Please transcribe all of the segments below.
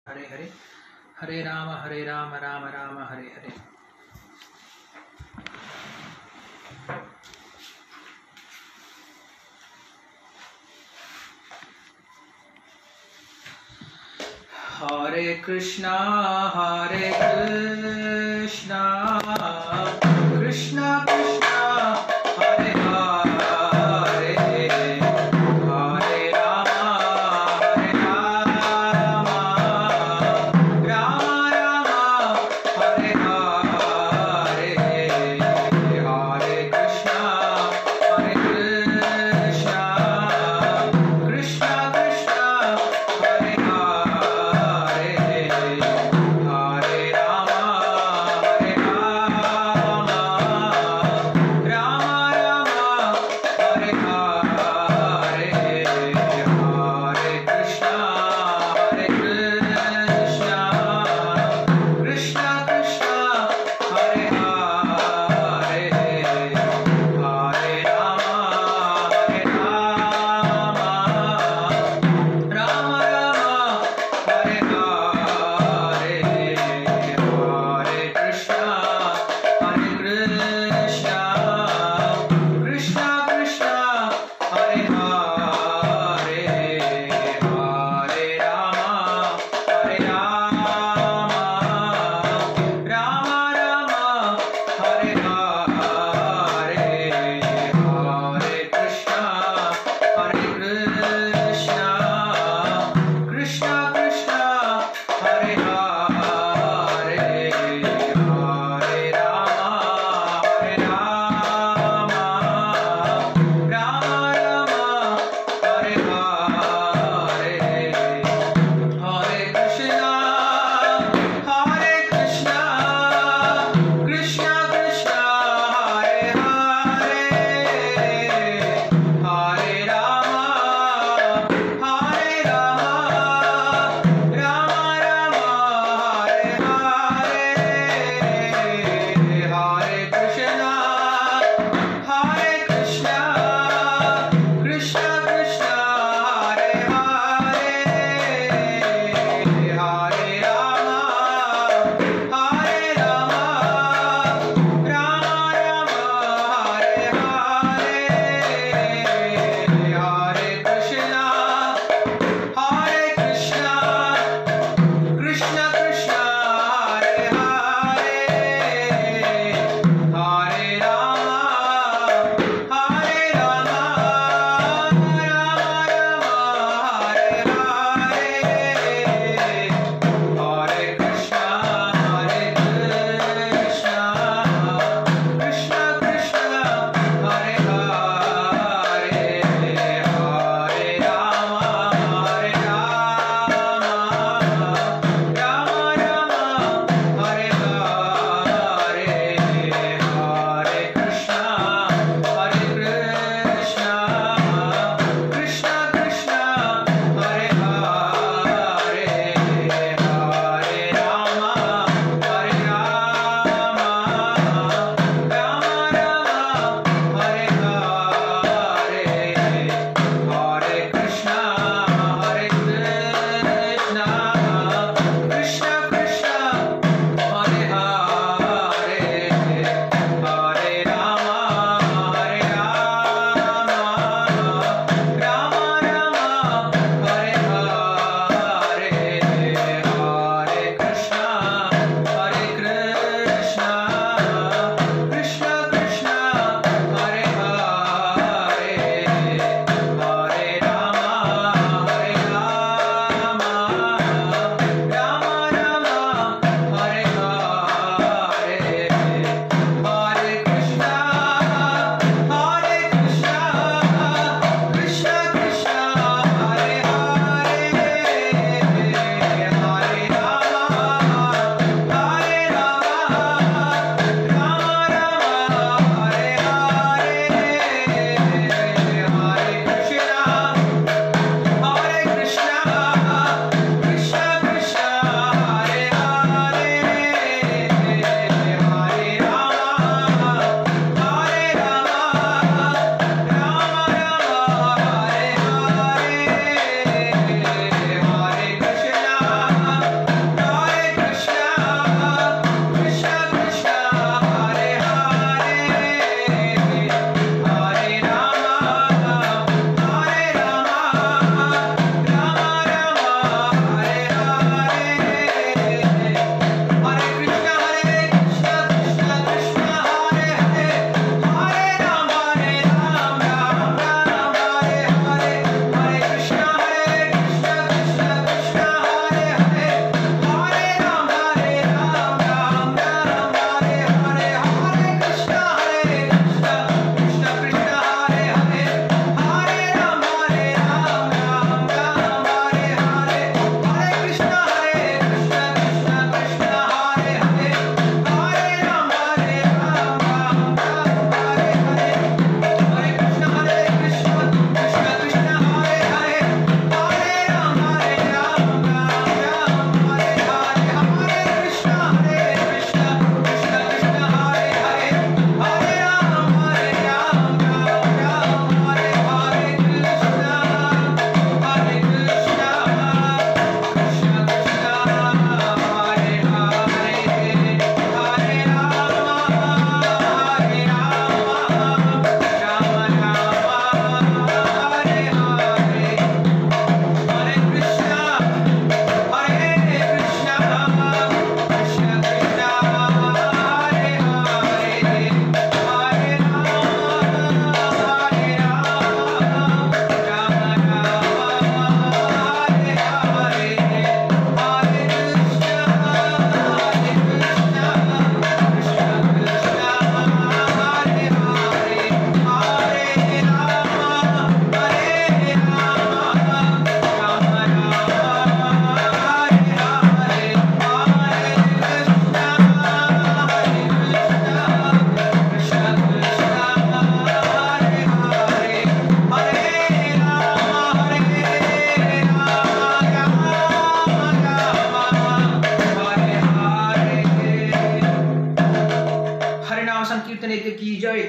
हरे हरे हरे राम हरे राम राम राम हरे हरे हरे कृष्णा हरे कृष्णा कृष्णा कृष्णा हरे हरे हरे रामा हरे रामा राम रामा हरे हरे हरे कृष्णा हरे कृष्णा कृष्णा कृष्णा हरे हरे हरे रामा हरे रामा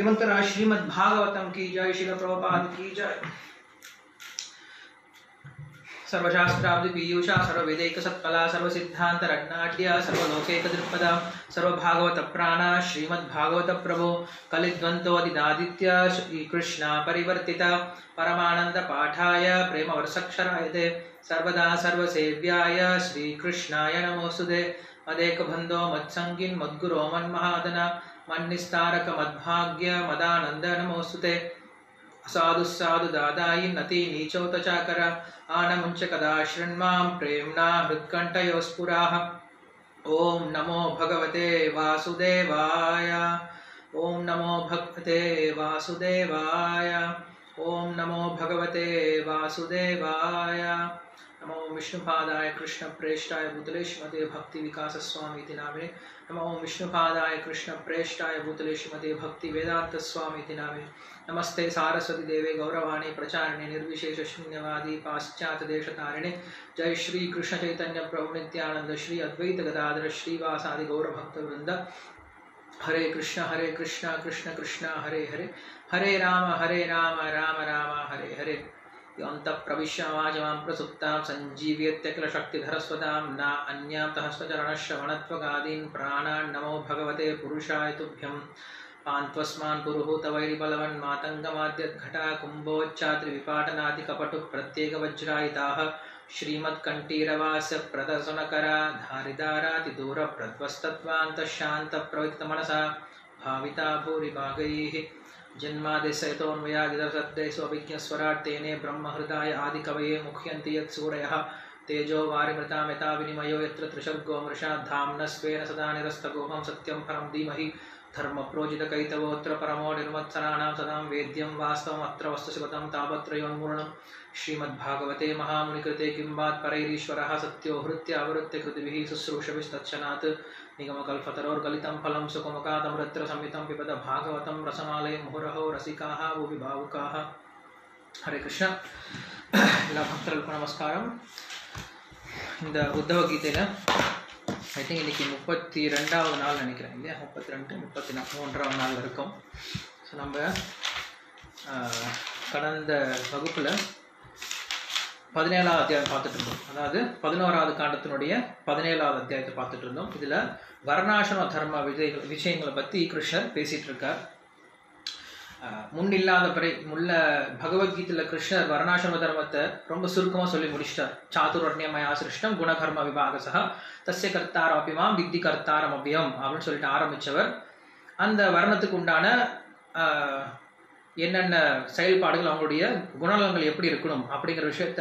ग्रंथराज श्रीमद् भागवतम की जय शिल प्रभुपाद की जय सर्वशास्त्राब्धि पीयूषा सर्ववेदैक सत्कला सर्वसिद्धांत रत्नाट्य सर्वलोकैक दृक्पदा सर्वभागवत प्राणा श्रीमद्भागवत प्रभो कलिद्वन्द्वोदिदादित्य श्रीकृष्णा परिवर्तिता परमानन्द पाठाय प्रेमवर्षक्षराय ते सर्वदा सर्वसेव्याय श्रीकृष्णाय नमोऽस्तुते मदेकबन्धो मत्सङ्गिन् मद्गुरो मन्महादन मन्निस्तारक मद्भाग्य मदानन्द नमोऽस्तुते साधु साधु दादायि नति नीचोत चाकर आनमुञ्च कदा शृण्मां प्रेम्णा हृत्कण्ठयोस्फुराः ॐ नमो भगवते वासुदेवाय ॐ नमो भगवते वासुदेवाय ॐ नमो भगवते वासुदेवाय नमो विष्णुपादाय कृष्णप्रेष्ठाय भूतले श्रीमते भक्तिविकासस्वामी इति नामे नमो विष्णुपादाय कृष्णप्रेष्ठाय भूतले श्रीमते भक्तिवेदान्तस्वामी इति नामे नमस्ते सारस्वती देवे गौरवाणी प्रचारिणे निर्विशेष शून्यवादी पाश्चात्य देशतारिणे जय श्री कृष्ण चैतन्य प्रभु नित्यानंद श्री अद्वैत गदाधर श्रीवासादि गौर भक्त वृंद हरे कृष्ण हरे कृष्ण कृष्ण कृष्ण हरे हरे हरे राम हरे राम राम राम हरे हरे योऽन्तः प्रविश्य वाचमां प्रसुप्तां सञ्जीव्यत्यखिलशक्तिधरस्वतां न अन्यां तहस्तचरणश्रवणत्वगादीन् प्राणान् नमो भगवते पुरुषाय तुभ्यम् पान्त्वस्मान् पुरुहूतवैरिबलवन् मातङ्गमाद्यद्घटा कुम्भोच्चात्रिविपाटनादिकपटुः प्रत्येकवज्रायिताः श्रीमत्कण्ठीरवास्य प्रदर्शनकरा धारिदारातिदूरप्रध्वस्तत्वान्तशान्तप्रवितमनसा भाविता भूरिभागैः जन्मादिशयतोन्मयादिदशब्देषु अभिज्ञस्वराट् तेने ब्रह्महृदाय आदिकवये मुह्यन्ति यत्सूरयः तेजो वारिमृतां यथा विनिमयो यत्र त्रिशर्गो मृषा धाम्न स्वेन सदा निरस्तगोहं सत्यं परं धीमहि धर्मप्रोजितकैतवोऽत्र परमो निर्मत्सराणां सदां वेद्यं वास्तवमत्र वस्तुशिवतं तापत्रयोन्मूर्णं श्रीमद्भागवते महामुनिकृते किं वात् परैरीश्वरः सत्यो हृत्य आवृत्य कृतिभिः शुश्रूषभिस्तत्क्षणात् निगमकल्पतरोर्गलितं फलं सुखमुखादमृत्र संहितं पिबद भागवतं रसमालय मुहुरहो रसिकाः भूवि भावुकाः ஹரே கிருஷ்ணா எல்லா பக்தர்களுக்கும் நமஸ்காரம் இந்த உத்தவ கீதையில் ஐ திங்க் இன்னைக்கு முப்பத்தி ரெண்டாவது நாள் நினைக்கிறேன் இல்லையா முப்பத்தி ரெண்டு முப்பத்தி நா மூன்றாவது நாள் இருக்கும் ஸோ நம்ம ஆஹ், கடந்த வகுப்பில் பதினேழாவது அத்தியாயம் பார்த்துட்டு இருந்தோம் அதாவது பதினோராவது காண்டத்தினுடைய பதினேழாவது அத்தியாயத்தை பார்த்துட்டு இருந்தோம் இதில் வர்ணாசிரம தர்ம விஜய் விஷயங்களை பற்றி கிருஷ்ணர் பேசிட்டு இருக்கார் ஆஹ், முன் இல்லாத பிறை முள்ள பகவத்கீதையில் கிருஷ்ணர் வர்ணாசிரம தர்மத்தை ரொம்ப சுருக்கமாக சொல்லி முடிச்சிட்டார் சாதுரண்யமயா சிருஷ்டம் குணகர்ம விபாகசா தஸ்ய கர்த்தாரம் அபிமாம் வித்தி கர்த்தாரம் அபியம் அப்படின்னு சொல்லிட்டு ஆரம்பிச்சவர் அந்த வர்ணத்துக்கு உண்டான ஆஹ், என்னென்ன செயல்பாடுகள் அவங்களுடைய குணநலங்கள் எப்படி இருக்கணும் அப்படிங்கிற விஷயத்த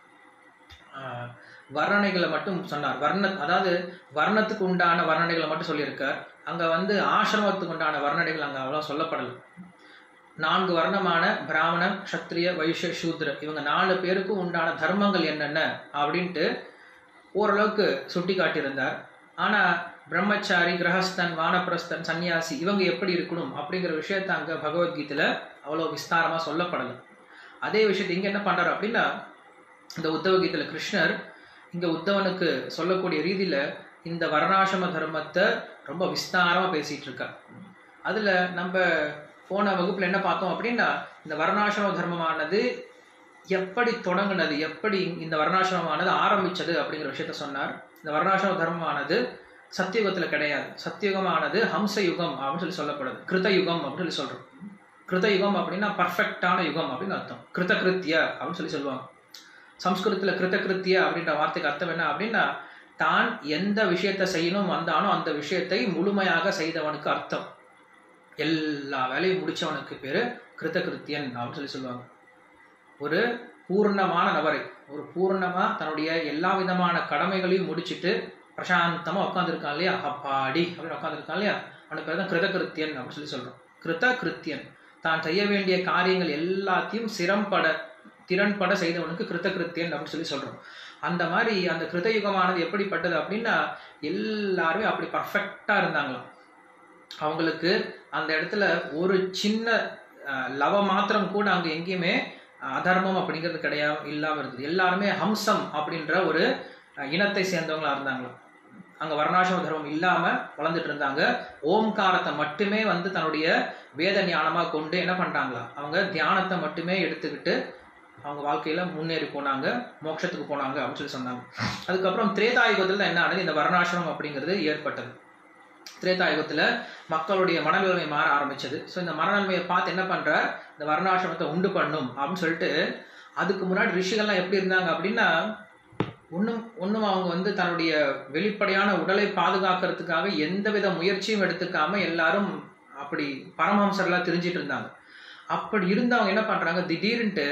ஆஹ், வர்ணனைகளை மட்டும் சொன்னார் வர்ண அதாவது வர்ணத்துக்கு உண்டான வர்ணனைகளை மட்டும் சொல்லியிருக்கார் அங்கே வந்து ஆசிரமத்துக்கு உண்டான வர்ணனைகள் அங்கே அவ்வளோ சொல்லப்படலை நான்கு வர்ணமான பிராமணன் க்ஷத்ரிய வைஷ்ய சூத்ர இவங்க நாலு பேருக்கும் உண்டான தர்மங்கள் என்னென்ன அப்படின்ட்டு ஓரளவுக்கு சுட்டி காட்டியிருந்தார் ஆனால் பிரம்மச்சாரி கிரகஸ்தன் வானப்பிரஸ்தன் சன்னியாசி இவங்க எப்படி இருக்கணும் அப்படிங்கிற விஷயத்த அங்கே பகவத்கீதையில் அவ்வளோ விஸ்தாரமாக சொல்லப்படலை அதே விஷயத்தை இங்கே என்ன பண்ணுறாரு அப்படின்னா இந்த உத்தவ கீதையில் கிருஷ்ணர் இங்கே உத்தவனுக்கு சொல்லக்கூடிய ரீதியில் இந்த வர்ணாசிரம தர்மத்தை ரொம்ப விஸ்தாரமாக பேசிகிட்டு இருக்கார் அதில் நம்ம போன வகுப்பில் என்ன பார்த்தோம் அப்படின்னா இந்த வர்ணாசிரம தர்மமானது எப்படி தொடங்குனது எப்படி இந்த வர்ணாசிரமமானது ஆரம்பிச்சது அப்படிங்கிற விஷயத்த சொன்னார் இந்த வர்ணாசிரம தர்மமானது சத்தியுகத்தில் கிடையாது சத்தியுகமானது ஹம்ச யுகம் அப்படின்னு சொல்லி சொல்லப்படுது கிருத யுகம் அப்படின்னு சொல்லி சொல்கிறோம் கிருத யுகம் அப்படின்னா பர்ஃபெக்டான யுகம் அப்படின்னு அர்த்தம் கிருத கிருத்திய அப்படின்னு சொல்லி சொல்லுவாங்க சம்ஸ்கிருதத்தில் கிருத கிருத்திய அப்படின்ற வார்த்தைக்கு அர்த்தம் என்ன அப்படின்னா தான் எந்த விஷயத்தை செய்யணும் வந்தானோ அந்த விஷயத்தை முழுமையாக செய்தவனுக்கு அர்த்தம் எல்லா வேலையும் முடிச்சவனுக்கு பேர் கிருத கிருத்தியன் அப்படின்னு சொல்லி சொல்லுவாங்க ஒரு பூர்ணமான நபரை ஒரு பூர்ணமா தன்னுடைய எல்லா விதமான கடமைகளையும் முடிச்சிட்டு பிரசாந்தமா உட்காந்துருக்கான் இல்லையா அப்பாடி அப்படின்னு உட்காந்துருக்கான் இல்லையா அவனுக்கு பேர் தான் கிருத கிருத்தியன் அப்படின்னு சொல்லி சொல்றோம் கிருத கிருத்தியன் தான் செய்ய வேண்டிய காரியங்கள் எல்லாத்தையும் சிரம்பட திறன்பட செய்தவனுக்கு கிருத கிருத்தியன் அப்படின்னு சொல்லி சொல்றோம் அந்த மாதிரி அந்த கிருதயுகமானது எப்படிப்பட்டது அப்படின்னா எல்லாருமே அப்படி பர்ஃபெக்டா இருந்தாங்களாம் அவங்களுக்கு அந்த இடத்துல ஒரு சின்ன அஹ், லவ மாத்திரம் கூட அங்க எங்கேயுமே அஹ், அதர்மம் அப்படிங்கிறது கிடையாது இல்லாம இருந்தது எல்லாருமே ஹம்சம் அப்படின்ற ஒரு அஹ், இனத்தை சேர்ந்தவங்களா இருந்தாங்களாம் அங்க வர்ணாசிரம தர்மம் இல்லாம வளர்ந்துட்டு இருந்தாங்க ஓம்காரத்தை மட்டுமே வந்து தன்னுடைய வேத ஞானமா கொண்டு என்ன பண்றாங்களா அவங்க தியானத்தை மட்டுமே எடுத்துக்கிட்டு அவங்க வாழ்க்கையில முன்னேறி போனாங்க மோட்சத்துக்கு போனாங்க அப்படின்னு சொல்லி சொன்னாங்க அதுக்கப்புறம் திரேதாயுகத்தில் தான் என்ன ஆனது இந்த வர்ணாசிரமம் அப்படிங்கிறது ஏற்பட்டது திரேதாயுகத்துல மக்களுடைய மனநிலைமை மாற ஆரம்பிச்சது ஸோ இந்த மனநிலைமையை பார்த்து என்ன பண்றார் இந்த வர்ணாசிரமத்தை உண்டு பண்ணும் அப்படின்னு சொல்லிட்டு அதுக்கு முன்னாடி ரிஷிகள்லாம் எப்படி இருந்தாங்க அப்படின்னா ஒன்றும் ஒன்றும் அவங்க வந்து தன்னுடைய வெளிப்படையான உடலை பாதுகாக்கிறதுக்காக எந்தவித முயற்சியும் எடுத்துக்காம எல்லாரும் அப்படி பரமஹம்சர்லாம் தெரிஞ்சிட்டு இருந்தாங்க அப்படி இருந்தவங்க என்ன பண்றாங்க திடீர்னுட்டு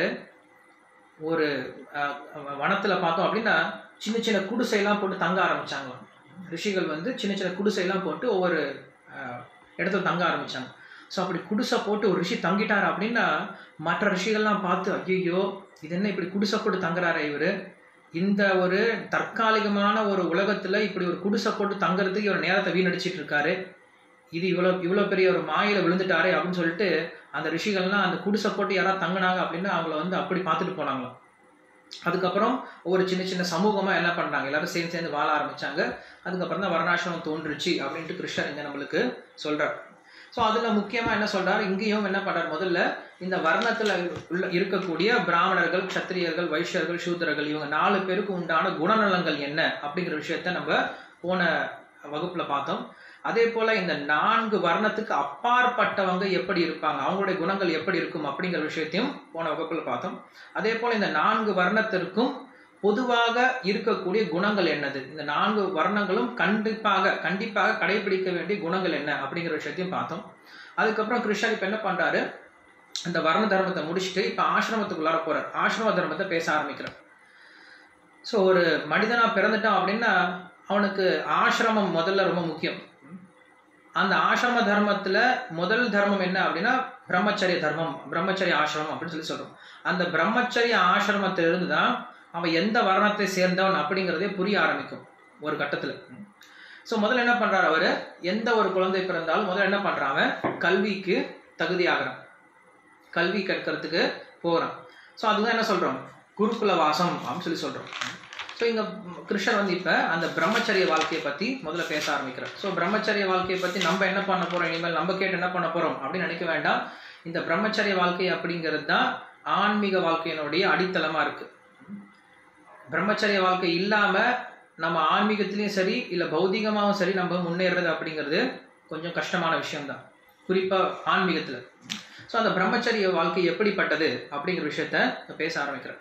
ஒரு அஹ், வனத்துல பார்த்தோம் அப்படின்னா சின்ன சின்ன குடிசையெல்லாம் போட்டு தங்க ஆரம்பிச்சாங்க ரிஷிகள் வந்து சின்ன சின்ன குடிசையெல்லாம் போட்டு ஒவ்வொரு அஹ், இடத்துல தங்க ஆரம்பிச்சாங்க ஸோ அப்படி குடிசை போட்டு ஒரு ரிஷி தங்கிட்டாரு அப்படின்னா மற்ற ரிஷிகள்லாம் பார்த்து ஐயோ இது என்ன இப்படி குடிசை போட்டு தங்குறாரு இவரு இந்த ஒரு தற்காலிகமான ஒரு உலகத்துல இப்படி ஒரு குடிசை போட்டு தங்குறதுக்கு இவர் நேரத்தை வீணடிச்சிட்டு இருக்காரு இது இவ்வளோ இவ்வளோ பெரிய ஒரு மாயில விழுந்துட்டாரே அப்படின்னு சொல்லிட்டு அந்த ரிஷிகள்லாம் அந்த குடிசை போட்டு யாராவது தங்குனாங்க அப்படின்னு அவங்கள வந்து அப்படி பார்த்துட்டு போனாங்களாம் அதுக்கப்புறம் ஒரு சின்ன சின்ன சமூகமா என்ன பண்றாங்க எல்லாரும் சேர்ந்து சேர்ந்து வாழ ஆரம்பிச்சாங்க அதுக்கப்புறம் தான் வர்ணாசிரமம் தோன்றுச்சு அப்படின்ட்டு கிருஷ்ணர் இங்க நம்மளுக்கு சொல்றார் ஸோ அதுல முக்கியமா என்ன சொல்றாரு இங்கேயும் என்ன பண்றாரு முதல்ல இந்த வர்ணத்துல உள்ள இருக்கக்கூடிய பிராமணர்கள் க்ஷத்திரியர்கள் வைஷ்யர்கள் சூத்திரர்கள் இவங்க நாலு பேருக்கு உண்டான குணநலங்கள் என்ன அப்படிங்கிற விஷயத்த நம்ம போன வகுப்புல பார்த்தோம் அதே போல இந்த நான்கு வர்ணத்துக்கு அப்பாற்பட்டவங்க எப்படி இருப்பாங்க அவங்களுடைய குணங்கள் எப்படி இருக்கும் அப்படிங்கிற விஷயத்தையும் போன வகுப்புல பார்த்தோம் அதே போல இந்த நான்கு வர்ணத்திற்கும் பொதுவாக இருக்கக்கூடிய குணங்கள் என்னது இந்த நான்கு வர்ணங்களும் கண்டிப்பாக கண்டிப்பாக கடைபிடிக்க வேண்டிய குணங்கள் என்ன அப்படிங்கிற விஷயத்தையும் பார்த்தோம் அதுக்கப்புறம் கிருஷ்ணர் இப்ப என்ன பண்றாரு இந்த வர்ண தர்மத்தை முடிச்சுட்டு இப்ப ஆசிரமத்துக்குள்ளார போறார் ஆசிரம தர்மத்தை பேச ஆரம்பிக்கிறார் ஸோ ஒரு மனிதனா பிறந்துட்டான் அப்படின்னா அவனுக்கு ஆசிரமம் முதல்ல ரொம்ப முக்கியம் அந்த ஆசிரம தர்மத்துல முதல் தர்மம் என்ன அப்படின்னா பிரம்மச்சரிய தர்மம் பிரம்மச்சரிய ஆசிரமம் அப்படின்னு சொல்லி சொல்றோம் அந்த பிரம்மச்சரிய ஆசிரமத்திலிருந்து தான் அவன் எந்த வர்ணத்தை சேர்ந்தவன் அப்படிங்கிறதே புரிய ஆரம்பிக்கும் ஒரு கட்டத்துல ஸோ முதல்ல என்ன பண்றாரு அவரு எந்த ஒரு குழந்தை பிறந்தாலும் முதல்ல என்ன பண்றான் அவன் கல்விக்கு தகுதியாகிறான் கல்வி கற்கிறதுக்கு போகிறான் ஸோ அதுதான் என்ன சொல்றோம் குருகுல வாசம் அப்படின்னு சொல்லி சொல்றோம் ஸோ இங்க கிருஷ்ணர் வந்து இப்ப அந்த பிரம்மச்சரிய வாழ்க்கையை பத்தி முதல்ல பேச ஆரம்பிக்கிறார் ஸோ பிரம்மச்சரிய வாழ்க்கையை பத்தி நம்ம என்ன பண்ண போறோம் இனிமேல் நம்ம கேட்டு என்ன பண்ண போறோம் அப்படின்னு நினைக்க வேண்டாம் இந்த பிரம்மச்சரிய வாழ்க்கை அப்படிங்கிறது தான் ஆன்மீக வாழ்க்கையினுடைய அடித்தளமா இருக்கு பிரம்மச்சரிய வாழ்க்கை இல்லாம நம்ம ஆன்மீகத்திலையும் சரி இல்ல பௌதிகமாகவும் சரி நம்ம முன்னேறது அப்படிங்கிறது கொஞ்சம் கஷ்டமான விஷயம்தான் குறிப்பா ஆன்மீகத்துல ஸோ அந்த பிரம்மச்சரிய வாழ்க்கை எப்படிப்பட்டது அப்படிங்கிற விஷயத்த நான் பேச ஆரம்பிக்கிறேன்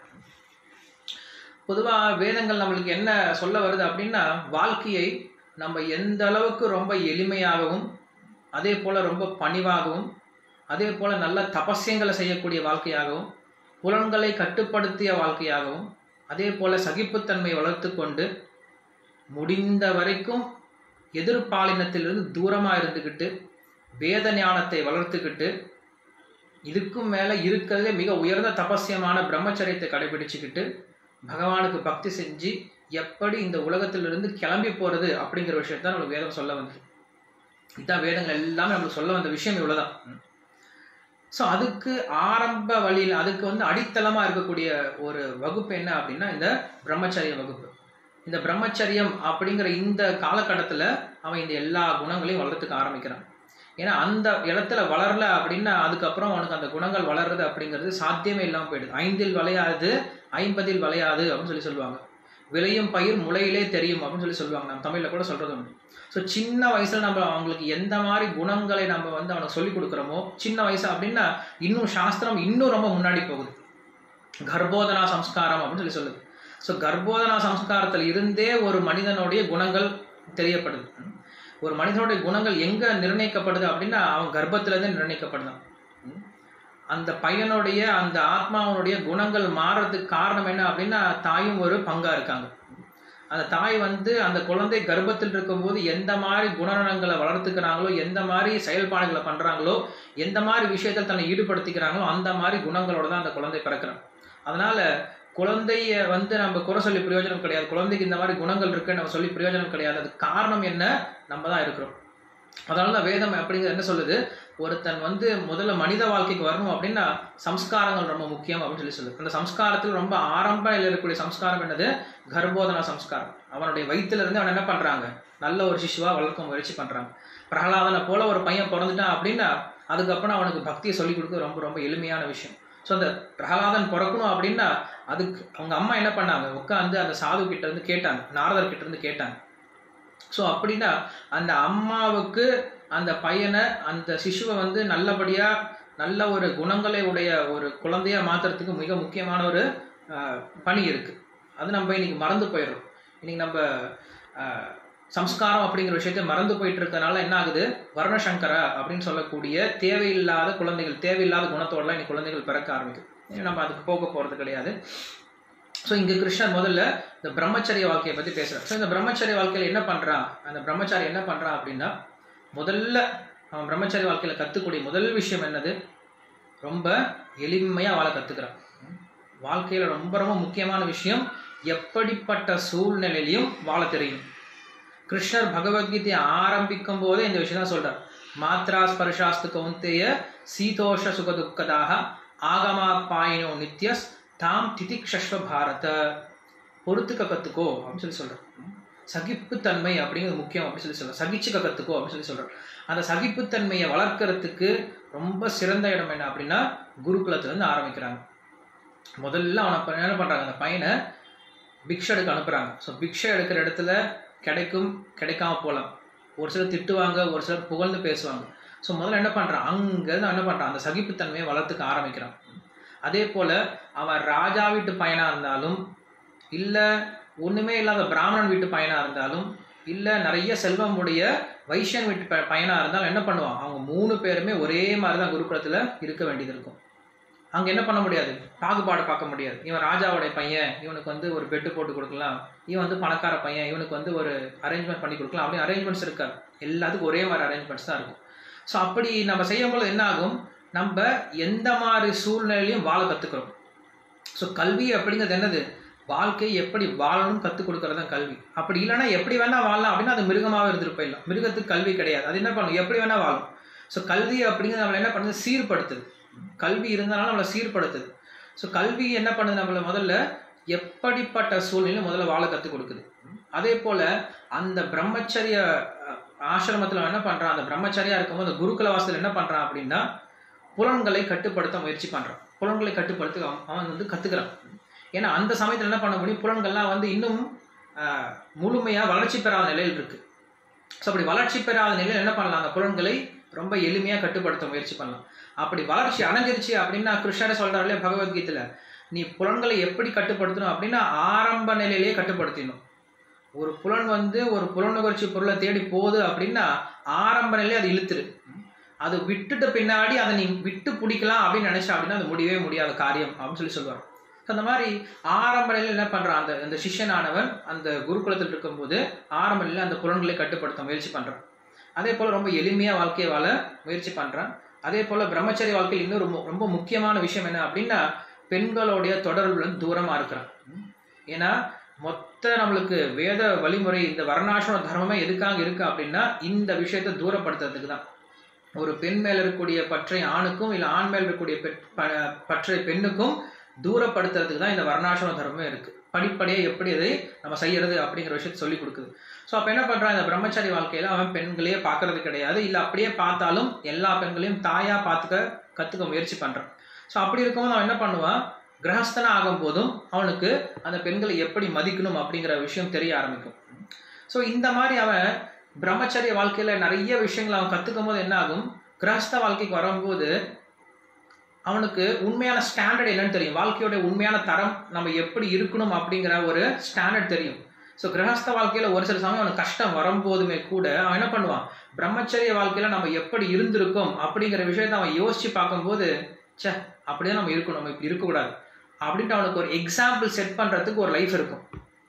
பொதுவா வேதங்கள் நம்மளுக்கு என்ன சொல்ல வருது அப்படின்னா வாழ்க்கையை நம்ம எந்த அளவுக்கு ரொம்ப எளிமையாகவும் அதே போல ரொம்ப பணிவாகவும் அதே போல நல்ல தபஸ்யங்களை செய்யக்கூடிய வாழ்க்கையாகவும் புலன்களை கட்டுப்படுத்திய வாழ்க்கையாகவும் அதே போல சகிப்புத்தன்மை வளர்த்து கொண்டு முடிந்த வரைக்கும் எதிர்பாலினத்திலிருந்து தூரமா இருந்துக்கிட்டு வேத ஞானத்தை வளர்த்துக்கிட்டு இதுக்கும் மேல இருக்கிறதே மிக உயர்ந்த தபஸ்யமான பிரம்மச்சரியத்தை கடைபிடிச்சுக்கிட்டு பகவானுக்கு பக்தி செஞ்சு எப்படி இந்த உலகத்திலிருந்து கிளம்பி போறது அப்படிங்கிற விஷயத்தான் நம்மளுக்கு வேதம் சொல்ல வந்தது இதான் வேதங்கள் எல்லாமே நம்மளுக்கு சொல்ல வந்த விஷயம் இவ்வளவுதான் ஸோ அதுக்கு ஆரம்ப வழியில் அதுக்கு வந்து அடித்தளமா இருக்கக்கூடிய ஒரு வகுப்பு என்ன அப்படின்னா இந்த பிரம்மச்சரிய வகுப்பு இந்த பிரம்மச்சரியம் அப்படிங்கிற இந்த காலகட்டத்துல அவன் இந்த எல்லா குணங்களையும் வளர்த்துக்க ஆரம்பிக்கிறான் ஏன்னா அந்த இடத்துல வளரல அப்படின்னா அதுக்கப்புறம் அவனுக்கு அந்த குணங்கள் வளர்றது அப்படிங்கிறது சாத்தியமே இல்லாமல் போயிடுது ஐந்தில் விளையாது ஐம்பதில் விளையாது அப்படின்னு சொல்லி சொல்லுவாங்க விளையும் பயிர் முளையிலே தெரியும் அப்படின்னு சொல்லி சொல்லுவாங்க நம்ம தமிழ்ல கூட சொல்றது உண்டு ஸோ சின்ன வயசுல நம்ம அவங்களுக்கு எந்த மாதிரி குணங்களை நம்ம வந்து அவனுக்கு சொல்லி கொடுக்குறோமோ சின்ன வயசு அப்படின்னா இன்னும் சாஸ்திரம் இன்னும் ரொம்ப முன்னாடி போகுது கர்ப்போதனா சம்ஸ்காரம் அப்படின்னு சொல்லி சொல்லுது ஸோ கர்ப்போதனா சம்ஸ்காரத்தில் இருந்தே ஒரு மனிதனுடைய குணங்கள் தெரியப்படுது ஒரு மனிதனுடைய குணங்கள் எங்க நிர்ணயிக்கப்படுது அப்படின்னா அவன் கர்ப்பத்திலேருந்து நிர்ணயிக்கப்படுதான் அந்த பையனுடைய அந்த ஆத்மாவனுடைய குணங்கள் மாறுறதுக்கு காரணம் என்ன அப்படின்னா தாயும் ஒரு பங்கா இருக்காங்க அந்த தாய் வந்து அந்த குழந்தை கர்ப்பத்தில் இருக்கும்போது எந்த மாதிரி குணநலங்களை வளர்த்துக்கிறாங்களோ எந்த மாதிரி செயல்பாடுகளை பண்றாங்களோ எந்த மாதிரி விஷயத்தில் தன்னை ஈடுபடுத்திக்கிறாங்களோ அந்த மாதிரி குணங்களோட தான் அந்த குழந்தை பிறக்கிறான் அதனால குழந்தைய வந்து நம்ம குறை சொல்லி பிரயோஜனம் கிடையாது குழந்தைக்கு இந்த மாதிரி குணங்கள் இருக்கு நம்ம சொல்லி பிரயோஜனம் கிடையாது அது காரணம் என்ன நம்ம தான் இருக்கிறோம் அதனால தான் வேதம் அப்படிங்கிறது என்ன சொல்லுது ஒருத்தன் வந்து முதல்ல மனித வாழ்க்கைக்கு வரணும் அப்படின்னா சம்ஸ்காரங்கள் ரொம்ப முக்கியம் அப்படின்னு சொல்லி சொல்லுது அந்த சம்ஸ்காரத்தில் ரொம்ப ஆரம்ப நிலையில் இருக்கக்கூடிய சம்ஸ்காரம் என்னது கர்ப்போதனா சம்ஸ்காரம் அவனுடைய வயித்துல இருந்து அவன் என்ன பண்றாங்க நல்ல ஒரு சிசுவா வளர்க்க முயற்சி பண்றாங்க பிரகலாதனை போல ஒரு பையன் பிறந்துட்டான் அப்படின்னா அதுக்கப்புறம் அவனுக்கு பக்தியை சொல்லிக் கொடுக்க ரொம்ப ரொம்ப எளிமையான விஷயம் ஸோ அந்த பிரகலாதன் பிறக்கணும் அப்படின்னா அதுக்கு அவங்க அம்மா என்ன பண்ணாங்க உட்காந்து அந்த சாது கிட்ட இருந்து கேட்டாங்க நாரதர் கிட்ட இருந்து கேட்டாங்க ஸோ அப்படின்னா அந்த அம்மாவுக்கு அந்த பையனை அந்த சிசுவை வந்து நல்லபடியா நல்ல ஒரு குணங்களை உடைய ஒரு குழந்தையா மாத்துறதுக்கு மிக முக்கியமான ஒரு ஆஹ், பணி இருக்கு அது நம்ம இன்னைக்கு மறந்து போயிடுறோம் இன்னைக்கு நம்ம ஆஹ், சம்ஸ்காரம் அப்படிங்கிற விஷயத்தை மறந்து போயிட்டு இருக்கறனால என்ன ஆகுது வர்ணசங்கரா அப்படின்னு சொல்லக்கூடிய தேவையில்லாத குழந்தைகள் தேவையில்லாத குணத்தோடலாம் இன்னைக்கு குழந்தைகள் பிறக்க ஆரம்பிக்கும் ஏன்னா நம்ம அதுக்கு போக போறது கிடையாது ஸோ இங்க கிருஷ்ணன் முதல்ல இந்த பிரம்மச்சரிய வாழ்க்கையை பத்தி பேசுறார் ஸோ இந்த பிரம்மச்சரிய வாழ்க்கையில என்ன பண்றான் அந்த பிரம்மச்சாரி என்ன பண்றான் அப்படின்னா முதல்ல அவன் பிரம்மச்சரிய வாழ்க்கையில கத்துக்கூடிய முதல் விஷயம் என்னது ரொம்ப எளிமையா வாழ கத்துக்கிறான் வாழ்க்கையில ரொம்ப ரொம்ப முக்கியமான விஷயம் எப்படிப்பட்ட சூழ்நிலையிலையும் வாழ தெரியும் கிருஷ்ணர் பகவத்கீதை ஆரம்பிக்கும் போதே இந்த விஷயம் தான் சொல்றார் மாத்ரா ஸ்பர்ஷாஸ்து கௌந்தேய சீதோஷ சுகதுக்கதாக ஆகமா பாயினோ நித்யஸ் தாம் திதிக்ஷஸ்வ பாரத பொறுத்துக்க கத்துக்கோ அப்படின்னு சொல்லி சொல்றார் சகிப்புத்தன்மை அப்படிங்கிறது முக்கியம் அப்படின்னு சொல்லி சொல்றார் சகிச்சுக்க கத்துக்கோ அப்படின்னு சொல்லி சொல்றார் அந்த சகிப்புத்தன்மையை வளர்க்கறதுக்கு ரொம்ப சிறந்த இடம் என்ன அப்படின்னா குருகுலத்துல இருந்து ஆரம்பிக்கிறாங்க முதல்ல அவனை ப- என்ன பண்றாங்க அந்த பையனை பிக்ஷை எடுக்க அனுப்புறாங்க ஸோ பிக்ஷை எடுக்கிற இடத்துல கிடைக்கும் கிடைக்காம போகலாம் ஒரு சிலர் திட்டுவாங்க ஒரு சிலர் புகழ்ந்து பேசுவாங்க ஸோ முதல்ல என்ன பண்றான் அங்கேருந்து என்ன பண்றான் அந்த சகிப்புத்தன்மையை வளர்த்துக்க ஆரம்பிக்கிறான் அதே போல அவன் ராஜா வீட்டு பையனா இருந்தாலும் இல்ல ஒண்ணுமே இல்லாத பிராமணன் வீட்டு பையனா இருந்தாலும் இல்ல நிறைய செல்வம் உடைய வைஷ்யன் வீட்டு ப- பையனா இருந்தாலும் என்ன பண்ணுவான் அவங்க மூணு பேருமே ஒரே மாதிரி தான் குருகுலத்துல இருக்க வேண்டியது இருக்கும் அங்க என்ன பண்ண முடியாது பாகுபாடு பார்க்க முடியாது இவன் ராஜாவுடைய பையன் இவனுக்கு வந்து ஒரு பெட்டு போட்டு கொடுக்கலாம் இவன் வந்து பணக்கார பையன் இவனுக்கு வந்து ஒரு அரேஞ்ச்மெண்ட் பண்ணி கொடுக்கலாம் அப்படி அரேஞ்ச்மெண்ட்ஸ் இருக்காது எல்லாத்துக்கும் ஒரே மாதிரி அரேஞ்ச்மெண்ட்ஸ் தான் இருக்கும் ஸோ அப்படி நம்ம செய்யும்போது என்ன ஆகும் நம்ம எந்த மாதிரி சூழ்நிலையிலையும் வாழ கத்துக்கிறோம் ஸோ கல்வி அப்படிங்கிறது என்னது வாழ்க்கை எப்படி வாழணும் கற்றுக் கொடுக்கறது தான் கல்வி அப்படி இல்லைன்னா எப்படி வேணா வாழலாம் அப்படின்னா அது மிருகமாவே இருந்துட்டு போயிடலாம் மிருகத்துக்கு கல்வி கிடையாது அது என்ன பண்ணும் எப்படி வேணா வாழும் ஸோ கல்வி அப்படிங்கிறது நம்மளை என்ன பண்ணுது சீர்படுத்துது கல்வி இருந்தாலும் நம்மளை சீர்படுத்துது ஸோ கல்வி என்ன பண்ணுது நம்மளை முதல்ல எப்படிப்பட்ட சூழ்நிலையும் முதல்ல வாழ கற்றுக் கொடுக்குது அதே போல அந்த பிரம்மச்சரிய அஹ், ஆசிரமத்துல அவன் என்ன பண்றான் அந்த பிரம்மச்சரியா இருக்கும்போது அந்த குருகுல வாசல் என்ன பண்றான் அப்படின்னா புலன்களை கட்டுப்படுத்த முயற்சி பண்றான் புலன்களை கட்டுப்படுத்த அவன் அவன் வந்து கத்துக்கிறான் ஏன்னா அந்த சமயத்துல என்ன பண்ண முடியும் புலன்கள்லாம் வந்து இன்னும் ஆஹ், முழுமையா வளர்ச்சி பெறாத நிலையில் இருக்கு ஸோ அப்படி வளர்ச்சி பெறாத நிலையில் என்ன பண்ணலாம் அந்த புலன்களை ரொம்ப எளிமையா கட்டுப்படுத்த முயற்சி பண்ணலாம் அப்படி வளர்ச்சி அடைஞ்சிருச்சு அப்படின்னா கிருஷ்ணரே சொல்றாரு இல்லையா பகவத்கீதையில நீ புலன்களை எப்படி கட்டுப்படுத்தணும் அப்படின்னா ஆரம்ப நிலையிலேயே கட்டுப்படுத்திடணும் ஒரு புலன் வந்து ஒரு புலனுகர்ச்சி பொருளை தேடி போகுது அப்படின்னா ஆரம்ப நிலையிலே அது இழுத்துரு அது விட்டுட்ட பின்னாடி அதை நீ விட்டு பிடிக்கலாம் அப்படின்னு நினைச்சா அப்படின்னா அது முடியவே முடியாத காரியம் அப்படின்னு சொல்லி சொல்லுவார் So, அந்த மாதிரி ஆரம்ப நிலையில் என்ன பண்றான் அந்த அந்த சிஷ்யனானவன் அந்த குருகுலத்தில் இருக்கும்போது ஆரம்ப நிலையில் அந்த புலன்களை கட்டுப்படுத்த முயற்சி பண்றான் அதே போல ரொம்ப எளிமையா வாழ்க்கையை வாழ முயற்சி பண்றான் அதே போல பிரம்மச்சரிய வாழ்க்கையில் இன்னும் ரொம்ப ரொம்ப முக்கியமான விஷயம் என்ன அப்படின்னா பெண்களுடைய தொடர்புல இருந்து தூரமா இருக்கிறான் ஏன்னா மொத்த நம்மளுக்கு வேத வழிமுறை இந்த வர்ணாசிரம தர்மமே எதுக்காக இருக்கு அப்படின்னா இந்த விஷயத்தை தூரப்படுத்துறதுக்கு தான் ஒரு பெண் மேல இருக்கக்கூடிய பற்றை ஆணுக்கும் இல்ல ஆண் மேல் இருக்கக்கூடிய பெற்- ப- பற்றை பெண்ணுக்கும் தூரப்படுத்துறதுக்கு தான் இந்த வர்ணாசிரம தர்மமே இருக்கு படிப்படியா எப்படி அதை நம்ம செய்யறது அப்படிங்கிற விஷயத்தை சொல்லி கொடுக்குது ஸோ அப்போ என்ன பண்றான் இந்த பிரம்மச்சாரி வாழ்க்கையில அவன் பெண்களையே பார்க்கறது கிடையாது இல்ல அப்படியே பார்த்தாலும் எல்லா பெண்களையும் தாயா பார்த்துக்க கத்துக்க முயற்சி பண்றான் ஸோ அப்படி இருக்கும்போது அவன் என்ன பண்ணுவான் கிரகஸ்தனா ஆகும் போதும் அவனுக்கு அந்த பெண்களை எப்படி மதிக்கணும் அப்படிங்கிற விஷயம் தெரிய ஆரம்பிக்கும் ஸோ இந்த மாதிரி அவன் பிரம்மச்சரிய வாழ்க்கையில நிறைய விஷயங்களை அவன் கத்துக்கும் போது என்ன ஆகும் கிரகஸ்த வாழ்க்கைக்கு வரும்போது அவனுக்கு உண்மையான ஸ்டாண்டர்ட் என்னன்னு தெரியும் வாழ்க்கையோட உண்மையான தரம் நம்ம எப்படி இருக்கணும் அப்படிங்கிற ஒரு ஸ்டாண்டர்ட் தெரியும் ஸோ கிரகஸ்த வாழ்க்கையில ஒரு சில சமயம் அவனுக்கு கஷ்டம் வரும்போதுமே கூட அவன் என்ன பண்ணுவான் பிரம்மச்சரிய வாழ்க்கையில நம்ம எப்படி இருந்திருக்கோம் அப்படிங்கிற விஷயத்தை அவன் யோசிச்சு பார்க்கும்போது ச்சே அப்படிதான் நம்ம இருக்கணும் நம்ம இப்படி இருக்கக்கூடாது அப்படின்ட்டு அவனுக்கு ஒரு எக்ஸாம்பிள் செட் பண்றதுக்கு ஒரு லைஃப் இருக்கும்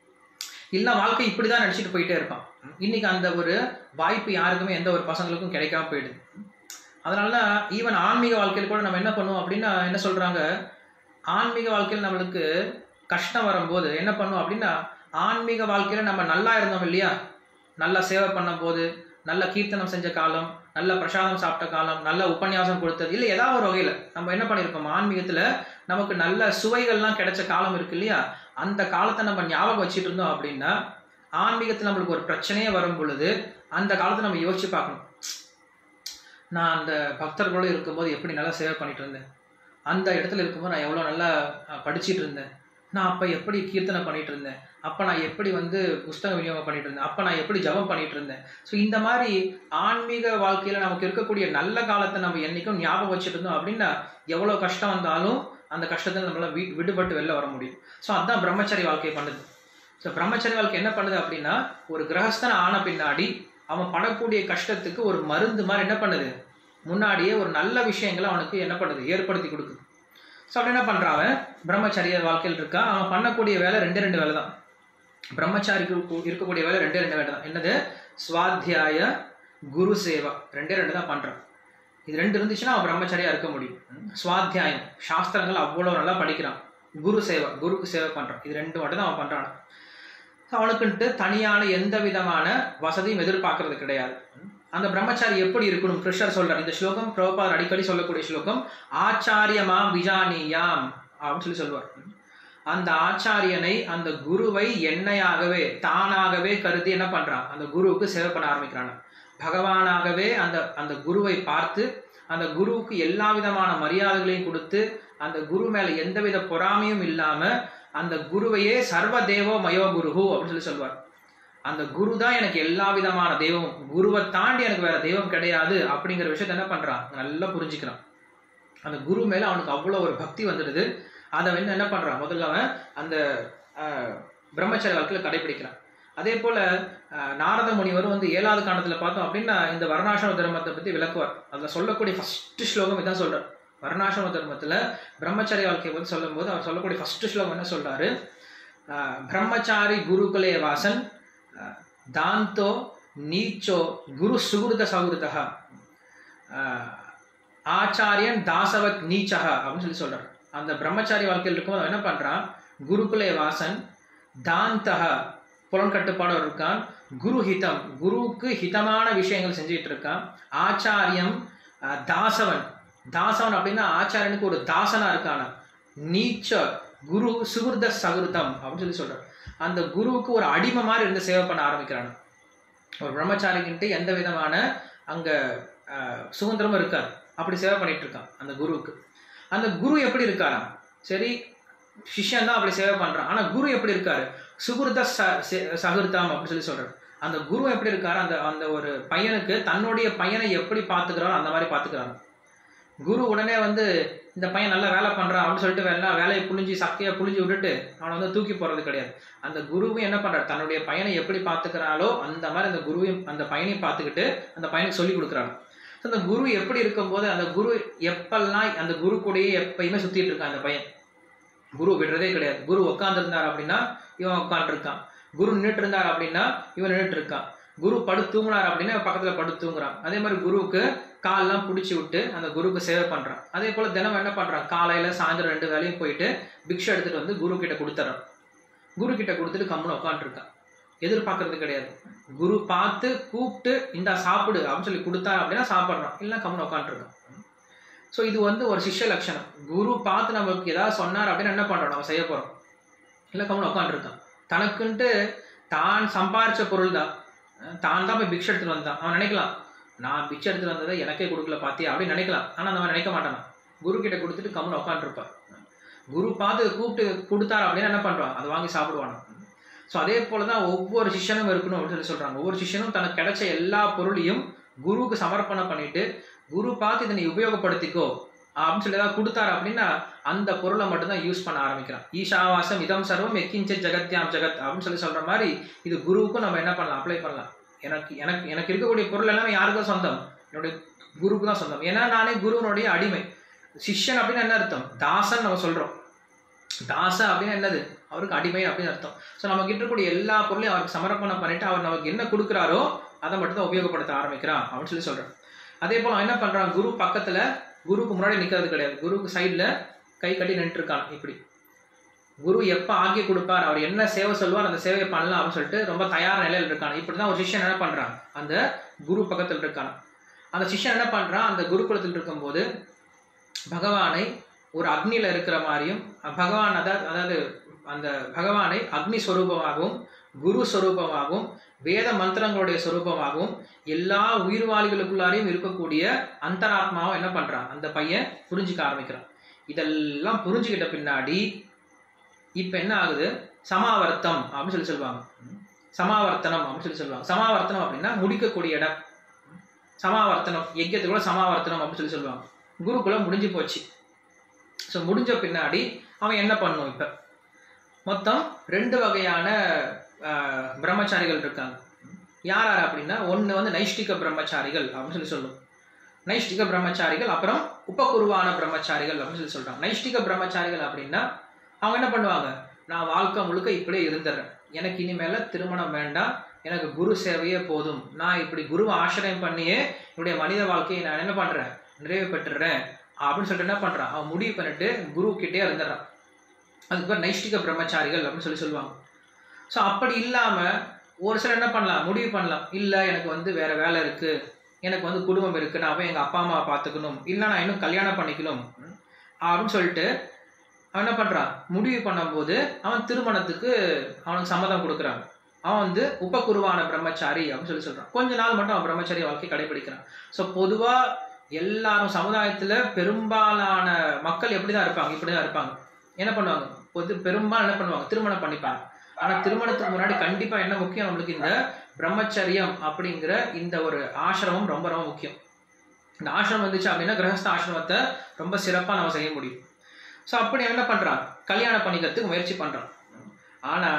இல்ல வாழ்க்கை இப்படிதான் நினைச்சிட்டு போயிட்டே இருப்பான் இன்னைக்கு அந்த ஒரு வாய்ப்பு யாருக்குமே எந்த ஒரு பசங்களுக்கும் கிடைக்காம போயிடுது அதனால ஈவன் ஆன்மீக வாழ்க்கையில் கூட நம்ம என்ன பண்ணுவோம் அப்படின்னா என்ன சொல்றாங்க ஆன்மீக வாழ்க்கையில் நம்மளுக்கு கஷ்டம் வரும்போது என்ன பண்ணுவோம் அப்படின்னா ஆன்மீக வாழ்க்கையில நம்ம நல்லா இருந்தோம் இல்லையா நல்லா சேவை பண்ணும் போது நல்ல கீர்த்தனம் செஞ்ச காலம் நல்ல பிரசாதம் சாப்பிட்ட காலம் நல்ல உபன்யாசம் கொடுத்தது இல்லை ஏதாவது ஒரு வகையில நம்ம என்ன பண்ணியிருக்கோம் ஆன்மீகத்துல நமக்கு நல்ல சுவைகள்லாம் கிடைச்ச காலம் இருக்கு இல்லையா அந்த காலத்தை நம்ம ஞாபகம் வச்சுட்டு இருந்தோம் அப்படின்னா ஆன்மீகத்தில் நம்மளுக்கு ஒரு பிரச்சனையே வரும் பொழுது அந்த காலத்தை நம்ம யோசிச்சு பார்க்கணும் நான் அந்த பக்தர்களோடு இருக்கும்போது எப்படி நல்லா சேவை பண்ணிட்டு இருந்தேன் அந்த இடத்துல இருக்கும்போது நான் எவ்வளோ நல்லா அஹ், படிச்சிட்டு இருந்தேன் நான் அப்போ எப்படி கீர்த்தனை பண்ணிட்டு இருந்தேன் அப்போ நான் எப்படி வந்து புஸ்தக விநியோகம் பண்ணிட்டு இருந்தேன் அப்போ நான் எப்படி ஜபம் பண்ணிட்டு இருந்தேன் ஸோ இந்த மாதிரி ஆன்மீக வாழ்க்கையில் நமக்கு இருக்கக்கூடிய நல்ல காலத்தை நம்ம என்னைக்கும் ஞாபகம் வச்சுட்டு இருந்தோம் அப்படின்னா எவ்வளோ கஷ்டம் வந்தாலும் அந்த கஷ்டத்தில் நம்மளால வீ விடுபட்டு வெளில வர முடியும் ஸோ அதுதான் பிரம்மச்சரி வாழ்க்கை பண்ணுது ஸோ பிரம்மச்சரி வாழ்க்கை என்ன பண்ணுது அப்படின்னா ஒரு கிரகஸ்தன் ஆன பின்னாடி அவன் படக்கூடிய கஷ்டத்துக்கு ஒரு மருந்து மாதிரி என்ன பண்ணுது முன்னாடியே ஒரு நல்ல விஷயங்களை அவனுக்கு என்ன பண்ணுது ஏற்படுத்தி கொடுக்குது ஸோ அப்படி என்ன பண்ணுறான் அவன் பிரம்மச்சரிய வாழ்க்கையில் இருக்கான் அவன் பண்ணக்கூடிய வேலை ரெண்டே ரெண்டு வேலை தான் பிரம்மச்சாரிக்கு கு- இருக்கக்கூடிய வேலை ரெண்டே ரெண்டு வேலை தான் என்னது ஸ்வாத்தியாய குரு சேவா ரெண்டே ரெண்டு தான் பண்ணுறான் இது ரெண்டு இருந்துச்சுன்னா அவன் பிரம்மச்சாரியா இருக்க முடியும் ம். சுவாத்தியாயம் சாஸ்திரங்கள் அவ்வளோ நல்லா படிக்கிறான் குரு சேவை குருக்கு சேவை பண்ணுறான் இது ரெண்டு மட்டும் தான் அவன் பண்ணுறான் அவனுக்குன்ட்டு தனியான எந்த விதமான வசதியும் எதிர்பார்க்கறது கிடையாது அந்த பிரம்மச்சாரி எப்படி இருக்கணும் கிருஷ்ணர் சொல்றார் இந்த ஸ்லோகம் பிரபுபாதர் அடிக்கடி சொல்லக்கூடிய ஸ்லோகம் ஆச்சாரியமாம் விஜானியாம் அப்படின்னு சொல்லி சொல்வார் அந்த ஆச்சாரியனை அந்த குருவை எண்ணெயாகவே தானாகவே கருதி என்ன பண்றான் அந்த குருவுக்கு சேவை பண்ண ஆரம்பிக்கிறான் பகவானாகவே அந்த அந்த குருவை பார்த்து அந்த குருவுக்கு எல்லா விதமான மரியாதைகளையும் கொடுத்து அந்த குரு மேல எந்தவித பொறாமையும் இல்லாம அந்த குருவையே சர்வ தேவோ மயோ குருஹு அப்படின்னு சொல்லி சொல்வார் அந்த குரு தான் எனக்கு எல்லா விதமான தெய்வம் குருவை தாண்டி எனக்கு வேற தெய்வம் கிடையாது அப்படிங்கிற விஷயத்த என்ன பண்றான் நல்லா புரிஞ்சுக்கிறான் அந்த குரு மேல அவனுக்கு அவ்வளோ ஒரு பக்தி வந்துடுது அதை வந்து என்ன பண்றான் முதல்ல அவன் அந்த ஆஹ், பிரம்மச்சரிய வாழ்க்கையில கடைபிடிக்கிறான் அதே போல ஆஹ், நாரத முனிவரும் வந்து ஏழாவது காண்டத்துல பார்த்தோம் அப்படின்னா இந்த வர்ணாசிரம தர்மத்தை பத்தி விளக்குவார் அதுல சொல்லக்கூடிய ஃபர்ஸ்ட் ஸ்லோகம் இதான் சொல்றார் வர்ணாசிரம தர்மத்துல பிரம்மச்சரிய வாழ்க்கையை பத்தி சொல்லும்போது அவர் சொல்லக்கூடிய ஃபர்ஸ்ட் ஸ்லோகம் என்ன சொல்றாரு ஆஹ், பிரம்மச்சாரி குருகுலே வாசன் ஆஹ், தாந்தோ நீச்சோ குரு சுகிருத சௌகிருதா ஆச்சாரியன் தாசவத் நீச்சக அப்படின்னு சொல்லி சொல்றார் அந்த பிரம்மச்சாரி வாழ்க்கையில் இருக்கும்போது அவன் என்ன பண்றான் குருகுலே வாசன் தாந்தக புலன் கட்டுப்பாடு இருக்கான் குரு ஹிதம் குருவுக்கு ஹிதமான விஷயங்கள் செஞ்சுட்டு இருக்கான் ஆச்சாரியம் அஹ், தாசவன் தாசவன் அப்படின்னா ஆச்சாரியனுக்கு ஒரு தாசனா இருக்கான நீச்ச குரு சுகிருத சகிருதம் அப்படின்னு சொல்லி சொல்றார் அந்த குருவுக்கு ஒரு அடிமை மாதிரி இருந்து சேவை பண்ண ஆரம்பிக்கிறான் ஒரு பிரம்மச்சாரிக்கிட்ட எந்த விதமான அங்க அஹ், சுதந்திரமும் இருக்காது அப்படி சேவை பண்ணிட்டு இருக்கான் அந்த குருவுக்கு அந்த குரு எப்படி இருக்காராம் சரி சிஷ்யன் தான் அப்படி சேவை பண்றான் ஆனா குரு எப்படி இருக்காரு சுகிருத ச- ச- சகிருதம் அப்படின்னு சொல்லி சொல்றாரு அந்த குரு எப்படி இருக்காரு அந்த அந்த ஒரு பையனுக்கு தன்னுடைய பையனை எப்படி பாத்துக்கிறாரோ அந்த மாதிரி பாத்துக்கிறாரு குரு உடனே வந்து இந்த பையன் நல்லா வேலை பண்றான் அப்படின்னு சொல்லிட்டு வேலை வேலையை புழிஞ்சு சக்கையை புழிஞ்சு விட்டுட்டு அவனை வந்து தூக்கி போறது கிடையாது அந்த குருவும் என்ன பண்றாரு தன்னுடைய பையனை எப்படி பாத்துக்கிறாளோ அந்த மாதிரி அந்த குருவையும் அந்த பையனையும் பார்த்துக்கிட்டு அந்த பையனுக்கு சொல்லி கொடுக்குறாங்க So, அந்த குரு எப்படி இருக்கும்போது அந்த குரு எப்பெல்லாம் அந்த குரு கூடயே எப்பயுமே சுத்திட்டு இருக்கான் அந்த பையன் குரு விடுறதே கிடையாது குரு உட்காந்துருந்தார் அப்படின்னா இவன் உட்காந்துருக்கான் குரு நின்றுட்டு இருந்தார் அப்படின்னா இவன் நின்றுட்டு இருக்கான் குரு படுத்து தூங்குனார் அப்படின்னா இவன் பக்கத்துல படுத்து தூங்குறான் அதே மாதிரி குருவுக்கு கால்லாம் பிடிச்சி விட்டு அந்த குருவுக்கு சேவை பண்றான் அதே போல தினம் என்ன பண்றான் காலையில சாயந்தரம் ரெண்டு வேலையும் போயிட்டு பிக்ஷை எடுத்துட்டு வந்து குரு கிட்ட கொடுத்துறான் குரு கிட்ட கொடுத்துட்டு கம்முன்னு உட்காந்துருக்கான் எதிர்பார்க்கறது கிடையாது குரு பார்த்து கூப்பிட்டு இந்தா சாப்பிடு அப்படின்னு சொல்லி கொடுத்தாரு அப்படின்னா சாப்பிட்றான் இல்லை கம்முன்னு உட்காந்துருக்கான் ஸோ இது வந்து ஒரு சிஷ்ய லட்சணம் குரு பார்த்து நமக்கு ஏதாவது சொன்னார் அப்படின்னு என்ன பண்றோம் நம்ம செய்ய போறோம் இல்லை கம்முன்னு உட்காந்துருக்கான் தனக்குன்ட்டு தான் சம்பாரிச்ச பொருள் தான் தான் தான் போய் பிக்ஷை எடுத்துட்டு வந்தான் அவன் நினைக்கலாம் நான் பிக்ஷை எடுத்துட்டு வந்ததை எனக்கே கொடுக்கல பாத்தியா அப்படின்னு நினைக்கலாம் ஆனால் அந்த மாதிரி நினைக்க மாட்டான் குரு கிட்ட கொடுத்துட்டு கம்முன்னு உட்காந்துருப்பான் குரு பார்த்து கூப்பிட்டு கொடுத்தாரு அப்படின்னா என்ன பண்றான் அதை வாங்கி சாப்பிடுவான் ஸோ அதே போல தான் ஒவ்வொரு சிஷ்யனும் இருக்கணும் அப்படின்னு சொல்லி சொல்றாங்க ஒவ்வொரு சிஷ்யனும் தனக்கு கிடைச்ச எல்லா பொருளையும் குருவுக்கு சமர்ப்பணம் பண்ணிட்டு குரு பார்த்து இதை நீ உபயோகப்படுத்திக்கோ அப்படின்னு சொல்லி ஏதாவது கொடுத்தாரு அப்படின்னா அந்த பொருளை மட்டும்தான் யூஸ் பண்ண ஆரம்பிக்கிறான் ஈஷாவாசம் இதம் சர்வம் எக்கிஞ்ச ஜெகத்யாம் ஜெகத் அப்படின்னு சொல்லி சொல்ற மாதிரி இது குருவுக்கும் நம்ம என்ன பண்ணலாம் அப்ளை பண்ணலாம் எனக்கு எனக்கு எனக்கு இருக்கக்கூடிய பொருள் எல்லாமே யாருக்கு தான் சொந்தம் என்னுடைய குருவுக்கு தான் சொந்தம் ஏன்னா நானே குருவனுடைய அடிமை சிஷ்யன் அப்படின்னு என்ன அர்த்தம் தாசன் நம்ம சொல்றோம் தாச அப்படின்னு என்னது அவருக்கு அடிமை அப்படின்னு அர்த்தம் ஸோ நம்ம கிட்ட இருக்கக்கூடிய எல்லா பொருளையும் அவருக்கு சமர்ப்பணம் பண்ணிட்டு அவர் நமக்கு என்ன கொடுக்குறாரோ அதை மட்டும் தான் உபயோகப்படுத்த ஆரம்பிக்கிறான் அப்படின்னு சொல்லி சொல்றான் அதே போல அவன் என்ன பண்றான் குரு பக்கத்துல குருவுக்கு முன்னாடி நிக்கிறது கிடையாது குருவுக்கு சைடுல கை கட்டி நின்று இருக்கான் இப்படி குரு எப்ப ஆக்கி கொடுப்பார் அவர் என்ன சேவை சொல்வார் அந்த சேவையை பண்ணலாம் அப்படின்னு சொல்லிட்டு ரொம்ப தயார் நிலையில் இருக்கான் இப்படிதான் ஒரு சிஷ்யன் என்ன பண்றான் அந்த குரு பக்கத்தில் இருக்கான் அந்த சிஷ்யன் என்ன பண்றான் அந்த குருகுலத்தில் இருக்கும்போது பகவானை ஒரு அக்னியில இருக்கிற மாதிரியும் பகவான் அதாவது அதாவது அந்த பகவானை அக்னி ஸ்வரூபமாகவும் குரு சொரூபமாகவும் வேத மந்திரங்களுடைய சொரூபமாகவும் எல்லா உயிர்வாளிகளுக்குள்ளாரையும் இருக்கக்கூடிய அந்தராத்மாவும் என்ன பண்றான் அந்த பையன் புரிஞ்சுக்க ஆரம்பிக்கிறான் இதெல்லாம் புரிஞ்சுக்கிட்ட பின்னாடி இப்ப என்ன ஆகுது சமாவர்த்தம் அப்படின்னு சொல்லி சொல்லுவாங்க சமாவர்த்தனம் அப்படின்னு சொல்லி சொல்லுவாங்க சமாவர்த்தனம் அப்படின்னா முடிக்கக்கூடிய இடம் சமாவர்த்தனம் யஜ்யத்துக்குள்ள சமாவர்த்தனம் அப்படின்னு சொல்லி சொல்லுவாங்க குருக்குள்ள முடிஞ்சு போச்சு ஸோ முடிஞ்ச பின்னாடி அவன் என்ன பண்ணும் இப்போ மொத்தம் ரெண்டு வகையான ஆஹ், பிரம்மச்சாரிகள் இருக்காங்க யார் யார் அப்படின்னா ஒன்று வந்து நைஷ்டிக பிரம்மச்சாரிகள் அப்படின்னு சொல்லி சொல்லும் நைஷ்டிக பிரம்மச்சாரிகள் அப்புறம் உபகுருவான பிரம்மச்சாரிகள் அப்படின்னு சொல்லி சொல்றாங்க நைஷ்டிக பிரம்மச்சாரிகள் அப்படின்னா அவங்க என்ன பண்ணுவாங்க நான் வாழ்க்கை முழுக்க இப்படியே இருந்துடுறேன் எனக்கு இனிமேல திருமணம் வேண்டாம் எனக்கு குரு சேவையே போதும் நான் இப்படி குருவை ஆசிரியம் பண்ணியே என்னுடைய மனித வாழ்க்கையை நான் என்ன பண்றேன் நிறைவு பெற்றுறேன் அப்படின்னு சொல்லிட்டு என்ன பண்றான் அவன் முடிவு பண்ணிட்டு குரு கிட்டே இருந்துடுறான் அதுக்கு பேர் நைஷ்டிக பிரம்மச்சாரிகள் அப்படின்னு சொல்லி சொல்லுவாங்க ஸோ அப்படி இல்லாம ஒரு சிலர் என்ன பண்ணலாம் முடிவு பண்ணலாம் இல்ல எனக்கு வந்து வேற வேலை இருக்கு எனக்கு வந்து குடும்பம் இருக்கு நான் போய் எங்க அப்பா அம்மாவை பார்த்துக்கணும் இல்லை நான் இன்னும் கல்யாணம் பண்ணிக்கணும் ம், அப்படின்னு சொல்லிட்டு அவன் என்ன பண்றான் முடிவு பண்ணும்போது அவன் திருமணத்துக்கு அவனுக்கு சம்மதம் கொடுக்குறாங்க அவன் வந்து உபகுருவான பிரம்மச்சாரி அப்படின்னு சொல்லி சொல்றான் கொஞ்ச நாள் மட்டும் அவன் பிரம்மச்சாரி வாழ்க்கை கடைபிடிக்கிறான் ஸோ பொதுவா எல்லாரும் சமுதாயத்துல பெரும்பாலான மக்கள் எப்படிதான் இருப்பாங்க இப்படிதான் இருப்பாங்க என்ன பண்ணுவாங்க பொது பெரும்பாலும் என்ன பண்ணுவாங்க திருமணம் பண்ணிப்பாங்க ஆனா திருமணத்துக்கு முன்னாடி கண்டிப்பா என்ன முக்கியம் நம்மளுக்கு இந்த பிரம்மச்சரியம் அப்படிங்கிற இந்த ஒரு ஆசிரமம் ரொம்ப ரொம்ப முக்கியம் இந்த ஆசிரமம் வந்துச்சு அப்படின்னா கிரகஸ்த ஆசிரமத்தை ரொம்ப சிறப்பா நம்ம செய்ய முடியும் ஸோ அப்படி என்ன பண்றான் கல்யாணம் பண்ணிக்கிறதுக்கு முயற்சி பண்றான் ஆனா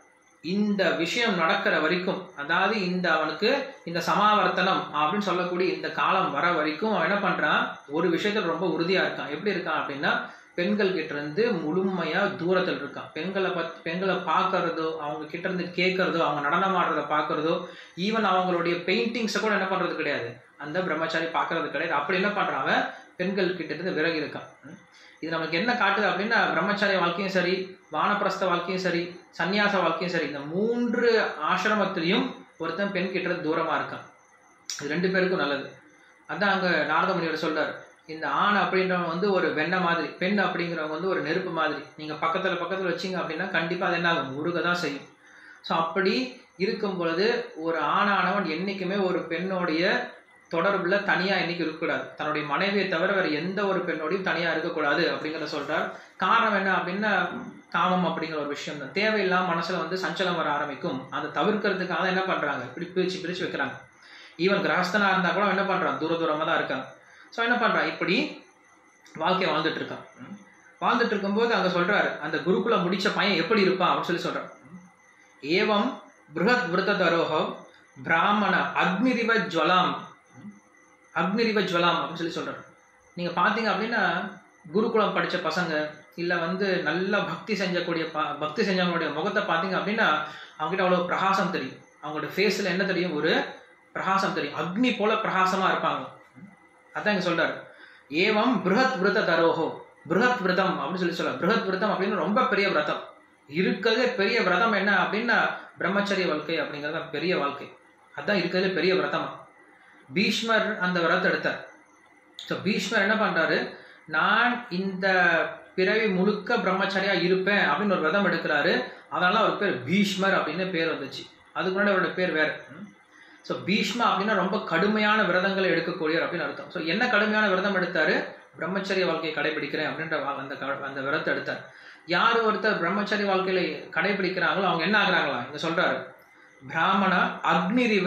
இந்த விஷயம் நடக்கிற வரைக்கும் அதாவது இந்த அவனுக்கு இந்த சமாவர்த்தனம் அப்படின்னு சொல்லக்கூடிய இந்த காலம் வர வரைக்கும் அவன் என்ன பண்றான் ஒரு விஷயத்துல ரொம்ப உறுதியா இருக்கான் எப்படி இருக்கான் அப்படின்னா பெண்கள் கிட்ட இருந்து முழுமையா தூரத்தில் இருக்கான் பெண்களை பத் பெண்களை பார்க்கறதோ அவங்க கிட்ட இருந்து கேட்கறதோ அவங்க நடனம் ஆடுறத பார்க்கறதோ ஈவன் அவங்களுடைய பெயிண்டிங்ஸை கூட என்ன பண்றது கிடையாது அந்த பிரம்மச்சாரி பார்க்கறது கிடையாது அப்படி என்ன பண்றான் அவன் பெண்கள் கிட்ட இருந்து விலகி இருக்கான் ம். இது நமக்கு என்ன காட்டுது அப்படின்னா பிரம்மச்சாரிய வாழ்க்கையும் சரி வானப்பிரஸ்த வாழ்க்கையும் சரி சந்நியாச வாழ்க்கையும் சரி இந்த மூன்று ஆசிரமத்திலையும் ஒருத்தன் பெண் கிட்ட இருந்து தூரமா இருக்கான் இது ரெண்டு பேருக்கும் நல்லது அதான் அங்க நாரத முனிவர் சொல்றாரு இந்த ஆண் அப்படின்றவங்க வந்து ஒரு வெண்ணெய் மாதிரி பெண் அப்படிங்கிறவங்க வந்து ஒரு நெருப்பு மாதிரி நீங்க பக்கத்துல பக்கத்துல வச்சீங்க அப்படின்னா கண்டிப்பா அது என்ன ஆகும் உருக தான் செய்யும் ஸோ அப்படி இருக்கும் பொழுது ஒரு ஆணானவன் என்னைக்குமே ஒரு பெண்ணோடைய தொடர்புல தனியா என்னைக்கு இருக்கக்கூடாது தன்னுடைய மனைவியை தவிர வேற எந்த ஒரு பெண்ணோடையும் தனியா இருக்கக்கூடாது அப்படிங்கிறத சொல்றார் காரணம் என்ன அப்படின்னா காமம் அப்படிங்கிற ஒரு விஷயம் தான் தேவையில்லாம மனசுல வந்து சஞ்சலம் வர ஆரம்பிக்கும் அதை தவிர்க்கிறதுக்காக தான் என்ன பண்றாங்க இப்படி பிரிச்சு பிரிச்சு வைக்கிறாங்க ஈவன் கிரகஸ்தனா இருந்தா கூட அவன் என்ன பண்றான் தூர தூரமா தான் இருக்காங்க ஸோ என்ன பண்றான் இப்படி வாழ்க்கையை வாழ்ந்துட்டு இருக்கான் ம். வாழ்ந்துட்டு இருக்கும்போது அங்க சொல்றாரு அந்த குருகுல முடிச்ச பையன் எப்படி இருப்பான் அப்படின்னு சொல்லி சொல்றான் ம். ஏவம் பிருகத் விருத்ததரோகம் பிராமண அக்னிரிவ ஜுவலாம் ம். அக்னிரிவ ஜுவலாம் அப்படின்னு சொல்லி சொல்றாரு நீங்க பாத்தீங்க அப்படின்னா குருகுலம் படிச்ச பசங்க இல்ல வந்து நல்ல பக்தி செஞ்சக்கூடிய ப- பக்தி செஞ்சவங்களுடைய முகத்தை பாத்தீங்க அப்படின்னா அவங்ககிட்ட அவ்வளவு பிரகாசம் தெரியும் அவங்களோட ஃபேஸ்ல என்ன தெரியும் ஒரு பிரகாசம் தெரியும் அக்னி போல பிரகாசமா இருப்பாங்க அதான் இங்க சொல்றாரு ஏவம் பிருகத் விரத தரோஹோ பிருகத் விரதம் அப்படின்னு சொல்லி சொல்றாரு பிருகத் விரதம் அப்படின்னு ரொம்ப பெரிய விரதம் இருக்கிறதே பெரிய விரதம் என்ன அப்படின்னா பிரம்மச்சரிய வாழ்க்கை அப்படிங்கறது தான் பெரிய வாழ்க்கை அதான் இருக்கிறதுல பெரிய விரதமா பீஷ்மர் அந்த விரதத்தை எடுத்தார் ஸோ பீஷ்மர் என்ன பண்றாரு நான் இந்த பிறவி முழுக்க பிரம்மச்சாரியா இருப்பேன் அப்படின்னு ஒரு விரதம் எடுக்கிறாரு அதனால அவர் பேர் பீஷ்மர் அப்படின்னு பேர் வந்துச்சு அதுக்கு முன்னாடி அவரோட பேர் வேற ஸோ பீஷ்மா அப்படின்னா ரொம்ப கடுமையான விரதங்களை எடுக்கக்கூடியவர் அப்படின்னு அர்த்தம் ஸோ என்ன கடுமையான விரதம் எடுத்தாரு பிரம்மச்சரிய வாழ்க்கையை கடைபிடிக்கிறேன் அப்படின்ற வா- அந்த க- அந்த விரதத்தை எடுத்தார் யார் ஒருத்தர் பிரம்மச்சரிய வாழ்க்கையில கடைபிடிக்கிறாங்களோ அவங்க என்ன ஆகுறாங்களா இங்க சொல்றாரு பிராமண அக்னிரிவ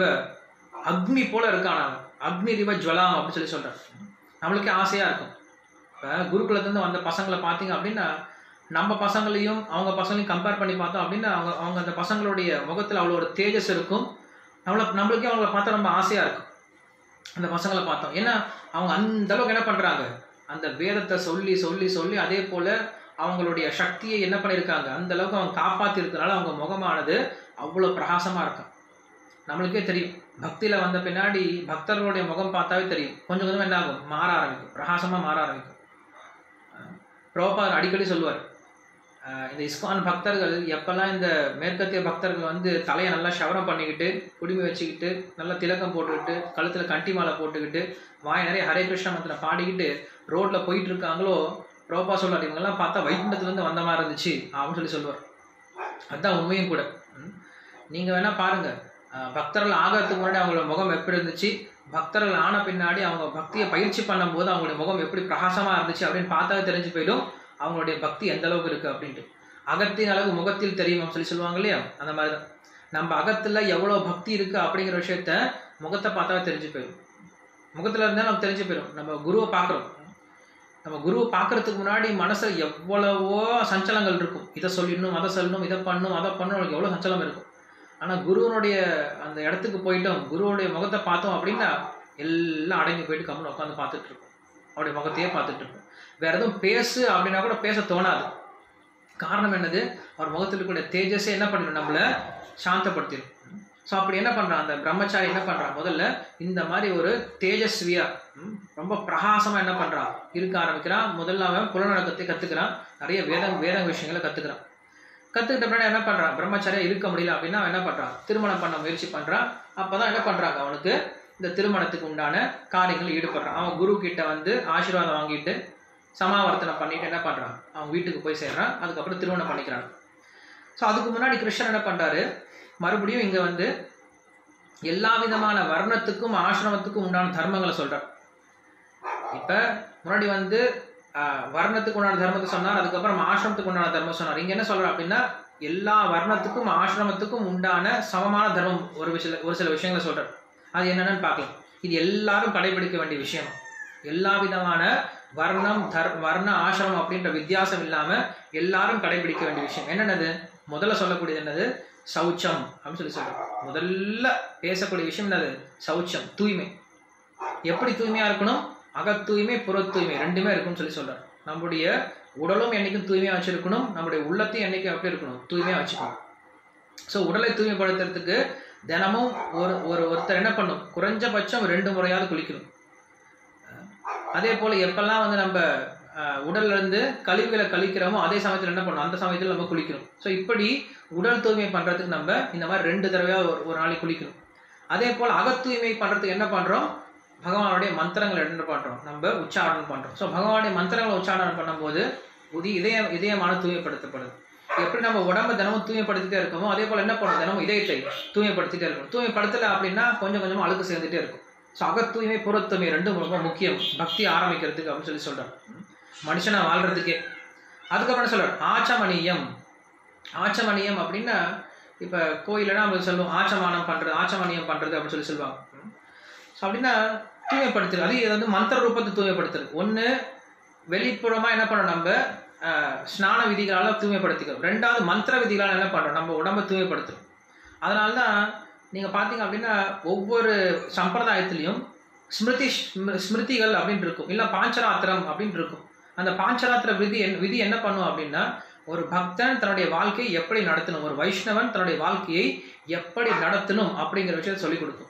அக்னி போல இருக்கான் அவன் அக்னிரிவ ஜுவலாம் அப்படின்னு சொல்லி சொல்றாரு நம்மளுக்கே ஆசையா இருக்கும் இப்போ குருகுலத்துலேருந்து வந்த பசங்களை பார்த்தீங்க அப்படின்னா நம்ம பசங்களையும் அவங்க பசங்களையும் கம்பேர் பண்ணி பார்த்தோம் அப்படின்னா அவங்க அவங்க அந்த பசங்களுடைய முகத்தில் அவ்வளோ ஒரு தேஜஸ் இருக்கும் நம்மள நம்மளுக்கே அவங்கள பார்த்தா ரொம்ப ஆசையா இருக்கும் அந்த பசங்களை பார்த்தோம் ஏன்னா அவங்க அந்த அளவுக்கு என்ன பண்றாங்க அந்த வேதத்தை சொல்லி சொல்லி சொல்லி அதே போல அவங்களுடைய சக்தியை என்ன பண்ணியிருக்காங்க அந்த அளவுக்கு அவங்க காப்பாத்தி இருக்கனால அவங்க முகமானது அவ்வளவு பிரகாசமா இருக்கும் நம்மளுக்கே தெரியும் பக்தியில வந்த பின்னாடி பக்தர்களுடைய முகம் பார்த்தாவே தெரியும் கொஞ்சம் கொஞ்சம் என்ன ஆகும் மாற ஆரம்பிக்கும் பிரகாசமா மாற ஆரம்பிக்கும் ப்ரோபார் அடிக்கடி சொல்லுவார் அஹ் இந்த இஸ்கான் பக்தர்கள் எப்பெல்லாம் இந்த மேற்கத்திய பக்தர்கள் வந்து தலையை நல்லா ஷவரம் பண்ணிக்கிட்டு குடுமி வச்சுக்கிட்டு நல்லா திலக்கம் போட்டுக்கிட்டு கழுத்துல கண்டி மாலை போட்டுக்கிட்டு வாய் நிறைய ஹரே கிருஷ்ண மந்திரம் பாடிக்கிட்டு ரோட்ல போயிட்டு இருக்காங்களோ ப்ரோபா சொல்றாரு இவங்கெல்லாம் பார்த்தா வைகுண்டத்துல இருந்து வந்த மாதிரி இருந்துச்சு அப்படின்னு சொல்லி சொல்லுவார் அதுதான் உண்மையும் கூட ம். நீங்க வேணா பாருங்க அஹ், பக்தர்கள் ஆகிறதுக்கு முன்னாடி அவங்களோட முகம் எப்படி இருந்துச்சு பக்தர்கள் ஆன பின்னாடி அவங்க பக்தியை பயிற்சி பண்ணும்போது அவங்களுடைய முகம் எப்படி பிரகாசமா இருந்துச்சு அப்படின்னு பார்த்தாவே தெரிஞ்சு போயிடும் அவங்களுடைய பக்தி எந்த அளவுக்கு இருக்கு அப்படின்ட்டு அகத்தின் அளவு முகத்தில் தெரியும் சொல்லி சொல்லுவாங்க இல்லையா அந்த மாதிரி தான் நம்ம அகத்துல எவ்வளவு பக்தி இருக்கு அப்படிங்கிற விஷயத்த முகத்தை பார்த்தாவே தெரிஞ்சு போயிடும் முகத்துல இருந்தா நமக்கு தெரிஞ்சு போயிடும் நம்ம குருவை பார்க்குறோம் நம்ம குருவை பார்க்கறதுக்கு முன்னாடி மனசுல எவ்வளவோ சஞ்சலங்கள் இருக்கும் இதை சொல்லிடணும் அதை சொல்லணும் இதை பண்ணணும் அதை பண்ணணும் உங்களுக்கு எவ்வளோ சஞ்சலம் இருக்கும் ஆனா குருவனுடைய அந்த இடத்துக்கு போயிட்டோம் குருவுடைய முகத்தை பார்த்தோம் அப்படின்னா எல்லாம் அடங்கி போயிட்டு கம்முன்னு உட்காந்து பார்த்துட்டு இருக்கும் அவருடைய முகத்தையே பார்த்துட்டு இருக்கும் வேற எதுவும் பேசு அப்படின்னா கூட பேச தோணாது காரணம் என்னது அவர் முகத்தில் இருக்கக்கூடிய தேஜஸே என்ன பண்ணிடும் நம்மள சாந்தப்படுத்திடும் ஸோ அப்படி என்ன பண்றான் அந்த பிரம்மச்சாரி என்ன பண்றான் முதல்ல இந்த மாதிரி ஒரு தேஜஸ்வியா ம், ரொம்ப பிரகாசமா என்ன பண்றான் இருக்க ஆரம்பிக்கிறான் முதல்ல அவன் புலநடக்கத்தை கத்துக்கிறான் நிறைய வேதம் வேத விஷயங்களை கத்துக்கிறான் கத்துக்கிட்ட பின்னாடி என்ன பண்றான் பிரம்மச்சாரியா இருக்க முடியல அப்படின்னா அவன் என்ன பண்றான் திருமணம் பண்ண முயற்சி பண்றான் அப்பதான் என்ன பண்றாங்க அவனுக்கு இந்த திருமணத்துக்கு உண்டான காரியங்கள் ஈடுபடுறான் அவன் குரு கிட்ட வந்து ஆசீர்வாதம் வாங்கிட்டு சமாவர்த்தனை பண்ணிட்டு என்ன பண்றான் அவன் வீட்டுக்கு போய் சேர்றான் அதுக்கப்புறம் திருமணம் பண்ணிக்கிறான் ஸோ அதுக்கு முன்னாடி கிருஷ்ணன் என்ன பண்றாரு மறுபடியும் இங்க வந்து எல்லா விதமான வர்ணத்துக்கும் ஆசிரமத்துக்கும் உண்டான தர்மங்களை சொல்றார் இப்ப முன்னாடி வந்து ஆஹ், வர்ணத்துக்கு உண்டான தர்மத்தை சொன்னார் அதுக்கப்புறம் ஆசிரமத்துக்கு உண்டான தர்மம் சொன்னார் இங்க என்ன சொல்றார் அப்படின்னா எல்லா வர்ணத்துக்கும் ஆசிரமத்துக்கும் உண்டான சமமான தர்மம் ஒரு சில ஒரு சில விஷயங்களை சொல்றார் அது என்னன்னு பார்க்கலாம் இது எல்லாரும் கடைபிடிக்க வேண்டிய விஷயம் எல்லா விதமான வர்ணம் தர் வர்ண ஆசிரமம் அப்படின்ற வித்தியாசம் இல்லாம எல்லாரும் கடைபிடிக்க வேண்டிய விஷயம் என்னென்னது முதல்ல சொல்லக்கூடியது என்னது சௌச்சம் அப்படின்னு சொல்லி சொல்றோம் முதல்ல பேசக்கூடிய விஷயம் என்னது சௌச்சம் தூய்மை எப்படி தூய்மையா இருக்கணும் அகத் தூய்மை புற தூய்மை ரெண்டுமே இருக்கும்னு சொல்லி சொல்றார் நம்முடைய உடலும் என்னைக்கும் தூய்மையா வச்சிருக்கணும் நம்முடைய உள்ளத்தையும் என்னைக்கும் எப்படி இருக்கணும் தூய்மையா வச்சுக்கணும் ஸோ உடலை தூய்மைப்படுத்துறதுக்கு தினமும் ஒரு ஒரு ஒருத்தர் என்ன பண்ணும் குறைஞ்சபட்சம் ரெண்டு முறையாவது குளிக்கணும் அதே போல எப்பெல்லாம் வந்து நம்ம அஹ், உடல்ல இருந்து கழிவுகளை கழிக்கிறோமோ அதே சமயத்தில் என்ன பண்ணணும் அந்த சமயத்தில் நம்ம குளிக்கணும் ஸோ இப்படி உடல் தூய்மை பண்றதுக்கு நம்ம இந்த மாதிரி ரெண்டு தடவையா ஒரு ஒரு நாளைக்கு குளிக்கணும் அதே போல அகத் தூய்மை பண்றதுக்கு என்ன பண்றோம் பகவானுடைய மந்திரங்களை என்ன பண்றோம் நம்ம உச்சாரணம் பண்றோம் ஸோ பகவானுடைய மந்திரங்களை உச்சாரணம் பண்ணும்போது உதி இதய இதயமான தூய்மைப்படுத்தப்படுது எப்படி நம்ம உடம்ப தினமும் தூய்மைப்படுத்திட்டே இருக்கோமோ அதே போல என்ன பண்ணணும் தினமும் இதயத்தை தூய்மைப்படுத்திட்டே இருக்கணும் தூய்மைப்படுத்தல அப்படின்னா கொஞ்சம் கொஞ்சமா அழுக்கு சேர்ந்துட்டே இருக்கும் ஸோ அகத் தூய்மை புற தூய்மை ரெண்டும் ரொம்ப முக்கியம் பக்தி ஆரம்பிக்கிறதுக்கு அப்படின்னு சொல்லி சொல்றாரு மனுஷனா வாழ்றதுக்கே அதுக்கப்புறம் என்ன சொல்றாரு ஆச்சமணியம் ஆச்சமணியம் அப்படின்னா இப்ப கோயிலனா நம்ம சொல்லுவோம் ஆச்சமானம் பண்றது ஆச்சமணியம் பண்றது அப்படின்னு சொல்லி சொல்லுவாங்க ஸோ அப்படின்னா தூய்மைப்படுத்துறது அது இது வந்து மந்திர ரூபத்தை தூய்மைப்படுத்துறது ஒண்ணு வெளிப்புறமா என்ன பண்ணணும் நம்ம ஆஹ், ஸ்நான விதிகளால தூய்மைப்படுத்திக்கிறோம் ரெண்டாவது மந்திர விதிகளால என்ன பண்றோம் நம்ம உடம்ப தூய்மைப்படுத்துறோம் அதனால தான் நீங்க பாத்தீங்க அப்படின்னா ஒவ்வொரு சம்பிரதாயத்திலையும் ஸ்மிருதி ஸ்ம- ஸ்மிருதிகள் அப்படின்னு இருக்கும் இல்ல பாஞ்சராத்திரம் அப்படின்னு இருக்கும் அந்த பாஞ்சராத்திர விதி என்ன- விதி என்ன பண்ணும் அப்படின்னா ஒரு பக்தன் தன்னுடைய வாழ்க்கையை எப்படி நடத்தணும் ஒரு வைஷ்ணவன் தன்னுடைய வாழ்க்கையை எப்படி நடத்தணும் அப்படிங்கிற விஷயத்தை சொல்லிக் கொடுக்கும்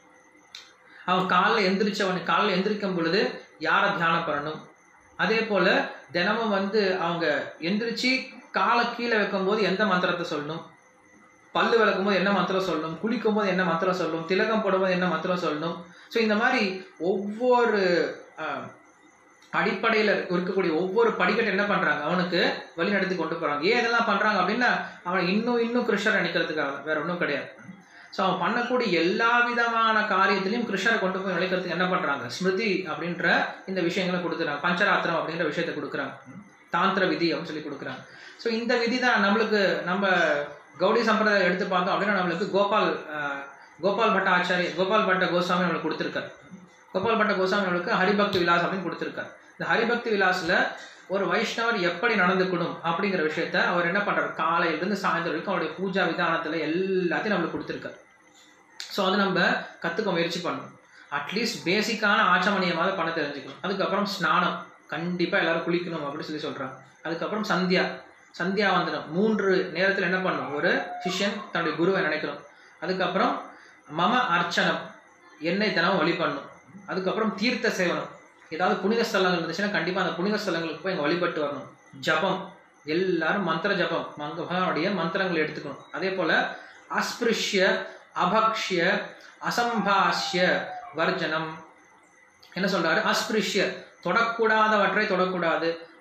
அவன் காலைல எந்திரிச்சவன் காலைல எந்திரிக்கும் பொழுது யாரை தியானம் பண்ணணும் அதே போல தினமும் வந்து அவங்க எந்திரிச்சு காலை கீழே வைக்கும்போது எந்த மந்திரத்தை சொல்லணும் பல்லு விளக்கும் போது என்ன மந்திரம் சொல்லணும் குளிக்கும் போது என்ன மந்திரம் சொல்லணும் திலகம் போடும்போது என்ன மந்திரம் சொல்லணும் ஸோ இந்த மாதிரி ஒவ்வொரு ஆஹ், அடிப்படையில இருக்கக்கூடிய ஒவ்வொரு படிக்கட்டு என்ன பண்றாங்க அவனுக்கு வழிநடத்தி கொண்டு போறாங்க ஏன் இதெல்லாம் பண்றாங்க அப்படின்னா அவன் இன்னும் இன்னும் கிருஷ்ணரை நினைக்கிறதுக்காக வேற ஒன்றும் கிடையாது ஸோ அவன் பண்ணக்கூடிய எல்லா விதமான காரியத்திலையும் கிருஷ்ணரை கொண்டு போய் நினைக்கிறதுக்கு என்ன பண்றாங்க ஸ்மிருதி அப்படின்ற இந்த விஷயங்களை கொடுக்குறாங்க பஞ்சராத்திரம் அப்படின்ற விஷயத்தை கொடுக்குறாங்க தாந்திர விதி அப்படின்னு சொல்லி கொடுக்குறாங்க ஸோ இந்த விதி தான் நம்மளுக்கு நம்ம கௌடி சம்பிரதாயம் எடுத்து பார்த்தோம் அப்படின்னா நம்மளுக்கு கோபால் ஆஹ், கோபால் பட்ட ஆச்சாரிய கோபால் பட்ட கோஸ்வாமி நம்மளுக்கு கொடுத்துருக்காரு கோபால் பட்ட கோஸ்வாமி நம்மளுக்கு ஹரிபக்தி விலாஸ் அப்படின்னு கொடுத்துருக்காரு இந்த ஹரிபக்தி விலாஸ்ல ஒரு வைஷ்ணவர் எப்படி நடந்துக்கணும் அப்படிங்கிற விஷயத்த அவர் என்ன பண்றாரு காலையில இருந்து சாயந்தரம் வரைக்கும் அவருடைய பூஜா விதானத்துல எல்லாத்தையும் நம்மளுக்கு கொடுத்துருக்காரு ஸோ அது நம்ம கத்துக்க முயற்சி பண்ணணும் அட்லீஸ்ட் பேசிக்கான ஆச்சமணியமாவது பண்ண தெரிஞ்சுக்கணும் அதுக்கப்புறம் ஸ்நானம் கண்டிப்பா எல்லாரும் குளிக்கணும் அப்படின்னு சொல்லி சொல்றாங்க அதுக்கப்புறம் சந்தியா சந்தியா வந்தனம் மூன்று நேரத்தில் என்ன பண்ணணும் ஒரு சிஷ்யன் தன்னுடைய குருவை நினைக்கணும் அதுக்கப்புறம் மம அர்ச்சனம் என்னை தினமும் வழிபடணும் அதுக்கப்புறம் தீர்த்த சேவனம் ஏதாவது புனித ஸ்தலங்கள் இருந்துச்சுன்னா கண்டிப்பா அந்த புனித ஸ்தலங்களுக்கு போய் அங்கே வழிபட்டு வரணும் ஜபம் எல்லாரும் மந்திர ஜபம் மங்க பகவானுடைய மந்திரங்களை எடுத்துக்கணும் அதே போல அஸ்பிருஷ்ய அபக்ஷ்ய அசம்பாஷ்ய வர்ஜனம் என்ன சொல்றாரு அஸ்பிருஷ்ய தொடக்கூடாதவற்றை தொடக்கூடாது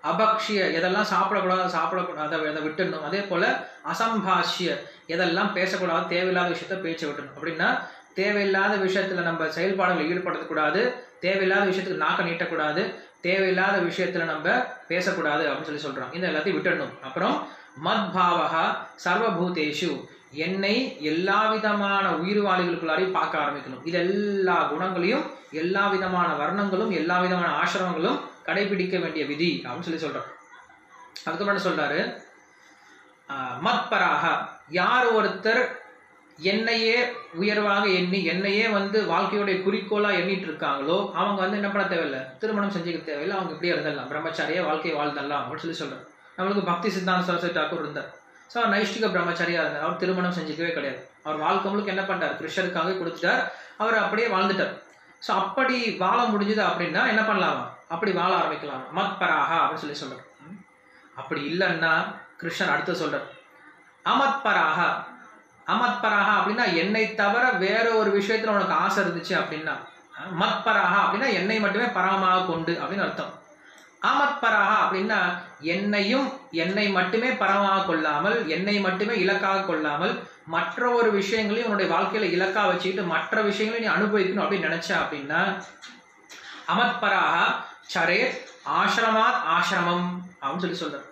அபக்ஷிய எதெல்லாம் சாப்பிடக்கூடாது சாப்பிடக்கூடாது அதை அதை விட்டுடணும் அதே போல அசம்பாஷ்ய எதெல்லாம் பேசக்கூடாது தேவையில்லாத விஷயத்த பேச்சை விட்டுணும் அப்படின்னா தேவையில்லாத விஷயத்துல நம்ம செயல்பாடுகளில் ஈடுபடுத்தக்கூடாது தேவையில்லாத விஷயத்துக்கு நாக்க நீட்டக்கூடாது தேவையில்லாத விஷயத்துல நம்ம பேசக்கூடாது அப்படின்னு சொல்லி சொல்றோம் இந்த எல்லாத்தையும் விட்டுடணும் அப்புறம் மத்பாவகா சர்வபூதேஷு என்னை எல்லா விதமான உயிர்வாளிகளுக்குள்ளாரையும் பார்க்க ஆரம்பிக்கணும் இது எல்லா குணங்களையும் எல்லா விதமான வர்ணங்களும் எல்லா விதமான ஆசிரமங்களும் கடைபிடிக்க வேண்டிய விதி அப்படின்னு சொல்லி சொல்றார் அதுக்கப்புறம் என்ன சொல்றாரு ஆஹ் மத்பராக யார் ஒருத்தர் என்னையே உயர்வாக எண்ணி என்னையே வந்து வாழ்க்கையுடைய குறிக்கோளா எண்ணிட்டு இருக்காங்களோ அவங்க வந்து என்ன பண்ண தேவையில்லை திருமணம் செஞ்சுக்க தேவையில்லை அவங்க இப்படியே இருந்துடலாம் பிரம்மச்சாரியா வாழ்க்கையை வாழ்ந்துடலாம் அப்படின்னு சொல்லி சொல்றாரு நம்மளுக்கு பக்தி சித்தாந்த சரஸ்வதி டாக்கூர் இருந்தார் ஸோ அவர் நைஷ்டிக பிரம்மச்சாரியா இருந்தார் அவர் திருமணம் செஞ்சுக்கவே கிடையாது அவர் வாழ்க்கை முழுக்க என்ன பண்ணார் கிருஷ்ணருக்காக கொடுத்துட்டார் அவர் அப்படியே வாழ்ந்துட்டார் ஸோ அப்படி வாழ முடிஞ்சது அப்படின்னா என்ன பண்ணலாமா அப்படி வாழ ஆரம்பிக்கலாம் மத்பராகா அப்படின்னு சொல்லி சொல்றார் ம். அப்படி இல்லைன்னா கிருஷ்ணர் அடுத்து சொல்றார் அமத்பராகா அமத்பராகா அப்படின்னா என்னை தவிர வேற ஒரு விஷயத்துல உனக்கு ஆசை இருந்துச்சு அப்படின்னா அஹ், மத்பராகா அப்படின்னா என்னை மட்டுமே பரமமாக கொண்டு அப்படின்னு அர்த்தம் அமத்பராகா அப்படின்னா என்னையும் என்னை மட்டுமே பரமமாக கொள்ளாமல் என்னை மட்டுமே இலக்காக கொள்ளாமல் மற்ற ஒரு விஷயங்களையும் உன்னுடைய வாழ்க்கையில இலக்கா வச்சுக்கிட்டு மற்ற விஷயங்களையும் நீ அனுபவிக்கணும் அப்படின்னு நினைச்ச அப்படின்னா அமத்பராக சரேத் ஆசிரமாத் ஆசிரமம் அப்படின்னு சொல்லி சொல்றார்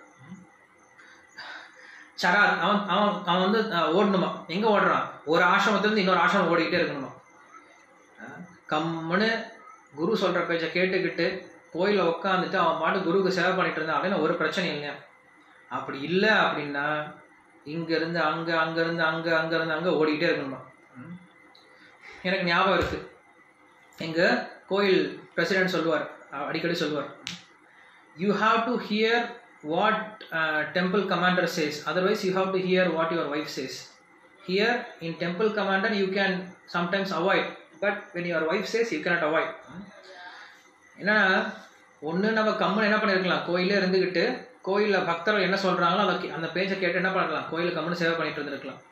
சராத் அவன் அவன் அவன் வந்து அஹ், ஓடணுமா எங்க ஓடுறான் ஒரு ஆசிரமத்துல இருந்து இன்னொரு ஆசிரமம் ஓடிக்கிட்டே இருக்கணுமா அஹ், கம்முன்னு குரு சொல்ற பேச்சை கேட்டுக்கிட்டு கோயில உட்காந்துட்டு அவன் பாட்டு குருவுக்கு சேவை பண்ணிட்டு இருந்தான் அப்படின்னு ஒரு பிரச்சனை இல்லைங்க அப்படி இல்லை அப்படின்னா இங்க இருந்து அங்க அங்க இருந்து அங்க அங்க இருந்து அங்க ஓடிக்கிட்டே இருக்கணுமா ம். எனக்கு ஞாபகம் இருக்கு எங்க கோயில் பிரசிடென்ட் சொல்லுவார் அஹ் அடிக்கடி சொல்லுவார் you have to hear what temple commander says otherwise you have to hear what your wife says here in temple commander you can sometimes avoid but when your wife says you cannot avoid என்னன்னா ஒன்று நம்ம கம்முன்னு என்ன பண்ணிருக்கலாம் கோயிலே இருந்துக்கிட்டு கோயிலில் பக்தர்கள் என்ன சொல்கிறாங்களோ அதை கே- அந்த பேச்சை கேட்டு என்ன பண்ணலாம் கோயிலில் கம்முன்னு சேவை பண்ணிட்டு இருந்திருக்கலாம்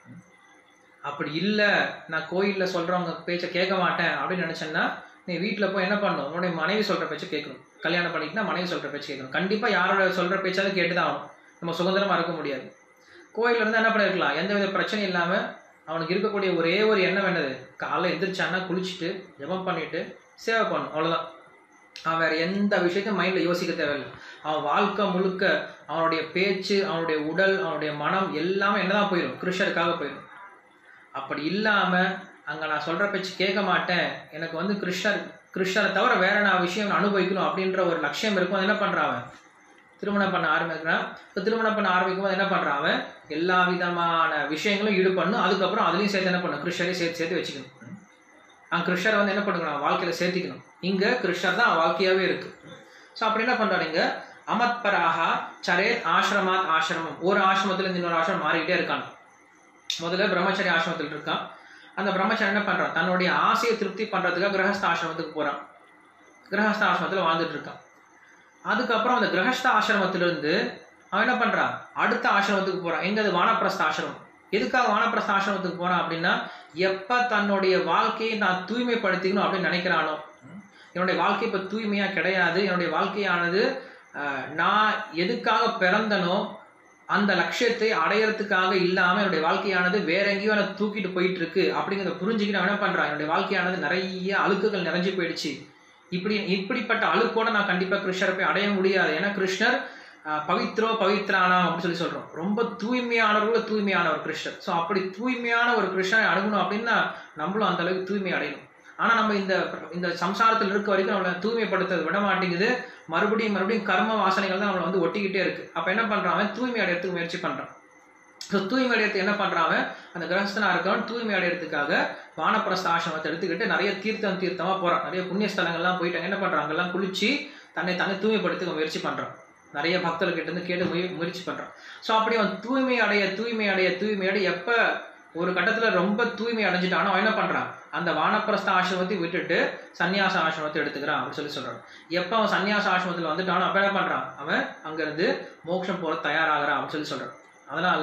அப்படி இல்லை நான் கோயிலில் சொல்கிறவங்க பேச்சை கேட்க மாட்டேன் அப்படின்னு நினச்சேன்னா நீ வீட்டில் போய் என்ன பண்ணணும் உன்னுடைய மனைவி சொல்கிற பேச்சை கேட்கணும் கல்யாணம் பண்ணிக்கிட்டா மனைவி சொல்கிற பேச்சு கேட்கணும் கண்டிப்பாக யாரோட சொல்கிற பேச்சாவது கேட்டு தான் ஆகணும் நம்ம சுதந்திரமாக இருக்க முடியாது கோயில்ல இருந்து என்ன பண்ணிருக்கலாம் எந்த வித பிரச்சனையும் இல்லாமல் அவனுக்கு இருக்கக்கூடிய ஒரே ஒரு எண்ணம் என்னது காலைல எந்திரிச்சான்னா குளிச்சுட்டு ஜெபம் பண்ணிட்டு சேவை பண்ணணும் அவ்வளோதான் அவன் வேற எந்த விஷயத்தையும் மைண்டில் யோசிக்க தேவையில்லை அவன் வாழ்க்கை முழுக்க அவனுடைய பேச்சு அவனுடைய உடல் அவனுடைய மனம் எல்லாமே என்னதான் போயிடும் கிருஷ்ணருக்காக போயிடும் அப்படி இல்லாம அங்க நான் சொல்ற பேச்சு கேட்க மாட்டேன் எனக்கு வந்து கிருஷ்ணர் கிருஷ்ணரை தவிர வேற நான் விஷயம் அனுபவிக்கணும் அப்படின்ற ஒரு லட்சியம் இருக்கும் அது என்ன பண்றான் அவன் திருமணம் பண்ண ஆரம்பிக்கிறான் இப்போ திருமணம் பண்ண ஆரம்பிக்கும் போது என்ன பண்றான் அவன் எல்லா விதமான விஷயங்களும் ஈடுபடணும் அதுக்கப்புறம் அதுலயும் சேர்த்து என்ன பண்ணணும் கிருஷ்ணரையும் சேர்த்து சேர்த்து வச்சுக்கணும் அங்க கிருஷ்ணரை வந்து என்ன பண்ணுறான் வாழ்க்கையில சேர்த்திக்கணும் இங்க கிருஷ்ணர் தான் வாழ்க்கையாவே இருக்கு ஸோ அப்படி என்ன பண்றாரு இங்க அமத்பராகா சரேத் ஆசிரமாத் ஆசிரமம் ஒரு ஆசிரமத்துல இருந்து இன்னொரு ஆசிரமம் மாறிக்கிட்டே இருக்கான் முதல்ல பிரம்மச்சரிய ஆசிரமத்தில் இருக்கான் அந்த பிரம்மச்சாரி என்ன பண்றான் தன்னுடைய ஆசையை திருப்தி பண்றதுக்காக கிரகஸ்த ஆசிரமத்துக்கு போறான் கிரகஸ்த ஆசிரமத்துல வாழ்ந்துட்டு இருக்கான் அதுக்கப்புறம் அந்த கிரகஸ்த ஆசிரமத்திலிருந்து அவன் என்ன பண்றான் அடுத்த ஆசிரமத்துக்கு போறான் எங்க அது வானப்பிரஸ்த ஆசிரமம் எதுக்காக வானப்பிரஸ்த ஆசிரமத்துக்கு போறான் அப்படின்னா எப்ப தன்னுடைய வாழ்க்கையை நான் தூய்மைப்படுத்திக்கணும் அப்படின்னு நினைக்கிறானோ என்னுடைய வாழ்க்கை இப்ப தூய்மையா கிடையாது என்னுடைய வாழ்க்கையானது அஹ், நான் எதுக்காக பிறந்தனோ அந்த லட்சியத்தை அடையறதுக்காக இல்லாம என்னுடைய வாழ்க்கையானது வேற எங்கேயோ எனக்கு தூக்கிட்டு போயிட்டு இருக்கு அப்படிங்கிறத புரிஞ்சுக்கிட்டு அவன் என்ன பண்றான் என்னுடைய வாழ்க்கையானது நிறைய அழுக்குகள் நிறைஞ்சு போயிடுச்சு இப்படி இப்படிப்பட்ட அழுக்கோட நான் கண்டிப்பா கிருஷ்ணரை போய் அடைய முடியாது ஏன்னா கிருஷ்ணர் அஹ், பவித்ரோ பவித்ரானாம் அப்படின்னு சொல்லி சொல்றோம் ரொம்ப தூய்மையானவர்கள தூய்மையானவர் கிருஷ்ணர் ஸோ அப்படி தூய்மையான ஒரு கிருஷ்ணரை அணுகணும் அப்படின்னா நம்மளும் அந்த அளவுக்கு தூய்மை அடையணும் ஆனா நம்ம இந்த இந்த சம்சாரத்தில் இருக்க வரைக்கும் நம்மளை தூய்மைப்படுத்த விட மாட்டேங்குது மறுபடியும் மறுபடியும் கர்ம வாசனைகள் தான் நம்மளை வந்து ஒட்டிக்கிட்டே இருக்கு அப்ப என்ன பண்றான் அவன் தூய்மை அடையறதுக்கு முயற்சி பண்றான் ஸோ தூய்மை அடையறதுக்கு என்ன பண்றான் அவன் அந்த கிரகஸ்தனா இருக்கவன் தூய்மை அடையறதுக்காக வானப்பிரஸ்த ஆசிரமத்தை எடுத்துக்கிட்டு நிறைய தீர்த்தம் தீர்த்தமா போறான் நிறைய புண்ணிய ஸ்தலங்கள்லாம் போயிட்டு அங்க என்ன பண்றான் அங்கெல்லாம் குளிச்சு தன்னை தன்னை தூய்மைப்படுத்திக்க முயற்சி பண்றான் நிறைய பக்தர்கிட்ட இருந்து கேட்டு முய முயற்சி பண்றான் ஸோ அப்படி அவன் தூய்மை அடைய தூய்மை அடைய தூய்மை அடைய எப்ப ஒரு கட்டத்துல ரொம்ப தூய்மை அடைஞ்சிட்டானோ அவன் என்ன பண்றான் அந்த வானப்பிரஸ்த ஆசிரமத்தை விட்டுட்டு சன்னியாச ஆசிரமத்தை எடுத்துக்கிறான் அப்படின்னு சொல்லி சொல்றான் எப்ப அவன் சன்னியாச ஆசிரமத்துல வந்துட்டானோ அப்ப என்ன பண்றான் அவன் அங்க இருந்து மோட்சம் போற தயாராகிறான் அப்படின்னு சொல்லி சொல்றான் அதனால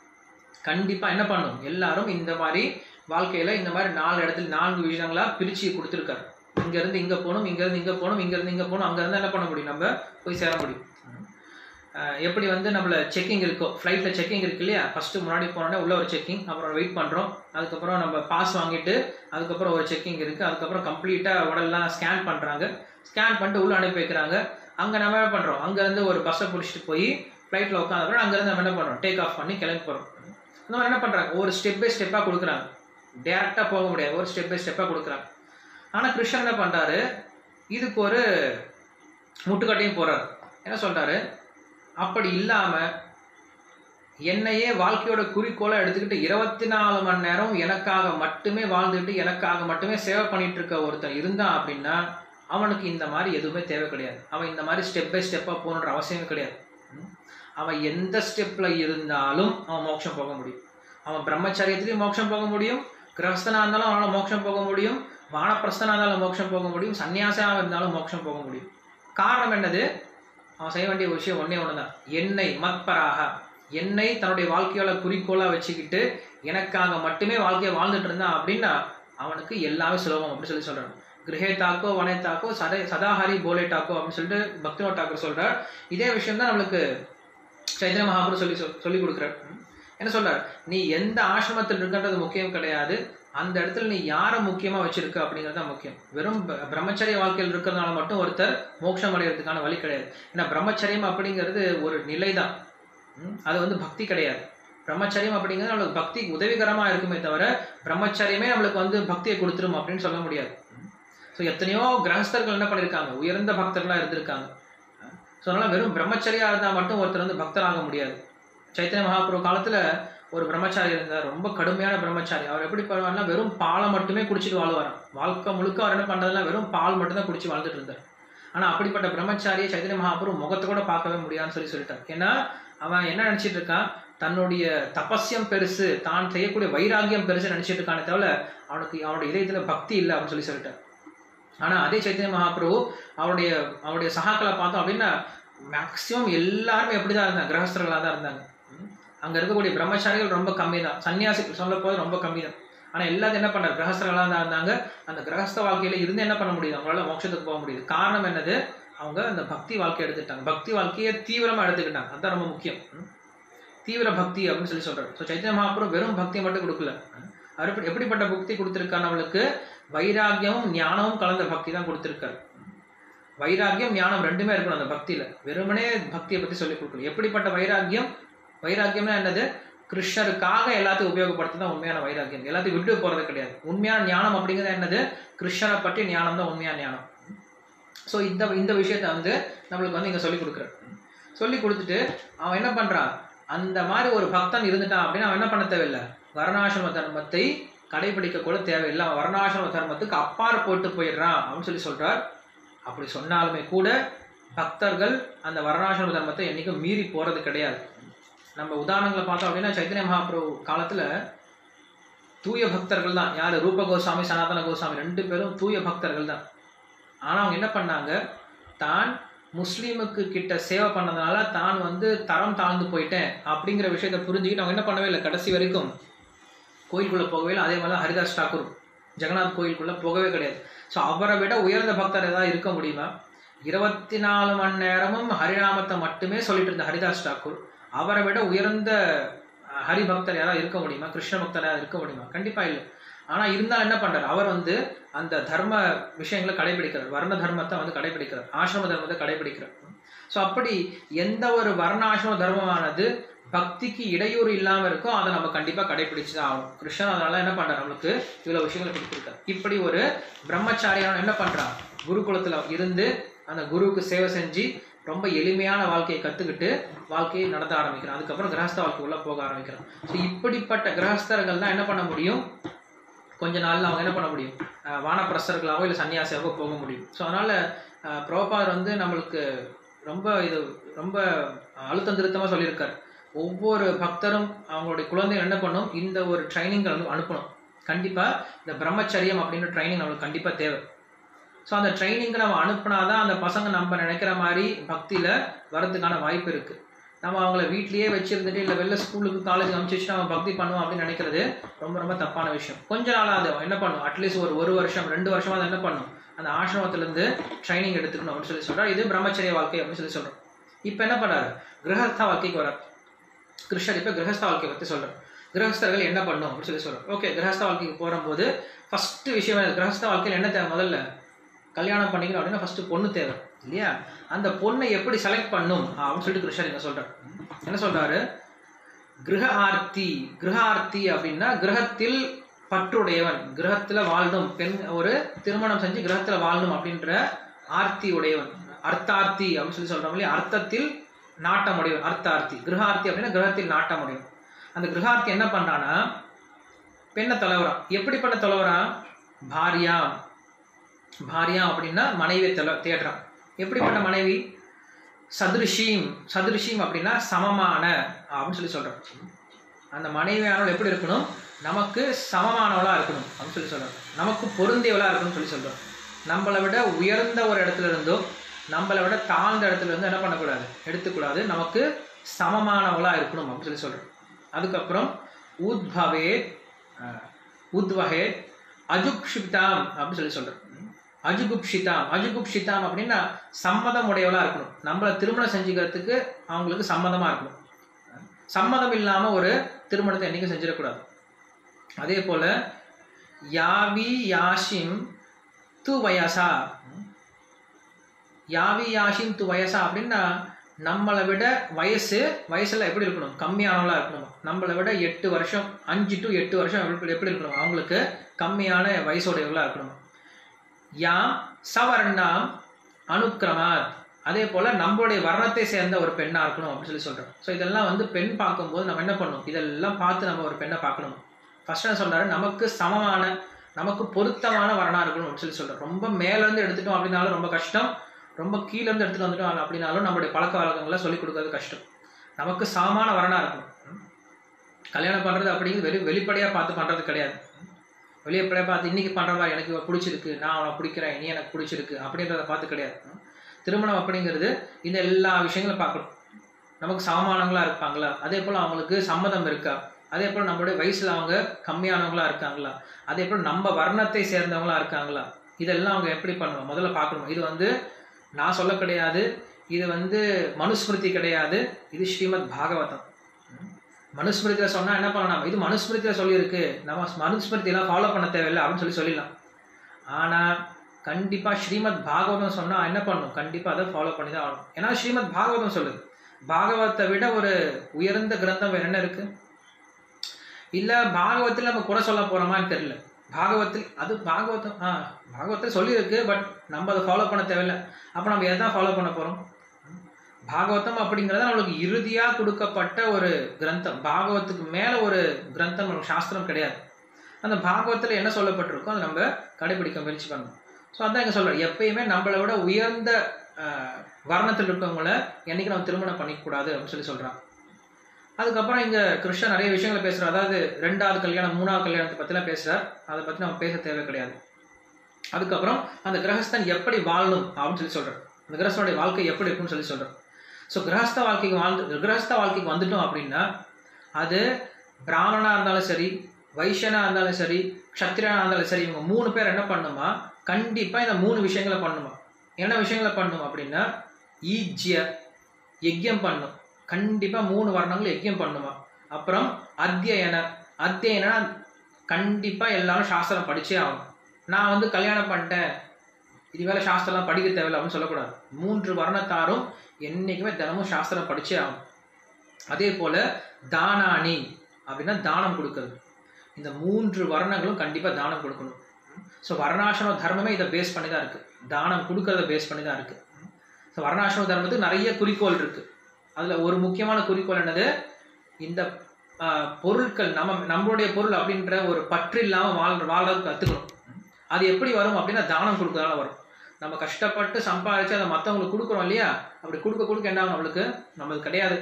கண்டிப்பா என்ன பண்ணும் எல்லாரும் இந்த மாதிரி வாழ்க்கையில இந்த மாதிரி நாலு இடத்துல நான்கு விஷயங்களா பிரிச்சு கொடுத்துருக்காரு இங்க இருந்து இங்க போகணும் இங்க இருந்து இங்க போகணும் இங்க இருந்து இங்க போகணும் அங்க இருந்து என்ன பண்ண முடியும் நம்ம போய் சேர முடியும் அஹ், எப்படி வந்து நம்மள செக்கிங் இருக்கோ ஃப்ளைட்டில் செக்கிங் இருக்கு இல்லையா ஃபஸ்ட்டு முன்னாடி போனோடனே உள்ள ஒரு செக்கிங் அப்புறம் வெயிட் பண்ணுறோம் அதுக்கப்புறம் நம்ம பாஸ் வாங்கிட்டு அதுக்கப்புறம் ஒரு செக்கிங் இருக்குது அதுக்கப்புறம் கம்ப்ளீட்டாக உடல்லாம் ஸ்கேன் பண்ணுறாங்க ஸ்கேன் பண்ணிட்டு உள்ளே அனுப்பி வைக்கிறாங்க அங்கே நம்ம என்ன பண்ணுறோம் அங்கேருந்து ஒரு பஸ்ஸை பிடிச்சிட்டு போய் ஃப்ளைட்டில் உட்காந்து அங்கேருந்து நம்ம என்ன பண்ணுறோம் டேக் ஆஃப் பண்ணி கிளம்பி போகிறோம் இந்த மாதிரி என்ன பண்ணுறாங்க ஒரு ஸ்டெப் பை ஸ்டெப்பாக கொடுக்குறாங்க டேரெக்டாக போக முடியாது ஒரு ஸ்டெப் பை ஸ்டெப்பாக கொடுக்குறாங்க ஆனால் கிருஷ்ணன் என்ன பண்ணுறாரு இதுக்கு ஒரு முட்டுக்கட்டையும் போறாரு என்ன சொல்றாரு அப்படி இல்லாம என்னையே வாழ்க்கையோட குறிக்கோளை எடுத்துக்கிட்டு இருபத்தி நாலு மணி நேரம் எனக்காக மட்டுமே வாழ்ந்துட்டு எனக்காக மட்டுமே சேவை பண்ணிட்டு இருக்க ஒருத்தன் இருந்தான் அப்படின்னா அவனுக்கு இந்த மாதிரி எதுவுமே தேவை கிடையாது அவன் இந்த மாதிரி ஸ்டெப் பை ஸ்டெப்பாக போகணுன்ற அவசியமே கிடையாது ம். அவன் எந்த ஸ்டெப்ல இருந்தாலும் அவன் மோட்சம் போக முடியும் அவன் பிரம்மச்சரியத்திலையும் மோட்சம் போக முடியும் கிரகஸ்தனா இருந்தாலும் அவனால மோட்சம் போக முடியும் வானப்பிரஸ்தனா இருந்தாலும் மோட்சம் போக முடியும் சன்னியாசியாக இருந்தாலும் மோட்சம் போக முடியும் காரணம் என்னது அவன் செய்ய வேண்டிய விஷயம் ஒண்ணே ஒண்ணுதான் என்னை மத்பராக என்னை தன்னுடைய வாழ்க்கையோட குறிக்கோளா வச்சுக்கிட்டு எனக்காக மட்டுமே வாழ்க்கையை வாழ்ந்துட்டு இருந்தான் அப்படின்னா அவனுக்கு எல்லாமே சுலபம் அப்படின்னு சொல்லி சொல்றான் கிரகே தாக்கோ வனே தாக்கோ சதை சதாஹரி போலே தாக்கோ அப்படின்னு சொல்லிட்டு பக்தினோ டாக்கர் சொல்றார் இதே விஷயம் தான் நம்மளுக்கு சைத்தன்ய மகாபுரு சொல்லி சொல்- சொல்லி கொடுக்குறார் என்ன சொல்றார் நீ எந்த ஆசிரமத்தில் இருக்கின்றது முக்கியம் கிடையாது அந்த இடத்துல நீ யாரை முக்கியமா வச்சிருக்க அப்படிங்கிறது தான் முக்கியம் வெறும் ப- பிரம்மச்சரிய வாழ்க்கையில் இருக்கிறதுனால மட்டும் ஒருத்தர் மோட்சம் அடைகிறதுக்கான வழி கிடையாது ஏன்னா பிரம்மச்சரியம் அப்படிங்கிறது ஒரு நிலை தான் அது வந்து பக்தி கிடையாது பிரம்மச்சரியம் அப்படிங்கிறது நம்மளுக்கு பக்தி உதவிகரமா இருக்குமே தவிர பிரம்மச்சரியமே நம்மளுக்கு வந்து பக்தியை கொடுத்துரும் அப்படின்னு சொல்ல முடியாது ஸோ எத்தனையோ கிரகஸ்தர்கள் என்ன பண்ணியிருக்காங்க உயர்ந்த பக்தர்களாக இருந்திருக்காங்க ஸோ அதனால வெறும் பிரம்மச்சரியா இருந்தால் மட்டும் ஒருத்தர் வந்து பக்தராக முடியாது சைத்தன்ய மகாபுரு காலத்துல ஒரு பிரம்மச்சாரி இருந்தார் ரொம்ப கடுமையான பிரம்மச்சாரி அவர் எப்படி பண்ணுவார்னா வெறும் பாலை மட்டுமே குடிச்சிட்டு வாழ்வாராம் வாழ்க்கை முழுக்க அவர் என்ன பண்றதுன்னா வெறும் பால் மட்டும் தான் குடிச்சு வாழ்ந்துட்டு இருந்தார் ஆனா அப்படிப்பட்ட பிரம்மச்சாரியை சைத்தன்ய மகாபுரு முகத்தை கூட பார்க்கவே முடியாதுன்னு சொல்லி சொல்லிட்டார் ஏன்னா அவன் என்ன நினைச்சிட்டு இருக்கான் தன்னுடைய தபஸ்யம் பெருசு தான் செய்யக்கூடிய வைராகியம் பெருசு நினைச்சிட்டு இருக்கானே தவிர அவனுக்கு அவனுடைய இதயத்துல பக்தி இல்லை அப்படின்னு சொல்லி சொல்லிட்டார் ஆனா அதே சைத்தன்ய மகாபிரபு அவருடைய அவருடைய சகாக்களை பார்த்தோம் அப்படின்னா மேக்சிமம் எல்லாருமே எப்படிதான் இருந்தாங்க கிரகஸ்தர்களாக தான் இருந்தாங்க ம். அங்க இருக்கக்கூடிய பிரம்மச்சாரிகள் ரொம்ப கம்மி தான் சன்னியாசிகள் சொல்ல போது ரொம்ப கம்மி தான் ஆனா எல்லாத்தையும் என்ன பண்ணார் கிரகஸ்தர்களாக தான் இருந்தாங்க அந்த கிரகஸ்த வாழ்க்கையில இருந்து என்ன பண்ண முடியுது அவங்களால மோட்சத்துக்கு போக முடியுது காரணம் என்னது அவங்க அந்த பக்தி வாழ்க்கை எடுத்துட்டாங்க பக்தி வாழ்க்கையை தீவிரமா எடுத்துக்கிட்டாங்க அதுதான் ரொம்ப முக்கியம் ம். தீவிர பக்தி அப்படின்னு சொல்லி சொல்றாரு ஸோ சைத்தன்ய மகாபுரம் வெறும் பக்தியை மட்டும் கொடுக்கல அவர் எப்படி- எப்படிப்பட்ட பக்தி கொடுத்திருக்காரு அவளுக்கு வைராகியமும் ஞானமும் கலந்த பக்தி தான் கொடுத்திருக்காரு வைராகியம் ஞானம் ரெண்டுமே இருக்கணும் அந்த பக்தியில வெறுமனே பக்தியை பத்தி சொல்லி கொடுக்கல எப்படிப்பட்ட வைராகியம் வைராகியம்னா என்னது கிருஷ்ணருக்காக எல்லாத்தையும் உபயோகப்படுத்தி தான் உண்மையான வைராகியம் எல்லாத்தையும் விட்டு போறது கிடையாது உண்மையான ஞானம் அப்படிங்கிறது என்னது கிருஷ்ணரை பற்றி ஞானம் தான் உண்மையான ஞானம் ஸோ இந்த இந்த விஷயத்த வந்து நம்மளுக்கு வந்து இங்க சொல்லி கொடுக்குறாரு சொல்லி கொடுத்துட்டு அவன் என்ன பண்றான் அந்த மாதிரி ஒரு பக்தன் இருந்துட்டான் அப்படின்னு அவன் என்ன பண்ண தேவையில்லை வர்ணாசிரம தர்மத்தை கடைபிடிக்க கூட தேவையில்லை அவன் வர்ணாசிரம தர்மத்துக்கு அப்பாறு போட்டு போயிடுறான் அப்படின்னு சொல்லி சொல்றார் அப்படி சொன்னாலுமே கூட பக்தர்கள் அந்த வர்ணாசிரம தர்மத்தை என்னைக்கும் மீறி போறது கிடையாது நம்ம உதாரணங்களை பார்த்தோம் அப்படின்னா சைத்தன்ய மகாபிரபு காலத்துல தூய பக்தர்கள் தான் யாரு ரூப கோஸ்வாமி சனாதன கோஸ்வாமி ரெண்டு பேரும் தூய பக்தர்கள் தான் ஆனா அவங்க என்ன பண்ணாங்க தான் முஸ்லீமுக்கு கிட்ட சேவை பண்ணதுனால தான் வந்து தரம் தாழ்ந்து போயிட்டேன் அப்படிங்கிற விஷயத்தை புரிஞ்சுக்கிட்டு அவங்க என்ன பண்ணவே இல்லை கடைசி வரைக்கும் கோயிலுக்குள்ள போகவே இல்லை அதே மாதிரி தான் ஹரிதாஸ் தாக்கூர் ஜெகநாத் கோயிலுக்குள்ள போகவே கிடையாது ஸோ அவரை விட உயர்ந்த பக்தர் ஏதாவது இருக்க முடியுமா இருபத்தி நாலு மணி நேரமும் ஹரிநாமத்தை மட்டுமே சொல்லிட்டு இருந்த ஹரிதாஸ் தாக்கூர் அவரை விட உயர்ந்த அஹ், ஹரிபக்தர் யாராவது இருக்க முடியுமா கிருஷ்ண பக்தர் யாராவது இருக்க முடியுமா கண்டிப்பா இல்லை ஆனா இருந்தாலும் என்ன பண்றாரு அவர் வந்து அந்த தர்ம விஷயங்களை கடைபிடிக்கிறார் வர்ண தர்மத்தை வந்து கடைபிடிக்கிறார் ஆசிரம தர்மத்தை கடைபிடிக்கிறார் ஸோ அப்படி எந்த ஒரு வர்ண ஆசிரம தர்மமானது பக்திக்கு இடையூறு இல்லாம இருக்கோ அதை நம்ம கண்டிப்பா கடைபிடிச்சு தான் ஆகணும் கிருஷ்ணன் அதனால என்ன பண்றாரு நம்மளுக்கு இவ்வளவு விஷயங்களை கொடுத்துருக்காரு இப்படி ஒரு பிரம்மச்சாரியான என்ன பண்றான் குருகுலத்துல இருந்து அந்த குருவுக்கு சேவை செஞ்சு ரொம்ப எளிமையான வாழ்க்கையை கத்துக்கிட்டு வாழ்க்கையை நடத்த ஆரம்பிக்கிறான் அதுக்கப்புறம் கிரகஸ்த வாழ்க்கைக்குள்ள போக ஆரம்பிக்கிறான் ஸோ இப்படிப்பட்ட கிரகஸ்தர்கள் தான் என்ன பண்ண முடியும் கொஞ்ச நாள்ல அவங்க என்ன பண்ண முடியும் அஹ் வானப்பிரஸ்தர்களாவோ இல்லை சன்னியாசியாவோ போக முடியும் ஸோ அதனால அஹ் பிரபுபாதர் வந்து நம்மளுக்கு ரொம்ப இது ரொம்ப அழுத்தம் திருத்தமாக சொல்லியிருக்காரு ஒவ்வொரு பக்தரும் அவங்களுடைய குழந்தைகள் என்ன பண்ணும் இந்த ஒரு ட்ரைனிங் வந்து அனுப்பணும் கண்டிப்பா இந்த பிரம்மச்சரியம் அப்படின்ற ட்ரைனிங் நம்மளுக்கு கண்டிப்பா தேவை ஸோ அந்த ட்ரைனிங்க்கு நம்ம அனுப்புனாதான் அந்த பசங்க நம்ம நினைக்கிற மாதிரி பக்தியில வரதுக்கான வாய்ப்பு இருக்கு நம்ம அவங்கள வீட்லயே வச்சிருந்துட்டு இல்லை வெளில ஸ்கூலுக்கு காலேஜ் அனுப்பிச்சு அவன் பக்தி பண்ணுவான் அப்படின்னு நினைக்கிறது ரொம்ப ரொம்ப தப்பான விஷயம் கொஞ்ச நாளாவது அவன் என்ன பண்ணும் அட்லீஸ்ட் ஒரு ஒரு வருஷம் ரெண்டு வருஷமா அதை என்ன பண்ணும் அந்த ஆசிரமத்துல இருந்து ட்ரைனிங் எடுத்துக்கணும் அப்படின்னு சொல்லி சொல்றாரு இது பிரம்மச்சரிய வாழ்க்கை அப்படின்னு சொல்லி சொல்றோம் இப்போ என்ன பண்ணாரு கிரகஸ்த வாழ்க்கைக்கு வரார் கிருஷ்ணர் இப்போ கிரகஸ்த வாழ்க்கையை பற்றி சொல்கிறார் கிரகஸ்தர்கள் என்ன பண்ணும் அப்படின்னு சொல்லி சொல்கிறார் ஓகே கிரகஸ்த வாழ்க்கைக்கு போகும்போது ஃபஸ்ட்டு விஷயம் என்ன? கிரகஸ்த வாழ்க்கையில் என்ன தேவை முதல்ல கல்யாணம் பண்ணிக்கணும் அப்படின்னா ஃபஸ்ட்டு பொண்ணு தேவை இல்லையா அந்த பொண்ணை எப்படி செலக்ட் பண்ணும் அப்படின்னு சொல்லிட்டு கிருஷ்ணர் என்ன சொல்கிறார் என்ன சொல்கிறாரு கிரக ஆர்த்தி கிரக ஆர்த்தி அப்படின்னா கிரகத்தில் பற்றுடையவன் கிரகத்துல வாழணும் பெண் ஒரு திருமணம் செஞ்சு கிரகத்துல வாழணும் அப்படின்ற ஆர்த்தி உடையவன் அர்த்தார்த்தி அப்படின்னு சொல்லி சொல்றோம் இல்லையா அர்த்தத்தில் நாட்டம் உடையவன் அர்த்தார்த்தி கிரகார்த்தி அப்படின்னா கிரகத்தில் நாட்டம் உடையவன் அந்த கிரகார்த்தி என்ன பண்றானா பெண்ணை தொலைவரான் எப்படி பண்ண தொலைவரான் பாரியா பாரியா அப்படின்னா மனைவியை தொலை தேடுறான் எப்படிப்பட்ட மனைவி சதுருஷீம் சதுருஷீம் அப்படின்னா சமமான அப்படின்னு சொல்லி சொல்றோம் அந்த மனைவியானவள் எப்படி இருக்கணும் நமக்கு சமமானவளா இருக்கணும் அப்படின்னு சொல்லி சொல்றோம் நமக்கு பொருந்தியவளா இருக்கணும்னு சொல்லி சொல்றோம் நம்மளை விட உயர்ந்த ஒரு இடத்துல இருந்தோ நம்மளை விட தாழ்ந்த இடத்துல இருந்து என்ன பண்ணக்கூடாது எடுத்துக்கூடாது நமக்கு சமமானவளா இருக்கணும் அப்படின்னு சொல்லி சொல்றோம் அதுக்கப்புறம் உத்பவே அஹ், உத்வகே அஜுக்ஷிப்தாம் அப்படின்னு சொல்லி சொல்றோம் அஜுகுப்ஷிதாம் அஜுகுப்ஷிதாம் அப்படின்னா சம்மதம் உடையவளா இருக்கணும் நம்மளை திருமணம் செஞ்சுக்கிறதுக்கு அவங்களுக்கு சம்மதமா இருக்கணும் சம்மதம் இல்லாம ஒரு திருமணத்தை என்னைக்கும் செஞ்சிடக்கூடாது அதே போல யாவி யாஷிம் து வயசா யாவி யாஷிம் து வயசா அப்படின்னா நம்மளை விட வயசு வயசுல எப்படி இருக்கணும் கம்மியானவளா இருக்கணும் நம்மளை விட எட்டு வருஷம் அஞ்சு டு எட்டு வருஷம் எப்படி எப்படி இருக்கணும் அவங்களுக்கு கம்மியான வயசுடையவளா இருக்கணும் யாம் சவர்ணாம் அனுக்கிரமாத் அதே போல நம்மளுடைய வர்ணத்தை சேர்ந்த ஒரு பெண்ணா இருக்கணும் அப்படின்னு சொல்லி சொல்றோம் ஸோ இதெல்லாம் வந்து பெண் பார்க்கும்போது நம்ம என்ன பண்ணணும் இதெல்லாம் பார்த்து நம்ம ஒரு பெண்ணை பார்க்கணும் ஃபர்ஸ்ட் என்ன சொல்றாரு நமக்கு சமமான நமக்கு பொருத்தமான வரனா இருக்கணும் அப்படின்னு சொல்லி சொல்றோம் ரொம்ப மேல இருந்து எடுத்துட்டோம் அப்படின்னாலும் ரொம்ப கஷ்டம் ரொம்ப கீழ இருந்து எடுத்துட்டு வந்துட்டோம் அப்படின்னாலும் நம்மளுடைய பழக்க வழக்கங்களை சொல்லிக் கொடுக்கறது கஷ்டம் நமக்கு சமமான வரனா இருக்கணும் ம். கல்யாணம் பண்றது அப்படிங்கிறது வெளி வெளிப்படையா பார்த்து பண்றது கிடையாது வெளியே பார்த்து இன்னைக்கு பண்றவா எனக்கு இவ பிடிச்சிருக்கு நான் அவனை பிடிக்கிறேன் நீ எனக்கு பிடிச்சிருக்கு அப்படின்றத பார்த்து கிடையாது ம். திருமணம் அப்படிங்கிறது இந்த எல்லா விஷயங்களும் பார்க்கணும் நமக்கு சமமானவங்களா இருப்பாங்களா அதே போல அவங்களுக்கு சம்மதம் இருக்கா அதே போல நம்மளுடைய வயசுல அவங்க கம்மியானவங்களா இருக்காங்களா அதே போல நம்ம வர்ணத்தை சேர்ந்தவங்களா இருக்காங்களா இதெல்லாம் அவங்க எப்படி பண்ணுவோம் முதல்ல பார்க்கணும் இது வந்து நான் சொல்ல கிடையாது இது வந்து மனுஸ்மிருதி கிடையாது இது ஸ்ரீமத் பாகவதம் ம். மனுஸ்மிருதியில சொன்னா என்ன பண்ணலாம் இது மனுஸ்மிருதியில சொல்லியிருக்கு நம்ம மனுஸ்மிருதியெல்லாம் ஃபாலோ பண்ண தேவையில்லை அப்படின்னு சொல்லி சொல்லிடலாம் ஆனா கண்டிப்பா ஸ்ரீமத் பாகவதம் சொன்னா என்ன பண்ணணும் கண்டிப்பா அதை ஃபாலோ பண்ணி தான் ஆகணும் ஏன்னா ஸ்ரீமத் பாகவதம் சொல்லுது பாகவத்தை விட ஒரு உயர்ந்த கிரந்தம் வேற என்ன இருக்கு இல்ல பாகவத்தில் நம்ம குறை சொல்ல போறோமான்னு தெரியல பாகவத்தில் அது பாகவதம் ஆ பாகவத்தில் சொல்லியிருக்கு பட் நம்ம அதை ஃபாலோ பண்ண தேவையில்லை அப்போ நம்ம எதை ஃபாலோ பண்ண போறோம் பாகவதம் அப்படிங்கிறது நம்மளுக்கு இறுதியா கொடுக்கப்பட்ட ஒரு கிரந்தம் பாகவத்துக்கு மேல ஒரு கிரந்தம் நமக்கு சாஸ்திரம் கிடையாது அந்த பாகவத்தில் என்ன சொல்லப்பட்டிருக்கோ அதை நம்ம கடைபிடிக்க முயற்சி பண்ணணும் ஸோ அதான் இங்க சொல்றேன் எப்பயுமே நம்மளை விட உயர்ந்த ஆஹ், வர்ணத்தில் இருக்கவங்கள என்னைக்கு நம்ம திருமணம் பண்ணிக்கூடாது அப்படின்னு சொல்லி சொல்றாங்க அதுக்கப்புறம் இங்க கிருஷ்ணன் நிறைய விஷயங்களை பேசுறாரு அதாவது ரெண்டாவது கல்யாணம் மூணாவது கல்யாணத்தை பத்திலாம் பேசுறார் அதை பத்தி நம்ம பேச தேவை கிடையாது அதுக்கப்புறம் அந்த கிரகஸ்தன் எப்படி வாழணும் அப்படின்னு சொல்லி சொல்றார் அந்த கிரகஸ்தனுடைய வாழ்க்கை எப்படி இருக்கும்னு சொல்லி சொல்றார் ஸோ கிரகஸ்த வாழ்க்கைக்கு வாழ்ந்து கிரகஸ்த வாழ்க்கைக்கு வந்துட்டோம் அப்படின்னா அது பிராமணனா இருந்தாலும் சரி வைஷ்யனா இருந்தாலும் சரி க்ஷத்திரியனா இருந்தாலும் சரி இவங்க மூணு பேர் என்ன பண்ணுமா கண்டிப்பா இந்த மூணு விஷயங்களை பண்ணுமா என்ன விஷயங்களை பண்ணும் அப்படின்னா ஈஜ்ய யஜ்யம் பண்ணும் கண்டிப்பா மூணு வர்ணங்கள் யஜ்யம் பண்ணுமா அப்புறம் அத்தியன அத்தியனா கண்டிப்பா எல்லாரும் சாஸ்திரம் படிச்சே ஆகணும் நான் வந்து கல்யாணம் பண்ணிட்டேன் இதுவேளை சாஸ்திரம்லாம் படிக்க தேவையில்லை அப்படின்னு சொல்லக்கூடாது மூன்று வர்ணத்தாரும் என்னைக்குமே தினமும் சாஸ்திரம் படிச்சே ஆகும் அதே போல தானானி அப்படின்னா தானம் கொடுக்கறது இந்த மூன்று வர்ணங்களும் கண்டிப்பா தானம் கொடுக்கணும் ஸோ வர்ணாசிரம தர்மமே இதை பேஸ் பண்ணி தான் இருக்கு தானம் கொடுக்கறத பேஸ் பண்ணி தான் இருக்கு ஸோ வர்ணாசிரம தர்மத்துக்கு நிறைய குறிக்கோள் இருக்கு அதுல ஒரு முக்கியமான குறிக்கோள் என்னது இந்த ஆஹ், பொருட்கள் நம்ம நம்மளுடைய பொருள் அப்படின்ற ஒரு பற்று இல்லாம வாழ் வாழ்றதுக்கு கத்துக்கணும் அது எப்படி வரும் அப்படின்னா தானம் கொடுக்கறதால வரும் நம்ம கஷ்டப்பட்டு சம்பாதிச்சு அதை மற்றவங்களுக்கு கொடுக்குறோம் இல்லையா அப்படி கொடுக்க கொடுக்க என்ன ஆகும் நம்மளுக்கு நம்மளுக்கு கிடையாது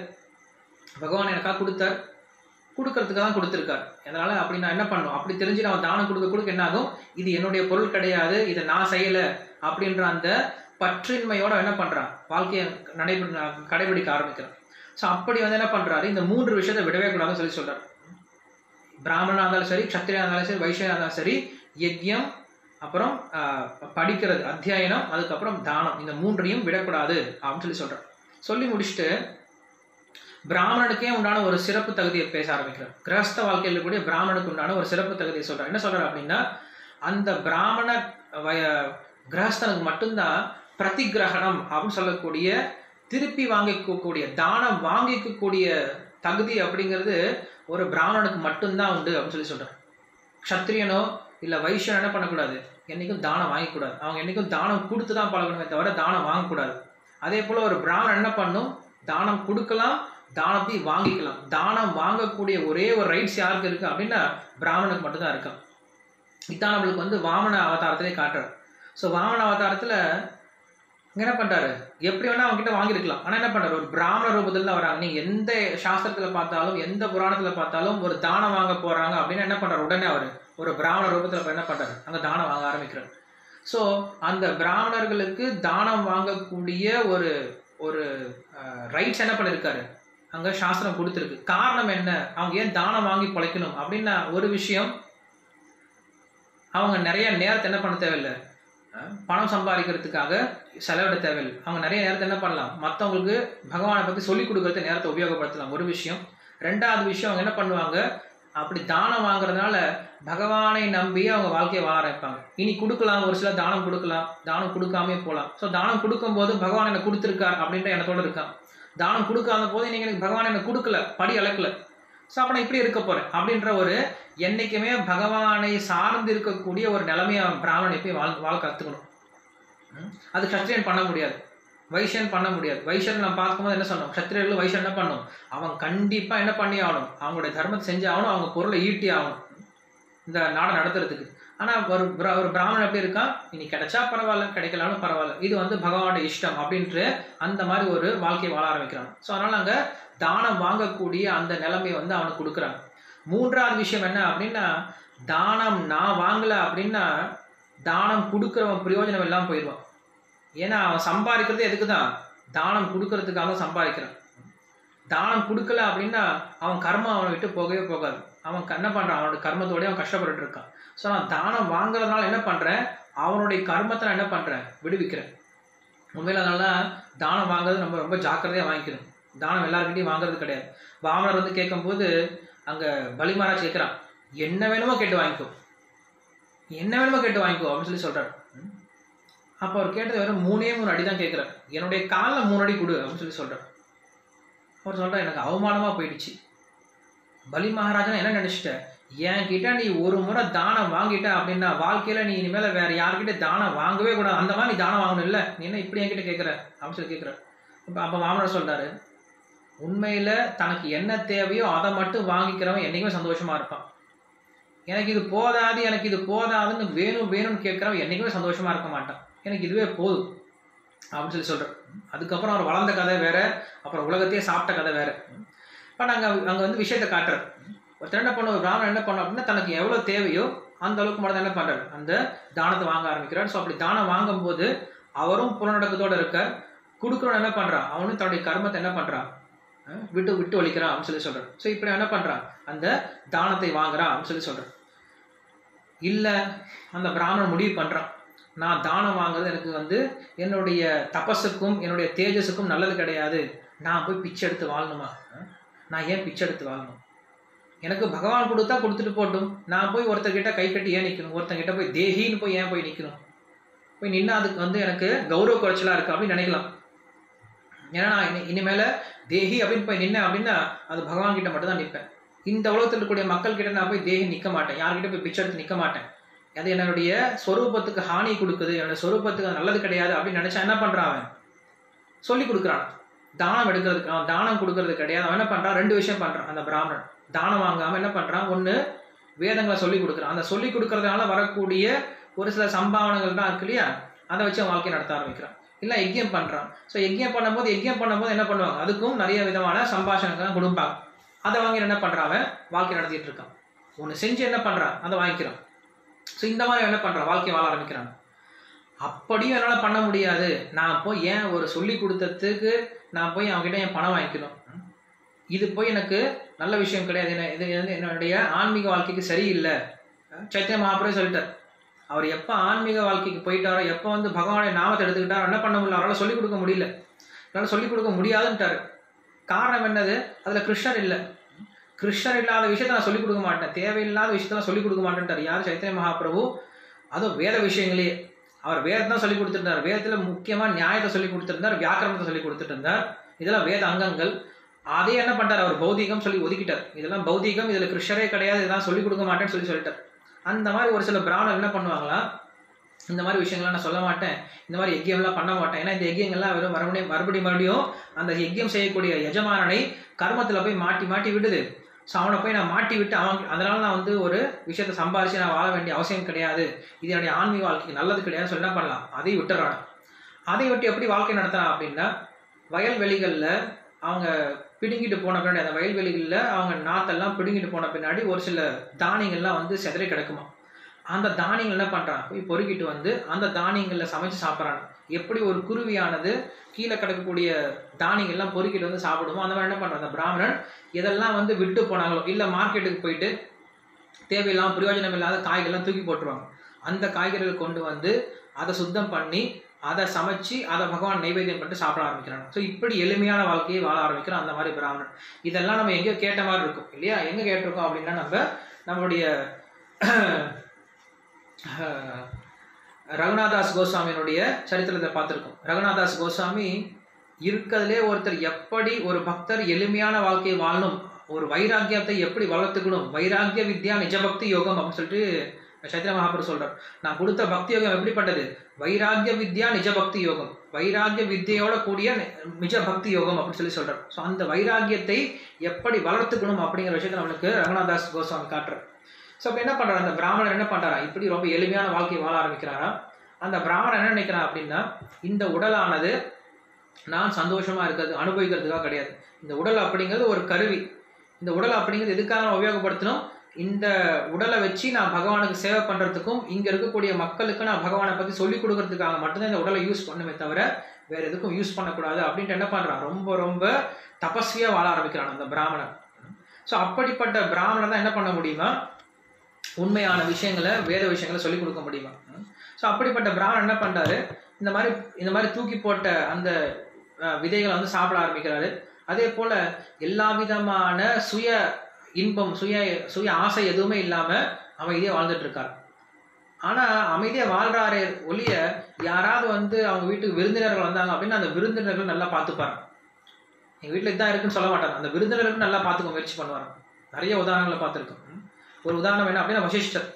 பகவான் எனக்காக கொடுத்தார் கொடுக்கறதுக்காக தான் கொடுத்துருக்கார் அதனால அப்படி நான் என்ன பண்ணும் அப்படி தெரிஞ்சு நம்ம தானம் கொடுக்க கொடுக்க என்ன ஆகும் இது என்னுடைய பொருள் கிடையாது இதை நான் செய்யல அப்படின்ற அந்த பற்றின்மையோட என்ன பண்றான் வாழ்க்கையை நடைபெற கடைபிடிக்க ஆரம்பிக்கிறான் ஸோ அப்படி வந்து என்ன பண்றாரு இந்த மூன்று விஷயத்தை விடவே கூடாதுன்னு சொல்லி சொல்றாரு பிராமணனா இருந்தாலும் சரி க்ஷத்திரியா இருந்தாலும் சரி வைஷ்யா இருந்தாலும் சரி யஜ்யம் அப்புறம் ஆஹ், படிக்கிறது அத்தியாயனம் அதுக்கப்புறம் தானம் இந்த மூன்றையும் விடக்கூடாது அப்படின்னு சொல்லி சொல்றார் சொல்லி முடிச்சுட்டு பிராமணனுக்கே உண்டான ஒரு சிறப்பு தகுதியை பேச ஆரம்பிக்கிறார் கிரகஸ்த வாழ்க்கையில் கூடிய பிராமணனுக்கு உண்டான ஒரு சிறப்பு தகுதியை சொல்றார் என்ன சொல்றாரு அப்படின்னா அந்த பிராமண வய கிரகஸ்தனுக்கு மட்டும்தான் பிரதிகிரகணம் அப்படின்னு சொல்லக்கூடிய திருப்பி வாங்கிக்கக்கூடிய தானம் வாங்கிக்கக்கூடிய தகுதி அப்படிங்கிறது ஒரு பிராமணனுக்கு மட்டும்தான் உண்டு அப்படின்னு சொல்லி சொல்றார் க்ஷத்ரியனோ இல்லை வைஷ்யனோ என்ன பண்ணக்கூடாது என்னைக்கும் தானம் வாங்கிக்கூடாது அவங்க என்னைக்கும் தானம் கொடுத்து தான் பழகணுமே தவிர தானம் வாங்கக்கூடாது அதே போல ஒரு பிராமணன் என்ன பண்ணும் தானம் கொடுக்கலாம் தானத்தை வாங்கிக்கலாம் தானம் வாங்கக்கூடிய ஒரே ஒரு ரைட்ஸ் யாருக்கு இருக்கு அப்படின்னா பிராமணனுக்கு மட்டும்தான் இருக்கான் இதான் நம்மளுக்கு வந்து வாமன அவதாரத்திலே காட்டுறாரு ஸோ வாமன அவதாரத்தில் என்ன பண்றாரு எப்படி வேணா அவங்க கிட்ட வாங்கியிருக்கலாம் ஆனா என்ன பண்றாரு ஒரு பிராமண ரூபத்துல தான் வராங்க நீங்க எந்த சாஸ்திரத்துல பார்த்தாலும் எந்த புராணத்துல பார்த்தாலும் ஒரு தானம் வாங்க போறாங்க அப்படின்னு என்ன பண்றாரு உடனே அவரு ஒரு பிராமண ரூபத்துல போய் என்ன பண்றாரு அங்க தானம் வாங்க ஆரம்பிக்கிறாரு ஸோ அந்த பிராமணர்களுக்கு தானம் வாங்கக்கூடிய ஒரு ஒரு ரைட்ஸ் என்ன பண்ணிருக்காரு அங்க சாஸ்திரம் கொடுத்துருக்கு காரணம் என்ன அவங்க ஏன் தானம் வாங்கி பிழைக்கணும் அப்படின்னா ஒரு விஷயம் அவங்க நிறைய நேரத்தை என்ன பண்ண தேவையில்லை அஹ் பணம் சம்பாதிக்கிறதுக்காக செலவிட தேவையில்லை அவங்க நிறைய நேரத்தை என்ன பண்ணலாம் மற்றவங்களுக்கு பகவானை பற்றி சொல்லிக் கொடுக்கறது நேரத்தை உபயோகப்படுத்தலாம் ஒரு விஷயம் ரெண்டாவது விஷயம் அவங்க என்ன பண்ணுவாங்க அப்படி தானம் வாங்குறதுனால பகவானை நம்பி அவங்க வாழ்க்கையை வாழ ஆரம்பிப்பாங்க இனி கொடுக்கலாம் ஒரு சிலர் தானம் கொடுக்கலாம் தானம் கொடுக்காமே போகலாம் ஸோ தானம் கொடுக்கும்போது பகவான் எனக்கு கொடுத்துருக்கார் அப்படின்ற எண்ணத்தோட இருக்கான் தானம் கொடுக்காத போது நீங்கள் எனக்கு பகவான் எனக்கு கொடுக்கல படி அளக்கல ஸோ அப்போ நான் இப்படி இருக்க போறேன் அப்படின்ற ஒரு என்னைக்குமே பகவானை சார்ந்து இருக்கக்கூடிய ஒரு நிலைமையை பிராமணன் எப்பயும் வாழ் வாழ கற்றுக்கணும் அது சத்திரியன் பண்ண முடியாது வைஷ்யன் பண்ண முடியாது வைஷ்யன் நம்ம பார்க்கும்போது என்ன சொன்னோம் சத்திரியர்கள் வைஷ்யன் என்ன பண்ணும் அவன் கண்டிப்பா என்ன பண்ணி ஆகணும் அவங்களுடைய தர்மத்தை செஞ்சு ஆகணும் அவங்க பொருளை ஈட்டி ஆகணும் இந்த நாடை நடத்துறதுக்கு ஆனா ஒரு பிர- ஒரு பிராமணன் எப்படி இருக்கான் இனி கிடைச்சா பரவாயில்ல கிடைக்கலாலும் பரவாயில்ல இது வந்து பகவானுடைய இஷ்டம் அப்படின்ட்டு அந்த மாதிரி ஒரு வாழ்க்கையை வாழ ஆரம்பிக்கிறான் ஸோ அதனால அங்க தானம் வாங்கக்கூடிய அந்த நிலைமையை வந்து அவனுக்கு கொடுக்குறாங்க மூன்றாவது விஷயம் என்ன அப்படின்னா தானம் நான் வாங்கல அப்படின்னா தானம் கொடுக்குறவன் பிரயோஜனம் எல்லாம் போயிடுவான் ஏன்னா அவன் சம்பாதிக்கிறது எதுக்கு தான் தானம் கொடுக்கறதுக்காக சம்பாதிக்கிறான் தானம் கொடுக்கல அப்படின்னா அவன் கர்மம் அவனை விட்டு போகவே போகாது அவன் என்ன பண்றான் அவனோட கர்மத்தோடய அவன் கஷ்டப்பட்டுட்டு இருக்கான் ஸோ நான் தானம் வாங்குறதுனால என்ன பண்றேன் அவனுடைய கர்மத்தை நான் என்ன பண்றேன் விடுவிக்கிறேன் உண்மையில அதனால தானம் வாங்குறது நம்ம ரொம்ப ஜாக்கிரதையா வாங்கிக்கணும் தானம் எல்லாருக்கிட்டையும் வாங்குறது கிடையாது வாமனர் வந்து கேட்கும்போது அங்க பலிமராஜ் கேட்கிறான் என்ன வேணுமோ கேட்டு வாங்கிக்கோ என்ன வேணுமோ கேட்டு வாங்கிக்கோ அப்படின்னு சொல்லி சொல்றாரு ம். அப்போ அவர் கேட்டது வெறும் மூணே மூணு அடி தான் கேட்கிறார் என்னுடைய காலில் மூணு அடி கொடு அப்படின்னு சொல்லி சொல்றார் அவர் சொல்றார் எனக்கு அவமானமா போயிடுச்சு பலி மகாராஜா என்ன நினைச்சிட்ட என்கிட்ட நீ ஒரு முறை தானம் வாங்கிட்ட அப்படின்னா வாழ்க்கையில நீ இனிமேல வேற யார்கிட்ட தானம் வாங்கவே கூடாது அந்த மாதிரி நீ தானம் வாங்கணும் இல்ல நீ என்ன இப்படி என்கிட்ட கேட்குற அப்படின்னு சொல்லி கேட்குற அப்ப அப்ப மாமனார் சொல்றாரு உண்மையில தனக்கு என்ன தேவையோ அதை மட்டும் வாங்கிக்கிறவன் என்னைக்குமே சந்தோஷமா இருப்பான் எனக்கு இது போதாது எனக்கு இது போதாதுன்னு வேணும் வேணும்னு கேட்குறவன் என்னைக்குமே சந்தோஷமா இருக்க மாட்டான் எனக்கு இதுவே போதும் அப்படின்னு சொல்லி சொல்றேன் அதுக்கப்புறம் அவர் வளர்ந்த கதை வேற அப்புறம் உலகத்தையே சாப்பிட்ட கதை வேற இப்போ நாங்கள் அங்கே வந்து விஷயத்தை காட்டுறாரு ஒருத்தர் என்ன பண்ண ஒரு பிராமணன் என்ன பண்ணோம் அப்படின்னா தனக்கு எவ்வளோ தேவையோ அந்த அளவுக்கு மட்டும் தான் என்ன பண்றாரு அந்த தானத்தை வாங்க ஆரம்பிக்கிறார் ஸோ அப்படி தானம் வாங்கும்போது அவரும் புலநடக்கத்தோட இருக்கார் கொடுக்குறவன் என்ன பண்றான் அவனும் தன்னுடைய கர்மத்தை என்ன பண்றான் அஹ் விட்டு விட்டு ஒழிக்கிறான் அப்படின்னு சொல்லி சொல்றான் ஸோ இப்படி என்ன பண்றான் அந்த தானத்தை வாங்குறான் அப்படின்னு சொல்லி சொல்றான் இல்ல அந்த பிராமணன் முடிவு பண்றான் நான் தானம் வாங்குறது எனக்கு வந்து என்னுடைய தபஸுக்கும் என்னுடைய தேஜஸுக்கும் நல்லது கிடையாது நான் போய் பிச்சை எடுத்து வாழணுமா அஹ்? நான் ஏன் பிச்சை எடுத்து வாழணும் எனக்கு பகவான் கொடுத்தா கொடுத்துட்டு போட்டும் நான் போய் ஒருத்தர்கிட்ட கை கட்டி ஏன் நிற்கணும் ஒருத்தங்கிட்ட போய் தேகின்னு போய் ஏன் போய் நிற்கணும் போய் நின்னா அதுக்கு வந்து எனக்கு கௌரவ குறைச்சலா இருக்கு அப்படின்னு நினைக்கலாம் ஏன்னா நான் இனி இனிமேல தேகி அப்படின்னு போய் நின்னேன் அப்படின்னா அது பகவான் கிட்ட மட்டும் தான் நிற்பேன் இந்த உலகத்தில் இருக்கக்கூடிய மக்கள் கிட்ட நான் போய் தேகி நிற்க மாட்டேன் யார்கிட்ட போய் பிச்சை எடுத்து நிற்க மாட்டேன் அது என்னுடைய சொரூபத்துக்கு ஹானி கொடுக்குது என்னோட சொரூபத்துக்கு அது நல்லது கிடையாது அப்படின்னு நினைச்சா என்ன பண்றான் அவன் சொல்லி கொடுக்குறான் தானம் எடுக்கிறதுக்கு அவன் தானம் கொடுக்கறது கிடையாது அவன் என்ன பண்றான் ரெண்டு விஷயம் பண்றான் அந்த பிராமணன் தானம் வாங்காம என்ன பண்றான் ஒண்ணு வேதங்களை சொல்லி கொடுக்குறான் அந்த சொல்லி கொடுக்கறதுனால வரக்கூடிய ஒரு சில சம்பாவனைகள் தான் இருக்கு இல்லையா அதை வச்சு அவன் வாழ்க்கை நடத்த ஆரம்பிக்கிறான் இல்ல யஜ்யம் பண்றான் ஸோ யஜ்யம் பண்ணும்போது யஜ்யம் பண்ணும்போது என்ன பண்ணுவாங்க அதுக்கும் நிறைய விதமான சம்பாஷணங்கள் கொடுப்பாங்க அதை வாங்கி என்ன பண்றான் அவன் வாழ்க்கை நடத்திட்டு இருக்கான் ஒன்று செஞ்சு என்ன பண்றான் அதை வாங்கிக்கிறான் ஸோ இந்த மாதிரி என்ன பண்றான் வாழ்க்கையை வாழ ஆரம்பிக்கிறான் அப்படியும் என்னால் பண்ண முடியாது நான் போய் ஏன் ஒரு சொல்லி கொடுத்ததுக்கு நான் போய் அவங்ககிட்ட என் பணம் வாங்கிக்கணும் இது போய் எனக்கு நல்ல விஷயம் கிடையாது என்ன- இது வந்து என்னுடைய ஆன்மீக வாழ்க்கைக்கு சரியில்லை சைத்தன்ய மகாபுரே சொல்லிட்டார் அவர் எப்போ ஆன்மீக வாழ்க்கைக்கு போயிட்டாரோ எப்போ வந்து பகவானுடைய நாமத்தை எடுத்துக்கிட்டாரோ என்ன பண்ண முடியல அவரால் சொல்லிக் கொடுக்க முடியல என்னால் சொல்லிக் கொடுக்க முடியாதுன்ட்டாரு காரணம் என்னது அதில் கிருஷ்ணர் இல்லை கிருஷ்ணர் இல்லாத விஷயத்த நான் சொல்லிக் கொடுக்க மாட்டேன் தேவையில்லாத விஷயத்தெல்லாம் சொல்லிக் கொடுக்க மாட்டேன்ட்டார் யார் சைத்தன்ய மகாபிரபு அதுவும் வேத விஷயங்களே அவர் வேதத்தை தான் சொல்லி கொடுத்துருந்தார் வேதத்தில் முக்கியமாக நியாயத்தை சொல்லி கொடுத்துருந்தார் வியாக்கரணத்தை சொல்லி கொடுத்துட்டு இருந்தார் இதெல்லாம் வேத அங்கங்கள் அதே என்ன பண்ணிட்டார் அவர் பௌதிகம் சொல்லி ஒதுக்கிட்டார் இதெல்லாம் பௌதிகம் இதில் கிருஷ்ணரே கிடையாது இதெல்லாம் சொல்லிக் கொடுக்க மாட்டேன்னு சொல்லி சொல்லிட்டார் அந்த மாதிரி ஒரு சில பிராமணர் என்ன பண்ணுவாங்களா இந்த மாதிரி விஷயங்கள்லாம் நான் சொல்ல மாட்டேன் இந்த மாதிரி யஜ்யம்லாம் பண்ண மாட்டேன் ஏன்னா இந்த யஜ்யங்கள்லாம் வெறும் மறுபடியும் மறுபடியும் மறுபடியும் அந்த யஜ்யம் செய்யக்கூடிய எஜமானனை கர்மத்தில் போய் மாட்டி மாட்டி விடுது ஸோ அவனை போய் நான் மாட்டி விட்டு அவன் அதனால நான் வந்து ஒரு விஷயத்தை சம்பாரிச்சு நான் வாழ வேண்டிய அவசியம் கிடையாது இது என்னுடைய ஆன்மீக வாழ்க்கைக்கு நல்லது கிடையாது சொல்லி என்ன பண்ணலாம் அதை விட்டுறான் அதை விட்டு எப்படி வாழ்க்கை நடத்துறான் அப்படின்னா வயல்வெளிகளில் அவங்க பிடுங்கிட்டு போன பின்னாடி அந்த வயல்வெளிகளில் அவங்க நாத்தெல்லாம் பிடுங்கிட்டு போன பின்னாடி ஒரு சில தானியங்கள்லாம் வந்து செதறி கிடக்குமா அந்த தானியங்கள் என்ன பண்ணுறான் போய் பொறுக்கிட்டு வந்து அந்த தானியங்களில் சமைச்சு சாப்பிட்றாங்க எப்படி ஒரு குருவியானது கீழே கிடக்கக்கூடிய தானியங்கள்லாம் பொறுக்கிட்டு வந்து சாப்பிடுமோ அந்த மாதிரி என்ன பண்ணுறான் அந்த பிராமணன் எதெல்லாம் வந்து விட்டு போனாங்களோ இல்லை மார்க்கெட்டுக்கு போயிட்டு தேவையில்லாமல் பிரயோஜனம் இல்லாத காய்கள்லாம் தூக்கி போட்டுருவாங்க அந்த காய்கறிகள் கொண்டு வந்து அதை சுத்தம் பண்ணி அதை சமைச்சு அதை பகவான் நைவேத்தியம் பண்ணிட்டு சாப்பிட ஆரம்பிக்கிறாங்க ஸோ இப்படி எளிமையான வாழ்க்கையை வாழ ஆரம்பிக்கிறோம் அந்த மாதிரி பிராமணன் இதெல்லாம் நம்ம எங்கேயோ கேட்ட மாதிரி இருக்கும் இல்லையா எங்கே கேட்டிருக்கோம் அப்படின்னா நம்ம நம்மளுடைய ரகுநாதாஸ் கோஸ்வாமியினுடைய சரித்திரத்தை பார்த்துருக்கோம் ரகுநாதாஸ் கோஸ்வாமி இருக்கிறதுலே ஒருத்தர் எப்படி ஒரு பக்தர் எளிமையான வாழ்க்கையை வாழணும் ஒரு வைராக்கியத்தை எப்படி வளர்த்துக்கணும் வைராக்கிய வித்யா நிஜபக்தி யோகம் அப்படின்னு சொல்லிட்டு சைத்திர மகாபுரு சொல்றார் நான் கொடுத்த பக்தி யோகம் எப்படிப்பட்டது வைராக்கிய வித்யா நிஜ பக்தி யோகம் வைராக்கிய வித்தியோட கூடிய நிஜ பக்தி யோகம் அப்படின்னு சொல்லி சொல்றார் ஸோ அந்த வைராக்கியத்தை எப்படி வளர்த்துக்கணும் அப்படிங்கிற விஷயத்தை நம்மளுக்கு ரகுநாதாஸ் கோஸ்வாமி காட்டுறார் ஸோ அப்போ என்ன பண்ணுறாரு அந்த பிராமணர் என்ன பண்ணுறாரா இப்படி ரொம்ப எளிமையான வாழ்க்கையை வாழ ஆரம்பிக்கிறாரா அந்த பிராமணர் என்ன நினைக்கிறான் அப்படின்னா இந்த உடலானது நான் சந்தோஷமா இருக்கிறது அனுபவிக்கிறதுக்காக கிடையாது இந்த உடல் அப்படிங்கிறது ஒரு கருவி இந்த உடல் அப்படிங்கிறது எதுக்காக நான் உபயோகப்படுத்தணும் இந்த உடலை வச்சு நான் பகவானுக்கு சேவை பண்றதுக்கும் இங்க இருக்கக்கூடிய மக்களுக்கு நான் பகவானை பத்தி சொல்லி கொடுக்கறதுக்காக மட்டும்தான் இந்த உடலை யூஸ் பண்ணுமே தவிர வேற எதுக்கும் யூஸ் பண்ணக்கூடாது அப்படின்ட்டு என்ன பண்றான் ரொம்ப ரொம்ப தபஸ்வியா வாழ ஆரம்பிக்கிறான் அந்த பிராமணன் ஸோ அப்படிப்பட்ட பிராமணன் தான் என்ன பண்ண முடியுமா உண்மையான விஷயங்களை வேத விஷயங்களை சொல்லிக் கொடுக்க முடியுமா ஸோ அப்படிப்பட்ட பிராமணன் என்ன பண்றாரு இந்த மாதிரி இந்த மாதிரி தூக்கி போட்ட அந்த அஹ், விதைகளை வந்து சாப்பிட ஆரம்பிக்கிறாரு அதே போல எல்லா விதமான சுய இன்பம் சுய சுய ஆசை எதுவுமே இல்லாம அமைதியா வாழ்ந்துட்டு இருக்காரு ஆனா அமைதியா வாழ்றாரே ஒழிய யாராவது வந்து அவங்க வீட்டுக்கு விருந்தினர்கள் வந்தாங்க அப்படின்னா அந்த விருந்தினர்கள் நல்லா பார்த்துப்பாரு எங்க வீட்டுல இதான் இருக்குன்னு சொல்ல மாட்டாங்க அந்த விருந்தினர்களுக்கு நல்லா பார்த்துக்க முயற்சி பண்ணுவாங்க நிறைய உதாரணங்களை பார்த்துருக்கோம் ஒரு உதாரணம் என்ன அப்படின்னா வசிஷ்டர்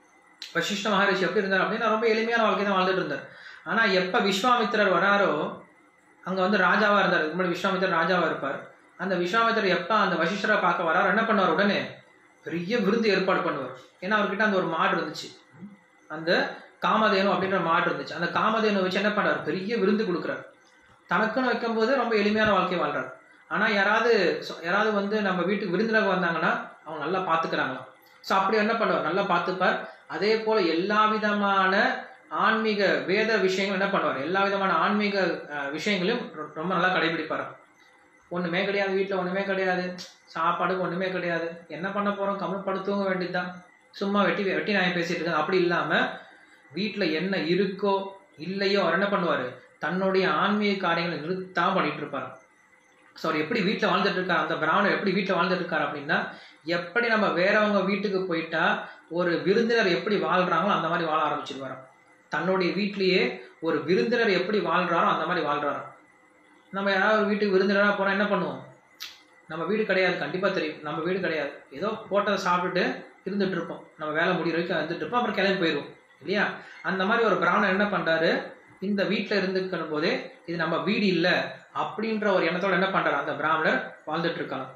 வசிஷ்ட மகரிஷி எப்படி இருந்தார் அப்படின்னா ரொம்ப எளிமையான வாழ்க்கை தான் வாழ்ந்துட்டு இருந்தார் ஆனா எப்ப விஸ்வாமித்திரர் வராரோ அங்க வந்து ராஜாவா இருந்தார் இதுக்கு முன்னாடி விஸ்வாமித்திரர் ராஜாவா இருப்பார் அந்த விஸ்வாமித்திரர் எப்ப அந்த வசிஷ்டரை பார்க்க வராரோ என்ன பண்ணுவார் உடனே பெரிய விருந்து ஏற்பாடு பண்ணுவார் ஏன்னா அவர்கிட்ட அந்த ஒரு மாடு இருந்துச்சு அந்த காமதேனு அப்படின்ற மாடு இருந்துச்சு அந்த காமதேனு வச்சு என்ன பண்றாரு பெரிய விருந்து கொடுக்குறாரு தனக்குன்னு வைக்கும்போது ரொம்ப எளிமையான வாழ்க்கை வாழ்றாரு ஆனா யாராவது சொ- யாராவது வந்து நம்ம வீட்டுக்கு விருந்தினர் வந்தாங்கன்னா அவங்க நல்லா பாத்துக்கிறாங்களாம் ஸோ அப்படி என்ன பண்ணுவார் நல்லா பார்த்துப்பார் அதே போல எல்லா விதமான ஆன்மீக வேத விஷயங்கள் என்ன பண்ணுவார் எல்லா விதமான ஆன்மீக அஹ், விஷயங்களையும் ரொ- ரொம்ப நல்லா கடைபிடிப்பார் ஒண்ணுமே கிடையாது வீட்டில் ஒண்ணுமே கிடையாது சாப்பாடுக்கு ஒண்ணுமே கிடையாது என்ன பண்ண போறோம் கம்மல் படுத்து தூங்க வேண்டியதுதான் சும்மா வெட்டி வெட்டி நான் பேசிட்டு இருக்கேன் அப்படி இல்லாம வீட்டுல என்ன இருக்கோ இல்லையோ அவர் என்ன பண்ணுவாரு தன்னுடைய ஆன்மீக காரியங்களை நிறுத்தாம பண்ணிட்டு இருப்பாரு ஸோ அவர் எப்படி வீட்டில் வாழ்ந்துட்டு இருக்கார் அந்த பிராமணர் எப்படி வீட்டில் வாழ்ந்துட்டு இருக்கார் அப்படின்னா எப்படி நம்ம வேறவங்க வீட்டுக்கு போயிட்டா ஒரு விருந்தினர் எப்படி வாழ்றாங்களோ அந்த மாதிரி வாழ ஆரம்பிச்சிருவாராம் தன்னுடைய வீட்லயே ஒரு விருந்தினர் எப்படி வாழ்றாரோ அந்த மாதிரி வாழ்றாராம் நம்ம யாராவது ஒரு வீட்டுக்கு விருந்தினராக போனால் என்ன பண்ணுவோம் நம்ம வீடு கிடையாது கண்டிப்பாக தெரியும் நம்ம வீடு கிடையாது ஏதோ போட்டதை சாப்பிட்டுட்டு இருந்துட்டு இருப்போம் நம்ம வேலை முடிகிற வரைக்கும் இருந்துட்டு இருப்போம் அப்புறம் கிளம்பி போயிடுவோம் இல்லையா அந்த மாதிரி ஒரு பிராமணன் என்ன பண்றாரு இந்த வீட்டில் இருந்துக்கிற போதே இது நம்ம வீடு இல்லை அப்படின்ற ஒரு எண்ணத்தோட என்ன பண்றாரு அந்த பிராமணர் வாழ்ந்துட்டு இருக்காங்க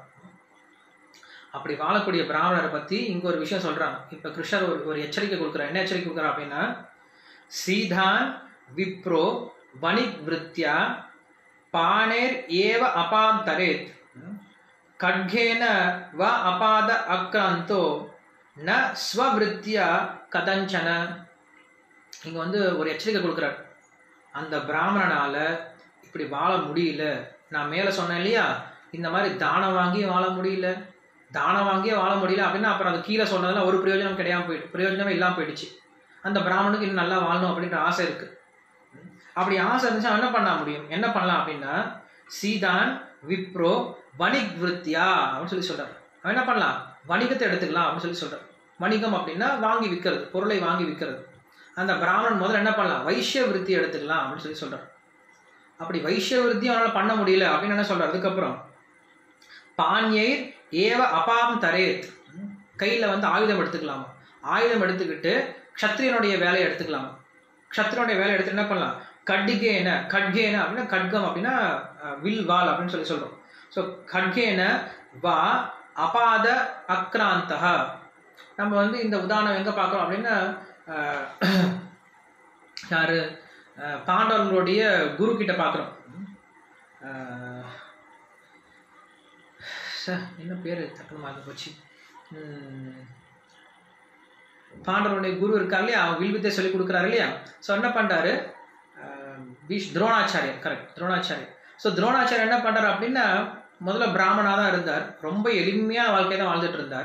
அப்படி வாழக்கூடிய பிராமணரை பத்தி இங்க ஒரு விஷயம் சொல்றாங்க இப்ப கிருஷ்ணர் ஒரு ஒரு எச்சரிக்கை கொடுக்குறார் என்ன எச்சரிக்கை கொடுக்குறார் அப்படின்னா சீதான் விப்ரோ வணிக் விருத்தியா பாணேர் ஏவ அபாந்தரேத் கட்கேன வ அபாத அக்ராந்தோ ந ஸ்வவிருத்தியா கதஞ்சன இங்க வந்து ஒரு எச்சரிக்கை கொடுக்குறார் அந்த பிராமணனால இப்படி வாழ முடியல நான் மேல சொன்னேன் இல்லையா இந்த மாதிரி தானம் வாங்கி வாழ முடியல தானம் வாங்கியே வாழ முடியல அப்படின்னா அப்புறம் அது கீழே சொன்னதுல ஒரு பிரயோஜனம் கிடையாம போயிடு பிரயோஜனமே இல்லாம போயிடுச்சு அந்த பிராமணுக்கு இன்னும் நல்லா வாழணும் அப்படின்ற ஆசை இருக்கு அப்படி ஆசை இருந்துச்சு அவன் என்ன பண்ண முடியும் என்ன பண்ணலாம் அப்படின்னா சீதான் விப்ரோ வணிக் விருத்தியா அப்படின்னு சொல்லி சொல்றாரு அவன் என்ன பண்ணலாம் வணிகத்தை எடுத்துக்கலாம் அப்படின்னு சொல்லி சொல்றாரு வணிகம் அப்படின்னா வாங்கி விற்கிறது பொருளை வாங்கி விற்கிறது அந்த பிராமணன் முதல்ல என்ன பண்ணலாம் வைஷ்ய விருத்தி எடுத்துக்கலாம் அப்படின்னு சொல்லி சொல்றாரு அப்படி வைஷ்ய விருத்தி அவனால பண்ண முடியல அப்படின்னு என்ன சொல்றாரு அதுக்கப்புறம் பாண்யைர் ஏவ அபாம் தரேத் கையில வந்து ஆயுதம் எடுத்துக்கலாமா ஆயுதம் எடுத்துக்கிட்டு க்ஷத்ரியனுடைய வேலையை எடுத்துக்கலாமா க்ஷத்ரியனுடைய வேலையை எடுத்து என்ன பண்ணலாம் கட்கேன கட்கேன அப்படின்னா கட்கம் அப்படின்னா அஹ், வில் வால் அப்படின்னு சொல்லி சொல்றோம் ஸோ கட்கேன வா அபாத அக்ராந்தா நம்ம வந்து இந்த உதாரணம் எங்க பார்க்குறோம் அப்படின்னா அஹ், யாரு அஹ், பாண்டவர்களுடைய குரு கிட்ட பார்க்குறோம் சார் என்ன பேர் டக்குனு மறந்து போச்சு உம், பாண்டவருடைய குரு இருக்கார் இல்லையா அவன் வில்வித்தை சொல்லி கொடுக்குறாரு இல்லையா ஸோ என்ன பண்ணுறாரு பீஷ் துரோணாச்சாரியர் கரெக்ட் துரோணாச்சாரியர் ஸோ துரோணாச்சாரியர் என்ன பண்ணுறாரு அப்படின்னா முதல்ல பிராமணாக தான் இருந்தார் ரொம்ப எளிமையாக வாழ்க்கை தான் வாழ்ந்துட்டு இருந்தார்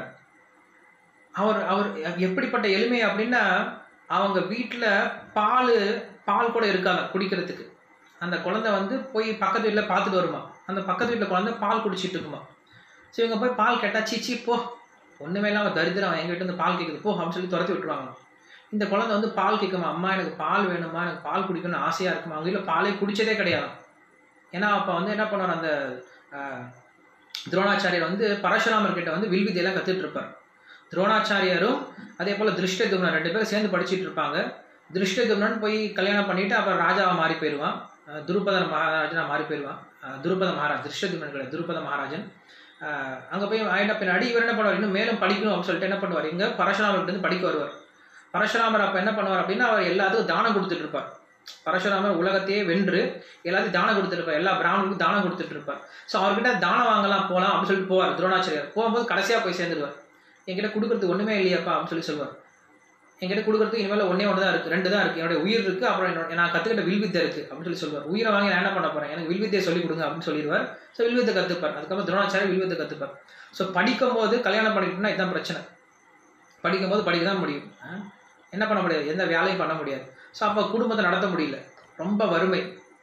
அவர் அவர் எப்படிப்பட்ட எளிமை அப்படின்னா அவங்க வீட்டில் பால் பால் கூட இருக்காங்க குடிக்கிறதுக்கு அந்த குழந்தை வந்து போய் பக்கத்து வீட்டில் பார்த்துட்டு வருமா அந்த பக்கத்து வீட்டில் குழந்தை பால் குடிச்சிட்டு இருக்குமா ஸோ இவங்க போய் பால் கேட்டால் சீச்சி போ ஒன்றுமே இல்லாமல் தரித்திரம் அவன் எங்கள் வீட்டு வந்து பால் கேட்குது போ அப்படின்னு சொல்லி துரத்தி விட்டுருவாங்க இந்த குழந்தை வந்து பால் கேட்குமா அம்மா எனக்கு பால் வேணுமா எனக்கு பால் குடிக்கணும்னு ஆசையாக இருக்குமா அவங்க வீட்டில் பாலே குடிச்சதே கிடையாது ஏன்னா அப்போ வந்து என்ன பண்ணுவார் அந்த ஆஹ், துரோணாச்சாரியர் வந்து பரசுராமர் கிட்ட வந்து வில்வித்தையெல்லாம் கற்றுட்டு இருப்பார் துரோணாச்சாரியரும் அதே போல் திருஷ்டதும்னன் ரெண்டு பேரும் சேர்ந்து படிச்சிட்டு இருப்பாங்க திருஷ்டதும்னன் போய் கல்யாணம் பண்ணிட்டு அப்புறம் ராஜாவா மாறி போயிடுவான் அஹ் துருபத மகாராஜனா மாறி போயிடுவான் அஹ் துருபத மகாராஜ் திருஷ்டதும்னன் கிடையாது துருபத மகாராஜன் அஹ் அங்க போய் ஆயிட்ட பின்னாடி இவர் என்ன பண்ணுவார் இன்னும் மேலும் படிக்கணும் அப்படின்னு சொல்லிட்டு என்ன பண்ணுவார் இங்க பரசுராமர்கிட்ட இருந்து படிக்க வருவார் பரசுராமர் அப்ப என்ன பண்ணுவார் அப்படின்னா அவர் எல்லாத்துக்கும் தானம் கொடுத்துட்டு இருப்பார் பரசுராமர் உலகத்தையே வென்று எல்லாத்தையும் தானம் கொடுத்துட்டு இருப்பார் எல்லா பிராமணருக்கும் தானம் கொடுத்துட்டு இருப்பார் ஸோ அவர்கிட்ட தானம் வாங்கலாம் போகலாம் அப்படின்னு சொல்லிட்டு போவார் துரோணாச்சாரியார் போகும்போது கடைசியா போய் சேர்ந்துருவார் என்கிட்ட கொடுக்கறதுக்கு ஒண்ணுமே இல்லையாப்பா அப்படின்னு சொல்லி சொல்லுவார் என்கிட்ட கொடுக்கறதுக்கு இனிமேல் ஒண்ணே ஒன்று தான் இருக்கு ரெண்டு தான் இருக்கு என்னோட உயிர் இருக்கு அப்புறம் என்னோட நான் கத்துக்கிட்ட வில்வித்தை இருக்கு அப்படின்னு சொல்லி சொல்லுவார் உயிரை வாங்கி நான் என்ன பண்ண போறேன் எனக்கு வில்வித்தையை சொல்லி கொடுங்க அப்படின்னு சொல்லிடுவார் ஸோ வில்வித்தை கத்துப்பார் அதுக்கப்புறம் துரோணாச்சாரி வில்வித்தை கத்துப்பார் ஸோ படிக்கும்போது கல்யாணம் பண்ணிக்கிட்டோம்னா இதுதான் பிரச்சனை படிக்கும்போது படிக்க தான் முடியும் ஆ? என்ன பண்ண முடியாது எந்த வேலையும் பண்ண முடியாது ஸோ அப்போ குடும்பத்தை நடத்த முடியல ரொம்ப வறுமை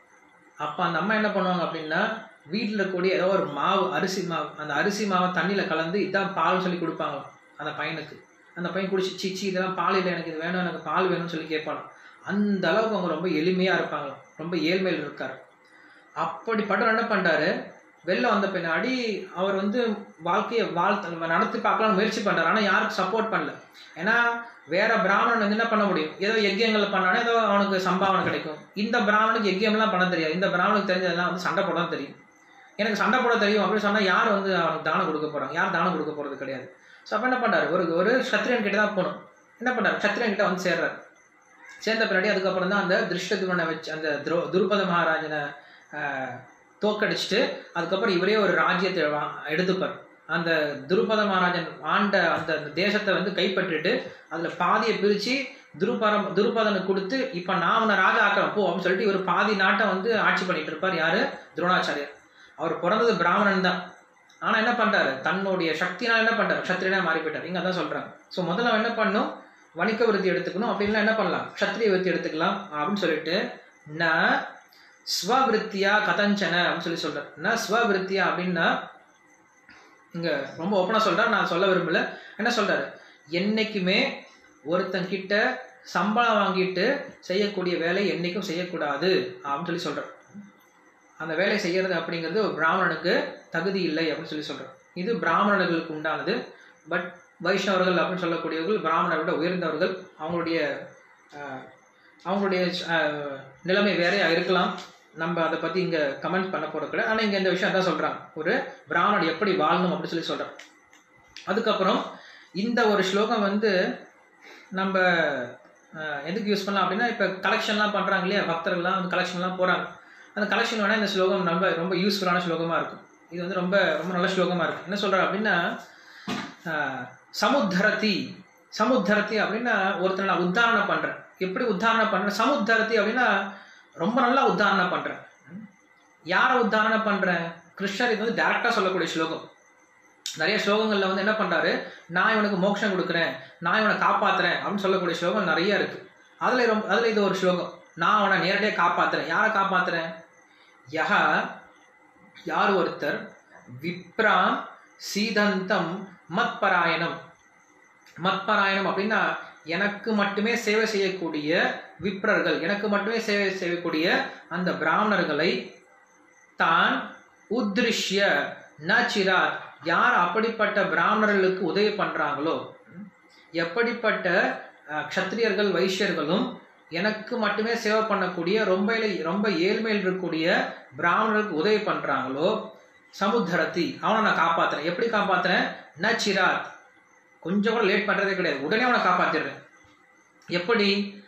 அப்போ அந்த அம்மா என்ன பண்ணுவாங்க அப்படின்னா வீட்டில் இருக்கக்கூடிய ஏதோ ஒரு மாவு அரிசி மாவு அந்த அரிசி மாவை தண்ணியில் கலந்து இதான் பால்னு சொல்லி கொடுப்பாங்க அந்த பையனுக்கு அந்த பையன் குடிச்சு சீச்சி இதெல்லாம் பால் இல்லை எனக்கு இது வேணும் எனக்கு பால் வேணும்னு சொல்லி கேட்பாங்க அந்த அளவுக்கு அவங்க ரொம்ப எளிமையாக இருப்பாங்களாம் ரொம்ப ஏழ்மையில் இருக்கார் அப்படிப்பட்டவர் என்ன பண்ணுறாரு வெளில வந்த பின்னாடி அவர் வந்து வாழ்க்கையை வாழ் நடத்தி பார்க்கலாம்னு முயற்சி பண்றாரு ஆனால் யாருக்கும் சப்போர்ட் பண்ணல ஏன்னா வேற பிராமணன் வந்து என்ன பண்ண முடியும் ஏதோ யஜ்யங்கள் பண்ணானே ஏதோ அவனுக்கு சம்பாவனை கிடைக்கும் இந்த பிராமணுக்கு யஜ்யம்லாம் பண்ண தெரியாது இந்த பிராமணுக்கு தெரிஞ்சதெல்லாம் வந்து சண்டை போட தான் தெரியும் எனக்கு சண்டை போட தெரியும் அப்படின்னு சொன்னா யார் வந்து அவனுக்கு தானம் கொடுக்க போறாங்க யார் தானம் கொடுக்க போறது கிடையாது ஸோ அப்போ என்ன பண்றாரு ஒரு ஒரு சத்திரியன் கிட்ட தான் போகணும் என்ன பண்ணாரு சத்திரியன் கிட்ட வந்து சேர்றாரு சேர்ந்த பின்னாடி அதுக்கப்புறம் தான் அந்த திருஷ்டதுமனை வச்சு அந்த துரோ துருபத மகாராஜனை ஆஹ், தோக்கடிச்சிட்டு அதுக்கப்புறம் இவரே ஒரு ராஜ்யத்தை வா- எடுத்துப்பார் அந்த துருபத மகாராஜன் ஆண்ட அந்த அந்த தேசத்தை வந்து கைப்பற்றிட்டு அதுல பாதியை பிரிச்சு துருபரம் துருபதனுக்கு கொடுத்து இப்ப நான் உன்னை ராஜா ஆக்குறேன் போ அப்படின்னு சொல்லிட்டு இவர் பாதி நாட்டை வந்து ஆட்சி பண்ணிட்டு இருப்பார் யாரு துரோணாச்சாரியர் அவர் பிறந்தது பிராமணன் தான் ஆனா என்ன பண்றாரு தன்னுடைய சக்தினால என்ன பண்றாரு க்ஷத்ரியனா மாறி போயிட்டார் இங்க அதான் சொல்றாங்க ஸோ முதல்ல அவன் என்ன பண்ணும் வணிக விருத்தி எடுத்துக்கணும் அப்படின்னா என்ன பண்ணலாம் க்ஷத்ரிய விருத்தி எடுத்துக்கலாம் அப்படின்னு சொல்லிட்டு ந ஸ்வவிருத்தியா கதஞ்சன அப்படின்னு சொல்லி சொல்றாரு ந ஸ்வவிருத்தியா அப்படின்னா இங்க ரொம்ப ஓப்பனா சொல்றாரு நான் சொல்ல விரும்பல என்ன சொல்றாரு என்னைக்குமே ஒருத்தன் கிட்ட சம்பளம் வாங்கிட்டு செய்யக்கூடிய வேலை என்னைக்கும் செய்யக்கூடாது அப்படின்னு சொல்லி சொல்றாரு அந்த வேலை செய்யறது அப்படிங்கிறது ஒரு பிராமணனுக்கு தகுதி இல்லை அப்படின்னு சொல்லி சொல்றாரு இது பிராமணர்களுக்கு உண்டானது பட் வைஷ்ணவர்கள் அப்படின்னு சொல்லக்கூடியவர்கள் பிராமணரை விட உயர்ந்தவர்கள் அவங்களுடைய ஆஹ், அவங்களுடைய ஆஹ், நிலைமை வேறையா இருக்கலாம் நம்ம அதை பத்தி இங்க கமெண்ட் பண்ண போறது கிடையாது ஆனா இங்க இந்த விஷயம் தான் சொல்றாங்க ஒரு பிராமணன் எப்படி வாழணும் அப்படின்னு சொல்லி சொல்றான் அதுக்கப்புறம் இந்த ஒரு ஸ்லோகம் வந்து நம்ம அஹ், எதுக்கு யூஸ் பண்ணலாம் அப்படின்னா இப்போ கலெக்ஷன்லாம் பண்ணுறாங்க இல்லையா பக்தர்கள்லாம் வந்து கலெக்ஷன்லாம் போகிறாங்க அந்த கலெக்ஷன் வேணால் இந்த ஸ்லோகம் ரொம்ப ரொம்ப யூஸ்ஃபுல்லான ஸ்லோகமாக இருக்கும் இது வந்து ரொம்ப ரொம்ப நல்ல ஸ்லோகமாக இருக்கும் என்ன சொல்கிறார் அப்படின்னா அஹ், சமுத்தரதி சமுத்தரதி அப்படின்னா ஒருத்தர் நான் உத்தாரணம் பண்ணுறேன் எப்படி உத்தாரணம் பண்ணுறேன் சமுத்தரதி அப்படின்னா ரொம்ப நல்லா உத்தாரணம் பண்ணுறேன் யாரை உத்தாரணம் பண்ணுறேன் கிருஷ்ணர் இது வந்து டேரெக்டாக சொல்லக்கூடிய ஸ்லோகம் நிறைய ஸ்லோகங்கள்ல வந்து என்ன பண்றாரு நான் இவனுக்கு மோட்சம் கொடுக்குறேன் நான் இவனை காப்பாத்துறேன் அப்படின்னு சொல்லக்கூடிய ஸ்லோகம் நிறைய இருக்கு அதுல ரொம்ப அதுல இது ஒரு ஸ்லோகம் நான் அவனை நேரடியாக காப்பாத்துறேன் யாரை காப்பாத்துறேன் யஹ யார் ஒருத்தர் விப்ராம் சீதந்தம் மத்பராயணம் மத்பராயணம் அப்படின்னா எனக்கு மட்டுமே சேவை செய்யக்கூடிய விப்ரர்கள் எனக்கு மட்டுமே சேவை செய்யக்கூடிய அந்த பிராமணர்களை தான் உத்ரிஷ்ய நச்சிராத் யார் அப்படிப்பட்ட பிராமணர்களுக்கு உதவி பண்றாங்களோ எப்படிப்பட்ட அஹ், க்ஷத்திரியர்கள் வைஷ்யர்களும் எனக்கு மட்டுமே சேவை பண்ணக்கூடிய ரொம்ப இலை- ரொம்ப ஏழ்மையில் இருக்கக்கூடிய பிராமணர்களுக்கு உதவி பண்றாங்களோ சமுத்தரத்தி அவனை நான் காப்பாத்துறேன் எப்படி காப்பாத்துறேன் நச்சிராத் கொஞ்சம் கூட லேட் பண்றதே கிடையாது உடனே அவனை காப்பாத்திடுறேன் எப்படி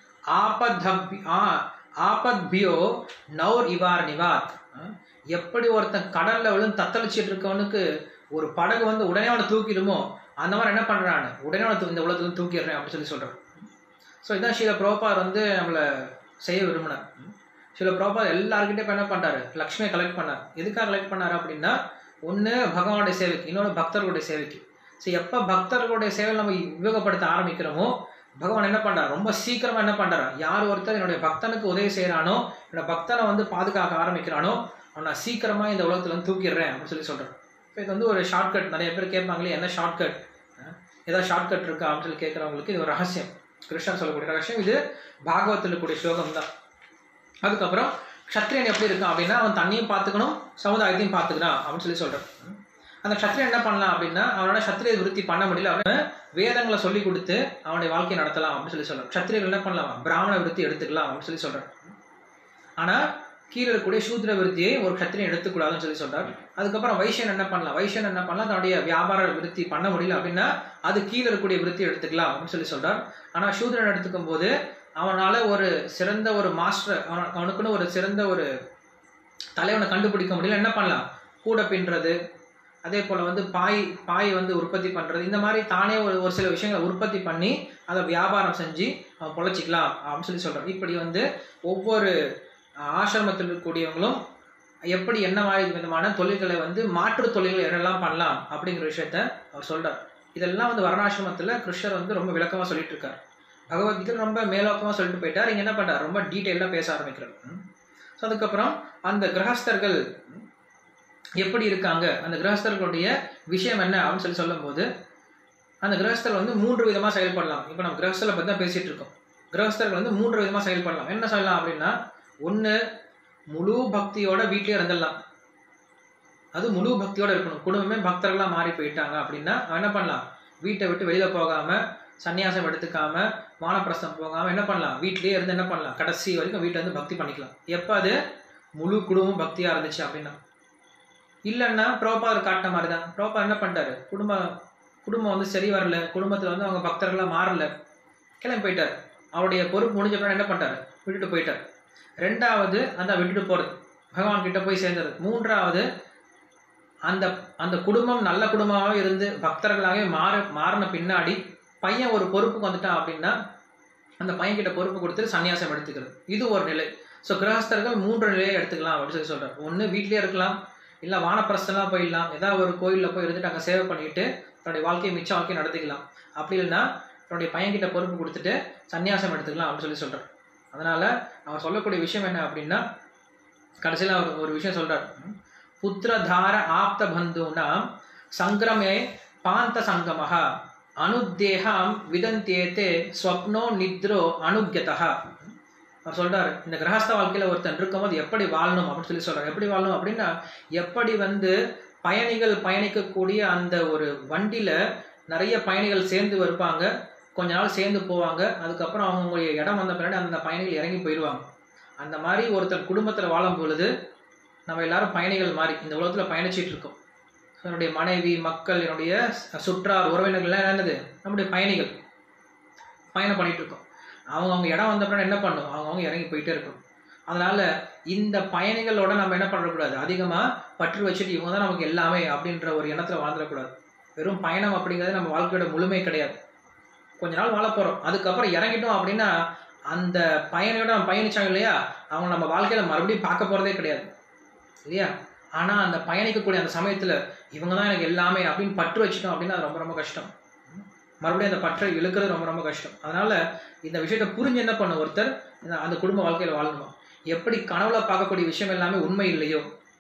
ஆபத்பி ஆ ஆபத்பியோ நௌர் இவார் நிவாத் அஹ், எப்படி ஒருத்தன் கடல்ல விழுந்து தத்தளிச்சிட்டு இருக்கவனுக்கு ஒரு படகு வந்து உடனே அவனை தூக்கிடுமோ அந்த மாதிரி என்ன பண்றான்னு உடனே அவனை தூ- இந்த உலகத்துல இருந்து தூக்கிடுறேன் அப்படின்னு சொல்லி சொல்றான் ஸோ இதான் ஸ்ரீல புரோபார் வந்து நம்மளை செய்ய விரும்பினார் ஸ்ரீல புரோபார் எல்லாருக்கிட்டே இப்போ என்ன பண்றாரு லக்ஷ்மியை கலெக்ட் பண்ணார் எதுக்காக கலெக்ட் பண்ணாரு அப்படின்னா ஒன்று பகவானுடைய சேவைக்கு இன்னொன்று பக்தர்களுடைய சேவைக்கு ஸோ எப்போ பக்தர்களுடைய சேவையில் நம்ம உபயோகப்படுத்த ஆரம்பிக்கிறோமோ பகவான் என்ன பண்றார் ரொம்ப சீக்கிரமா என்ன பண்றார் யார் ஒருத்தர் என்னுடைய பக்தனுக்கு உதவி செய்யறானோ என்னோட பக்தனை வந்து பாதுகாக்க ஆரம்பிக்கிறானோ அவனை நான் சீக்கிரமா இந்த உலகத்துல இருந்து தூக்கிடுறேன் அப்படின்னு சொல்லி சொல்றேன் இப்போ இது வந்து ஒரு ஷார்ட்கட் நிறைய பேர் கேட்பாங்களே என்ன ஷார்ட்கட் ஏதாவது ஷார்ட்கட் இருக்கா அப்படின்னு சொல்லி கேட்குறவங்களுக்கு இது ஒரு ரகசியம் கிருஷ்ணன் சொல்லக்கூடிய ரகசியம் இது பாகவத்தில் இருக்கக்கூடிய ஸ்லோகம் தான் அதுக்கப்புறம் க்ஷத்ரியன் எப்படி இருக்கான் அப்படின்னா அவன் தண்ணியும் பார்த்துக்கணும் சமுதாயத்தையும் பார்த்துக்கிறான் அப்படின்னு சொல்லி சொல்றான் அந்த க்ஷத்ரியன் என்ன பண்ணலாம் அப்படின்னா அவனோட சத்திரிய விருத்தி பண்ண முடியல அவன் வேதங்களை சொல்லி கொடுத்து அவனுடைய வாழ்க்கையை நடத்தலாம் அப்படின்னு சொல்லி சொல்றான் க்ஷத்ரியர்கள் என்ன பண்ணலாம் பிராமண விருத்தி எடுத்துக்கலாம் அப்படின்னு சொல்லி சொல்றான் ஆனா கீழே இருக்கக்கூடிய சூத்திர விருத்தியை ஒரு க்ஷத்திரியன் எடுத்துக்கூடாதுன்னு சொல்லி சொல்றார் அதுக்கப்புறம் வைஷ்யன் என்ன பண்ணலாம் வைஷ்யன் என்ன பண்ணலாம் தன்னுடைய வியாபார விருத்தி பண்ண முடியல அப்படின்னா அது கீழே இருக்கக்கூடிய விருத்தி எடுத்துக்கலாம் அப்படின்னு சொல்லி சொல்றார் ஆனா சூத்திரன் எடுத்துக்கும் போது அவனால ஒரு சிறந்த ஒரு மாஸ்டர் அவன அவனுக்குன்னு ஒரு சிறந்த ஒரு தலைவனை கண்டுபிடிக்க முடியல என்ன பண்ணலாம் கூட பின்றது அதே போல வந்து பாய் பாய் வந்து உற்பத்தி பண்றது இந்த மாதிரி தானே ஒரு ஒரு சில விஷயங்களை உற்பத்தி பண்ணி அதை வியாபாரம் செஞ்சு அவன் பொழைச்சிக்கலாம் அப்படின்னு சொல்லி சொல்றான் இப்படி வந்து ஒவ்வொரு அஹ், ஆசிரமத்தில் இருக்கக்கூடியவங்களும் எப்படி என்ன மாதிரி விதமான தொழில்களை வந்து மாற்று தொழில்கள் என்னெல்லாம் பண்ணலாம் அப்படிங்கிற விஷயத்த அவர் சொல்றார் இதெல்லாம் வந்து வர்ணாசிரமத்துல கிருஷ்ணர் வந்து ரொம்ப விளக்கமா சொல்லிட்டு இருக்கார் பகவத்கீதை ரொம்ப மேலோக்கமா சொல்லிட்டு போயிட்டார் இங்க என்ன பண்றார் ரொம்ப டீட்டெயிலாக பேச ஆரம்பிக்கிறார் ஸோ அதுக்கப்புறம் அந்த கிரகஸ்தர்கள் எப்படி இருக்காங்க அந்த கிரகஸ்தர்களுடைய விஷயம் என்ன அப்படின்னு சொல்லி சொல்லும்போது அந்த கிரகஸ்தர் வந்து மூன்று விதமா செயல்படலாம் இப்போ நம்ம கிரகஸ்தரை பத்தி தான் பேசிட்டு இருக்கோம் கிரகஸ்தர்கள் வந்து மூன்று விதமா செயல்படலாம் என்ன சொல்லலாம் அப்படின்னா ஒண்ணு முழு பக்தியோட வீட்லயே இருந்துடலாம் அது முழு பக்தியோட இருக்கணும் குடும்பமே பக்தர்களா மாறி போயிட்டாங்க அப்படின்னா அவன் என்ன பண்ணலாம் வீட்டை விட்டு வெளியில போகாம சன்னியாசம் எடுத்துக்காம வானப்பிரஸ்தம் போகாம என்ன பண்ணலாம் வீட்லயே இருந்து என்ன பண்ணலாம் கடைசி வரைக்கும் வீட்டுல இருந்து பக்தி பண்ணிக்கலாம் எப்ப அது முழு குடும்பம் பக்தியா இருந்துச்சு அப்படின்னா இல்லைன்னா புரோபாதர் காட்டின மாதிரி தான் புரோபாதர் என்ன பண்ணிட்டாரு குடும்பம் குடும்பம் வந்து சரி வரல குடும்பத்துல வந்து அவங்க பக்தர்களா மாறல கிளம்பி போயிட்டார் அவருடைய பொறுப்பு முடிஞ்ச பிறகு என்ன பண்ணிட்டாரு விட்டுட்டு போயிட்டார் ரெண்டாவது அந்த விட்டுட்டு போறது பகவான் கிட்ட போய் சேர்ந்தது மூன்றாவது அந்த அந்த குடும்பம் நல்ல குடும்பமாகவே இருந்து பக்தர்களாகவே மாற மாறின பின்னாடி பையன் ஒரு பொறுப்புக்கு வந்துட்டான் அப்படின்னா அந்த பையன் கிட்ட பொறுப்பு கொடுத்துட்டு சன்னியாசம் எடுத்துக்கிறது இது ஒரு நிலை ஸோ கிரகஸ்தர்கள் மூன்று நிலையை எடுத்துக்கலாம் அப்படின்னு சொல்லி சொல்றாரு ஒன்று வீட்லயே இருக்கலாம் இல்லை வானப்பிரஸ்தலாம் போயிடலாம் ஏதாவது ஒரு கோயிலில் போய் இருந்துட்டு அங்கே சேவை பண்ணிட்டு தன்னுடைய வாழ்க்கையை மிச்ச வாழ்க்கையை நடத்திக்கலாம் அப்படி இல்லைன்னா தன்னுடைய பையன்கிட்ட பொறுப்பு கொடுத்துட்டு சன்னியாசம் எடுத்துக்கலாம் அப்படின்னு சொல்லி சொல்றாரு அதனால அவர் சொல்லக்கூடிய விஷயம் என்ன அப்படின்னா கடைசியில் அவர் ஒரு விஷயம் சொல்றார் புத்திரதார ஆப்த பந்துனாம் சங்கிரமே பாந்த சங்கமஹ அனுத்தேகம் விதந்தேத்தே ஸ்வப்னோ நித்ரோ அனுக்யதா அவர் சொல்றாரு இந்த கிரகஸ்த வாழ்க்கையில ஒருத்தன் இருக்கும்போது எப்படி வாழணும் அப்படின்னு சொல்லி சொல்றாரு எப்படி வாழணும் அப்படின்னா எப்படி வந்து பயணிகள் பயணிக்கக்கூடிய அந்த ஒரு வண்டியில நிறைய பயணிகள் சேர்ந்து வருவாங்க கொஞ்ச நாள் சேர்ந்து போவாங்க அதுக்கப்புறம் அவங்களுடைய இடம் வந்த பின்னாடி அந்த பயணிகள் இறங்கி போயிடுவாங்க அந்த மாதிரி ஒருத்தர் குடும்பத்தில் வாழும் பொழுது நம்ம எல்லாரும் பயணிகள் மாதிரி இந்த உலகத்தில் பயணிச்சிட்டு இருக்கோம் என்னுடைய மனைவி மக்கள் என்னுடைய சுற்றார் உறவினர்கள்லாம் என்னது நம்முடைய பயணிகள் பயணம் பண்ணிட்டு இருக்கோம் அவங்க அவங்க இடம் வந்த பின்னாடி என்ன பண்ணும் அவங்க அவங்க இறங்கி போயிட்டே இருக்கணும் அதனால இந்த பயணிகளோட நம்ம என்ன பண்ணக்கூடாது அதிகமாக பற்று வச்சுட்டு இவங்க தான் நமக்கு எல்லாமே அப்படின்ற ஒரு எண்ணத்தில் வாழ்ந்துடக்கூடாது வெறும் பயணம் அப்படிங்கிறது நம்ம வாழ்க்கையோட முழுமை கிடையாது கொஞ்ச நாள் வாழ போகிறோம் அதுக்கப்புறம் இறங்கிட்டோம் அப்படின்னா அந்த பயணியோட நம்ம பயணிச்சாங்க இல்லையா அவங்க நம்ம வாழ்க்கையில மறுபடியும் பார்க்க போகிறதே கிடையாது இல்லையா ஆனால் அந்த பயணிக்கக்கூடிய அந்த சமயத்தில் இவங்க தான் எனக்கு எல்லாமே அப்படின்னு பற்று வச்சுட்டோம் அப்படின்னா அது ரொம்ப ரொம்ப கஷ்டம் மறுபடியும் அந்த பற்றை இழுக்கிறது ரொம்ப ரொம்ப கஷ்டம் அதனால இந்த விஷயத்தை புரிஞ்சு என்ன பண்ண ஒருத்தர் இந்த- அந்த குடும்ப வாழ்க்கையில வாழணுமா எப்படி கனவுல பார்க்கக்கூடிய விஷயம் எல்லாமே உண்மை இல்லையோ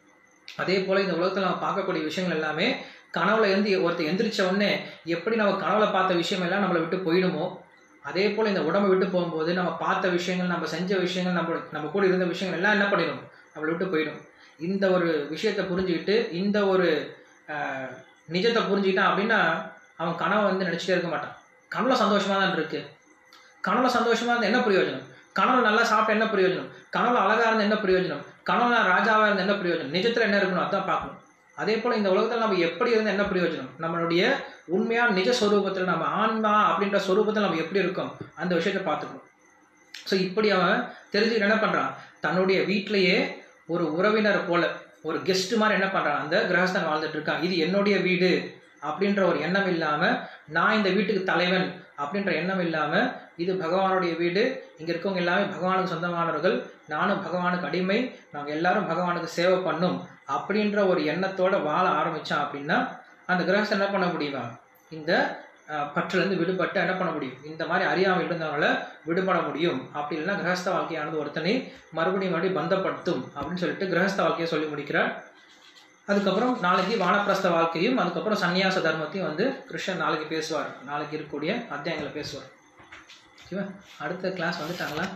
அதே போல் இந்த உலகத்தில் நம்ம பார்க்கக்கூடிய விஷயங்கள் எல்லாமே கனவுல இருந்து ஒருத்தர் எந்திரிச்ச உடனே எப்படி நம்ம கனவுல பார்த்த விஷயம் எல்லாம் நம்மளை விட்டு போயிடுமோ அதே போல் இந்த உடம்பை விட்டு போகும்போது நம்ம பார்த்த விஷயங்கள் நம்ம செஞ்ச விஷயங்கள் நம்ம நம்ம கூட இருந்த விஷயங்கள் எல்லாம் என்ன பண்ணிடும் நம்மளை விட்டு போயிடும் இந்த ஒரு விஷயத்தை புரிஞ்சுக்கிட்டு இந்த ஒரு ஆஹ், நிஜத்தை புரிஞ்சுக்கிட்டான் அப்படின்னா அவன் கனவை வந்து நினச்சிட்டே இருக்க மாட்டான் கனவுல சந்தோஷமாக தான் இருக்கு கனவுல சந்தோஷமாக இருந்தால் என்ன பிரயோஜனம் கனவுல நல்லா சாப்பிட்ட என்ன பிரயோஜனம் கனவுல அழகா இருந்த என்ன பிரயோஜனம் கனவுல ராஜாவாக இருந்த என்ன பிரயோஜனம் நிஜத்தில் என்ன இருக்கணும் அதான் பார்க்கணும் அதே போல் இந்த உலகத்தில் நம்ம எப்படி இருந்தால் என்ன பிரயோஜனம் நம்மளுடைய உண்மையான நிஜ ஸ்வரூபத்தில் நம்ம ஆன்மா அப்படின்ற ஸ்வரூபத்தில் நம்ம எப்படி இருக்கோம் அந்த விஷயத்தை பார்த்துக்கணும் ஸோ இப்படி அவன் தெரிஞ்சுக்கிட்டு என்ன பண்ணுறான் தன்னுடைய வீட்டிலேயே ஒரு உறவினர் போல ஒரு கெஸ்ட் மாதிரி என்ன பண்ணுறான் அந்த கிரகஸ்தன் வாழ்ந்துட்டு இருக்கான் இது என்னுடைய வீடு அப்படின்ற ஒரு எண்ணம் இல்லாமல் நான் இந்த வீட்டுக்கு தலைவன் அப்படின்ற எண்ணம் இல்லாமல் இது பகவானுடைய வீடு இங்கே இருக்கவங்க எல்லாமே பகவானுக்கு சொந்தமானவர்கள் நானும் பகவானுக்கு அடிமை நாங்கள் எல்லாரும் பகவானுக்கு சேவை பண்ணும் அப்படின்ற ஒரு எண்ணத்தோட வாழ ஆரம்பித்தான் அப்படின்னா அந்த கிரகஸ்தன் என்ன பண்ண முடியுமா இந்த அஹ், பற்றுலேருந்து விடுபட்டு என்ன பண்ண முடியும் இந்த மாதிரி அறியாமல் இருந்தவங்கள விடுபட முடியும் அப்படி இல்லைன்னா கிரகஸ்த வாழ்க்கையானது ஒருத்தனை மறுபடியும் மறுபடியும் பந்தப்படுத்தும் அப்படின்னு சொல்லிட்டு கிரகஸ்த வாழ்க்கையை சொல்லி முடிக்கிறார் அதுக்கப்புறம் நாளைக்கு வானப்பிரஸ்த வாழ்க்கையும் அதுக்கப்புறம் சந்நியாச தர்மத்தையும் வந்து கிருஷ்ணன் நாளைக்கு பேசுவார் நாளைக்கு இருக்கக்கூடிய அத்தியாயங்களை பேசுவார் ஓகேவா அடுத்த கிளாஸ் வந்துட்டாங்களா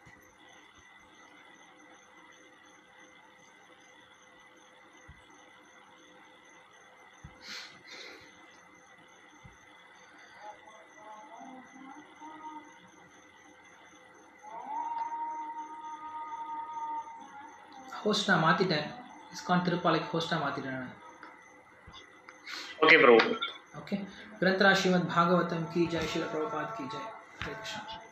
ஹோஸ்ட் நான் மாற்றிட்டேன் இஸ்கான் திருப்பாலைக்கு ஹோஸ்ட்டாக மாற்றிட்டேன் நான் ओके प्रभु ओके ग्रंथराज श्रीमद् भागवतम की जय श्री प्रभुपाद की जय हरे कृष्ण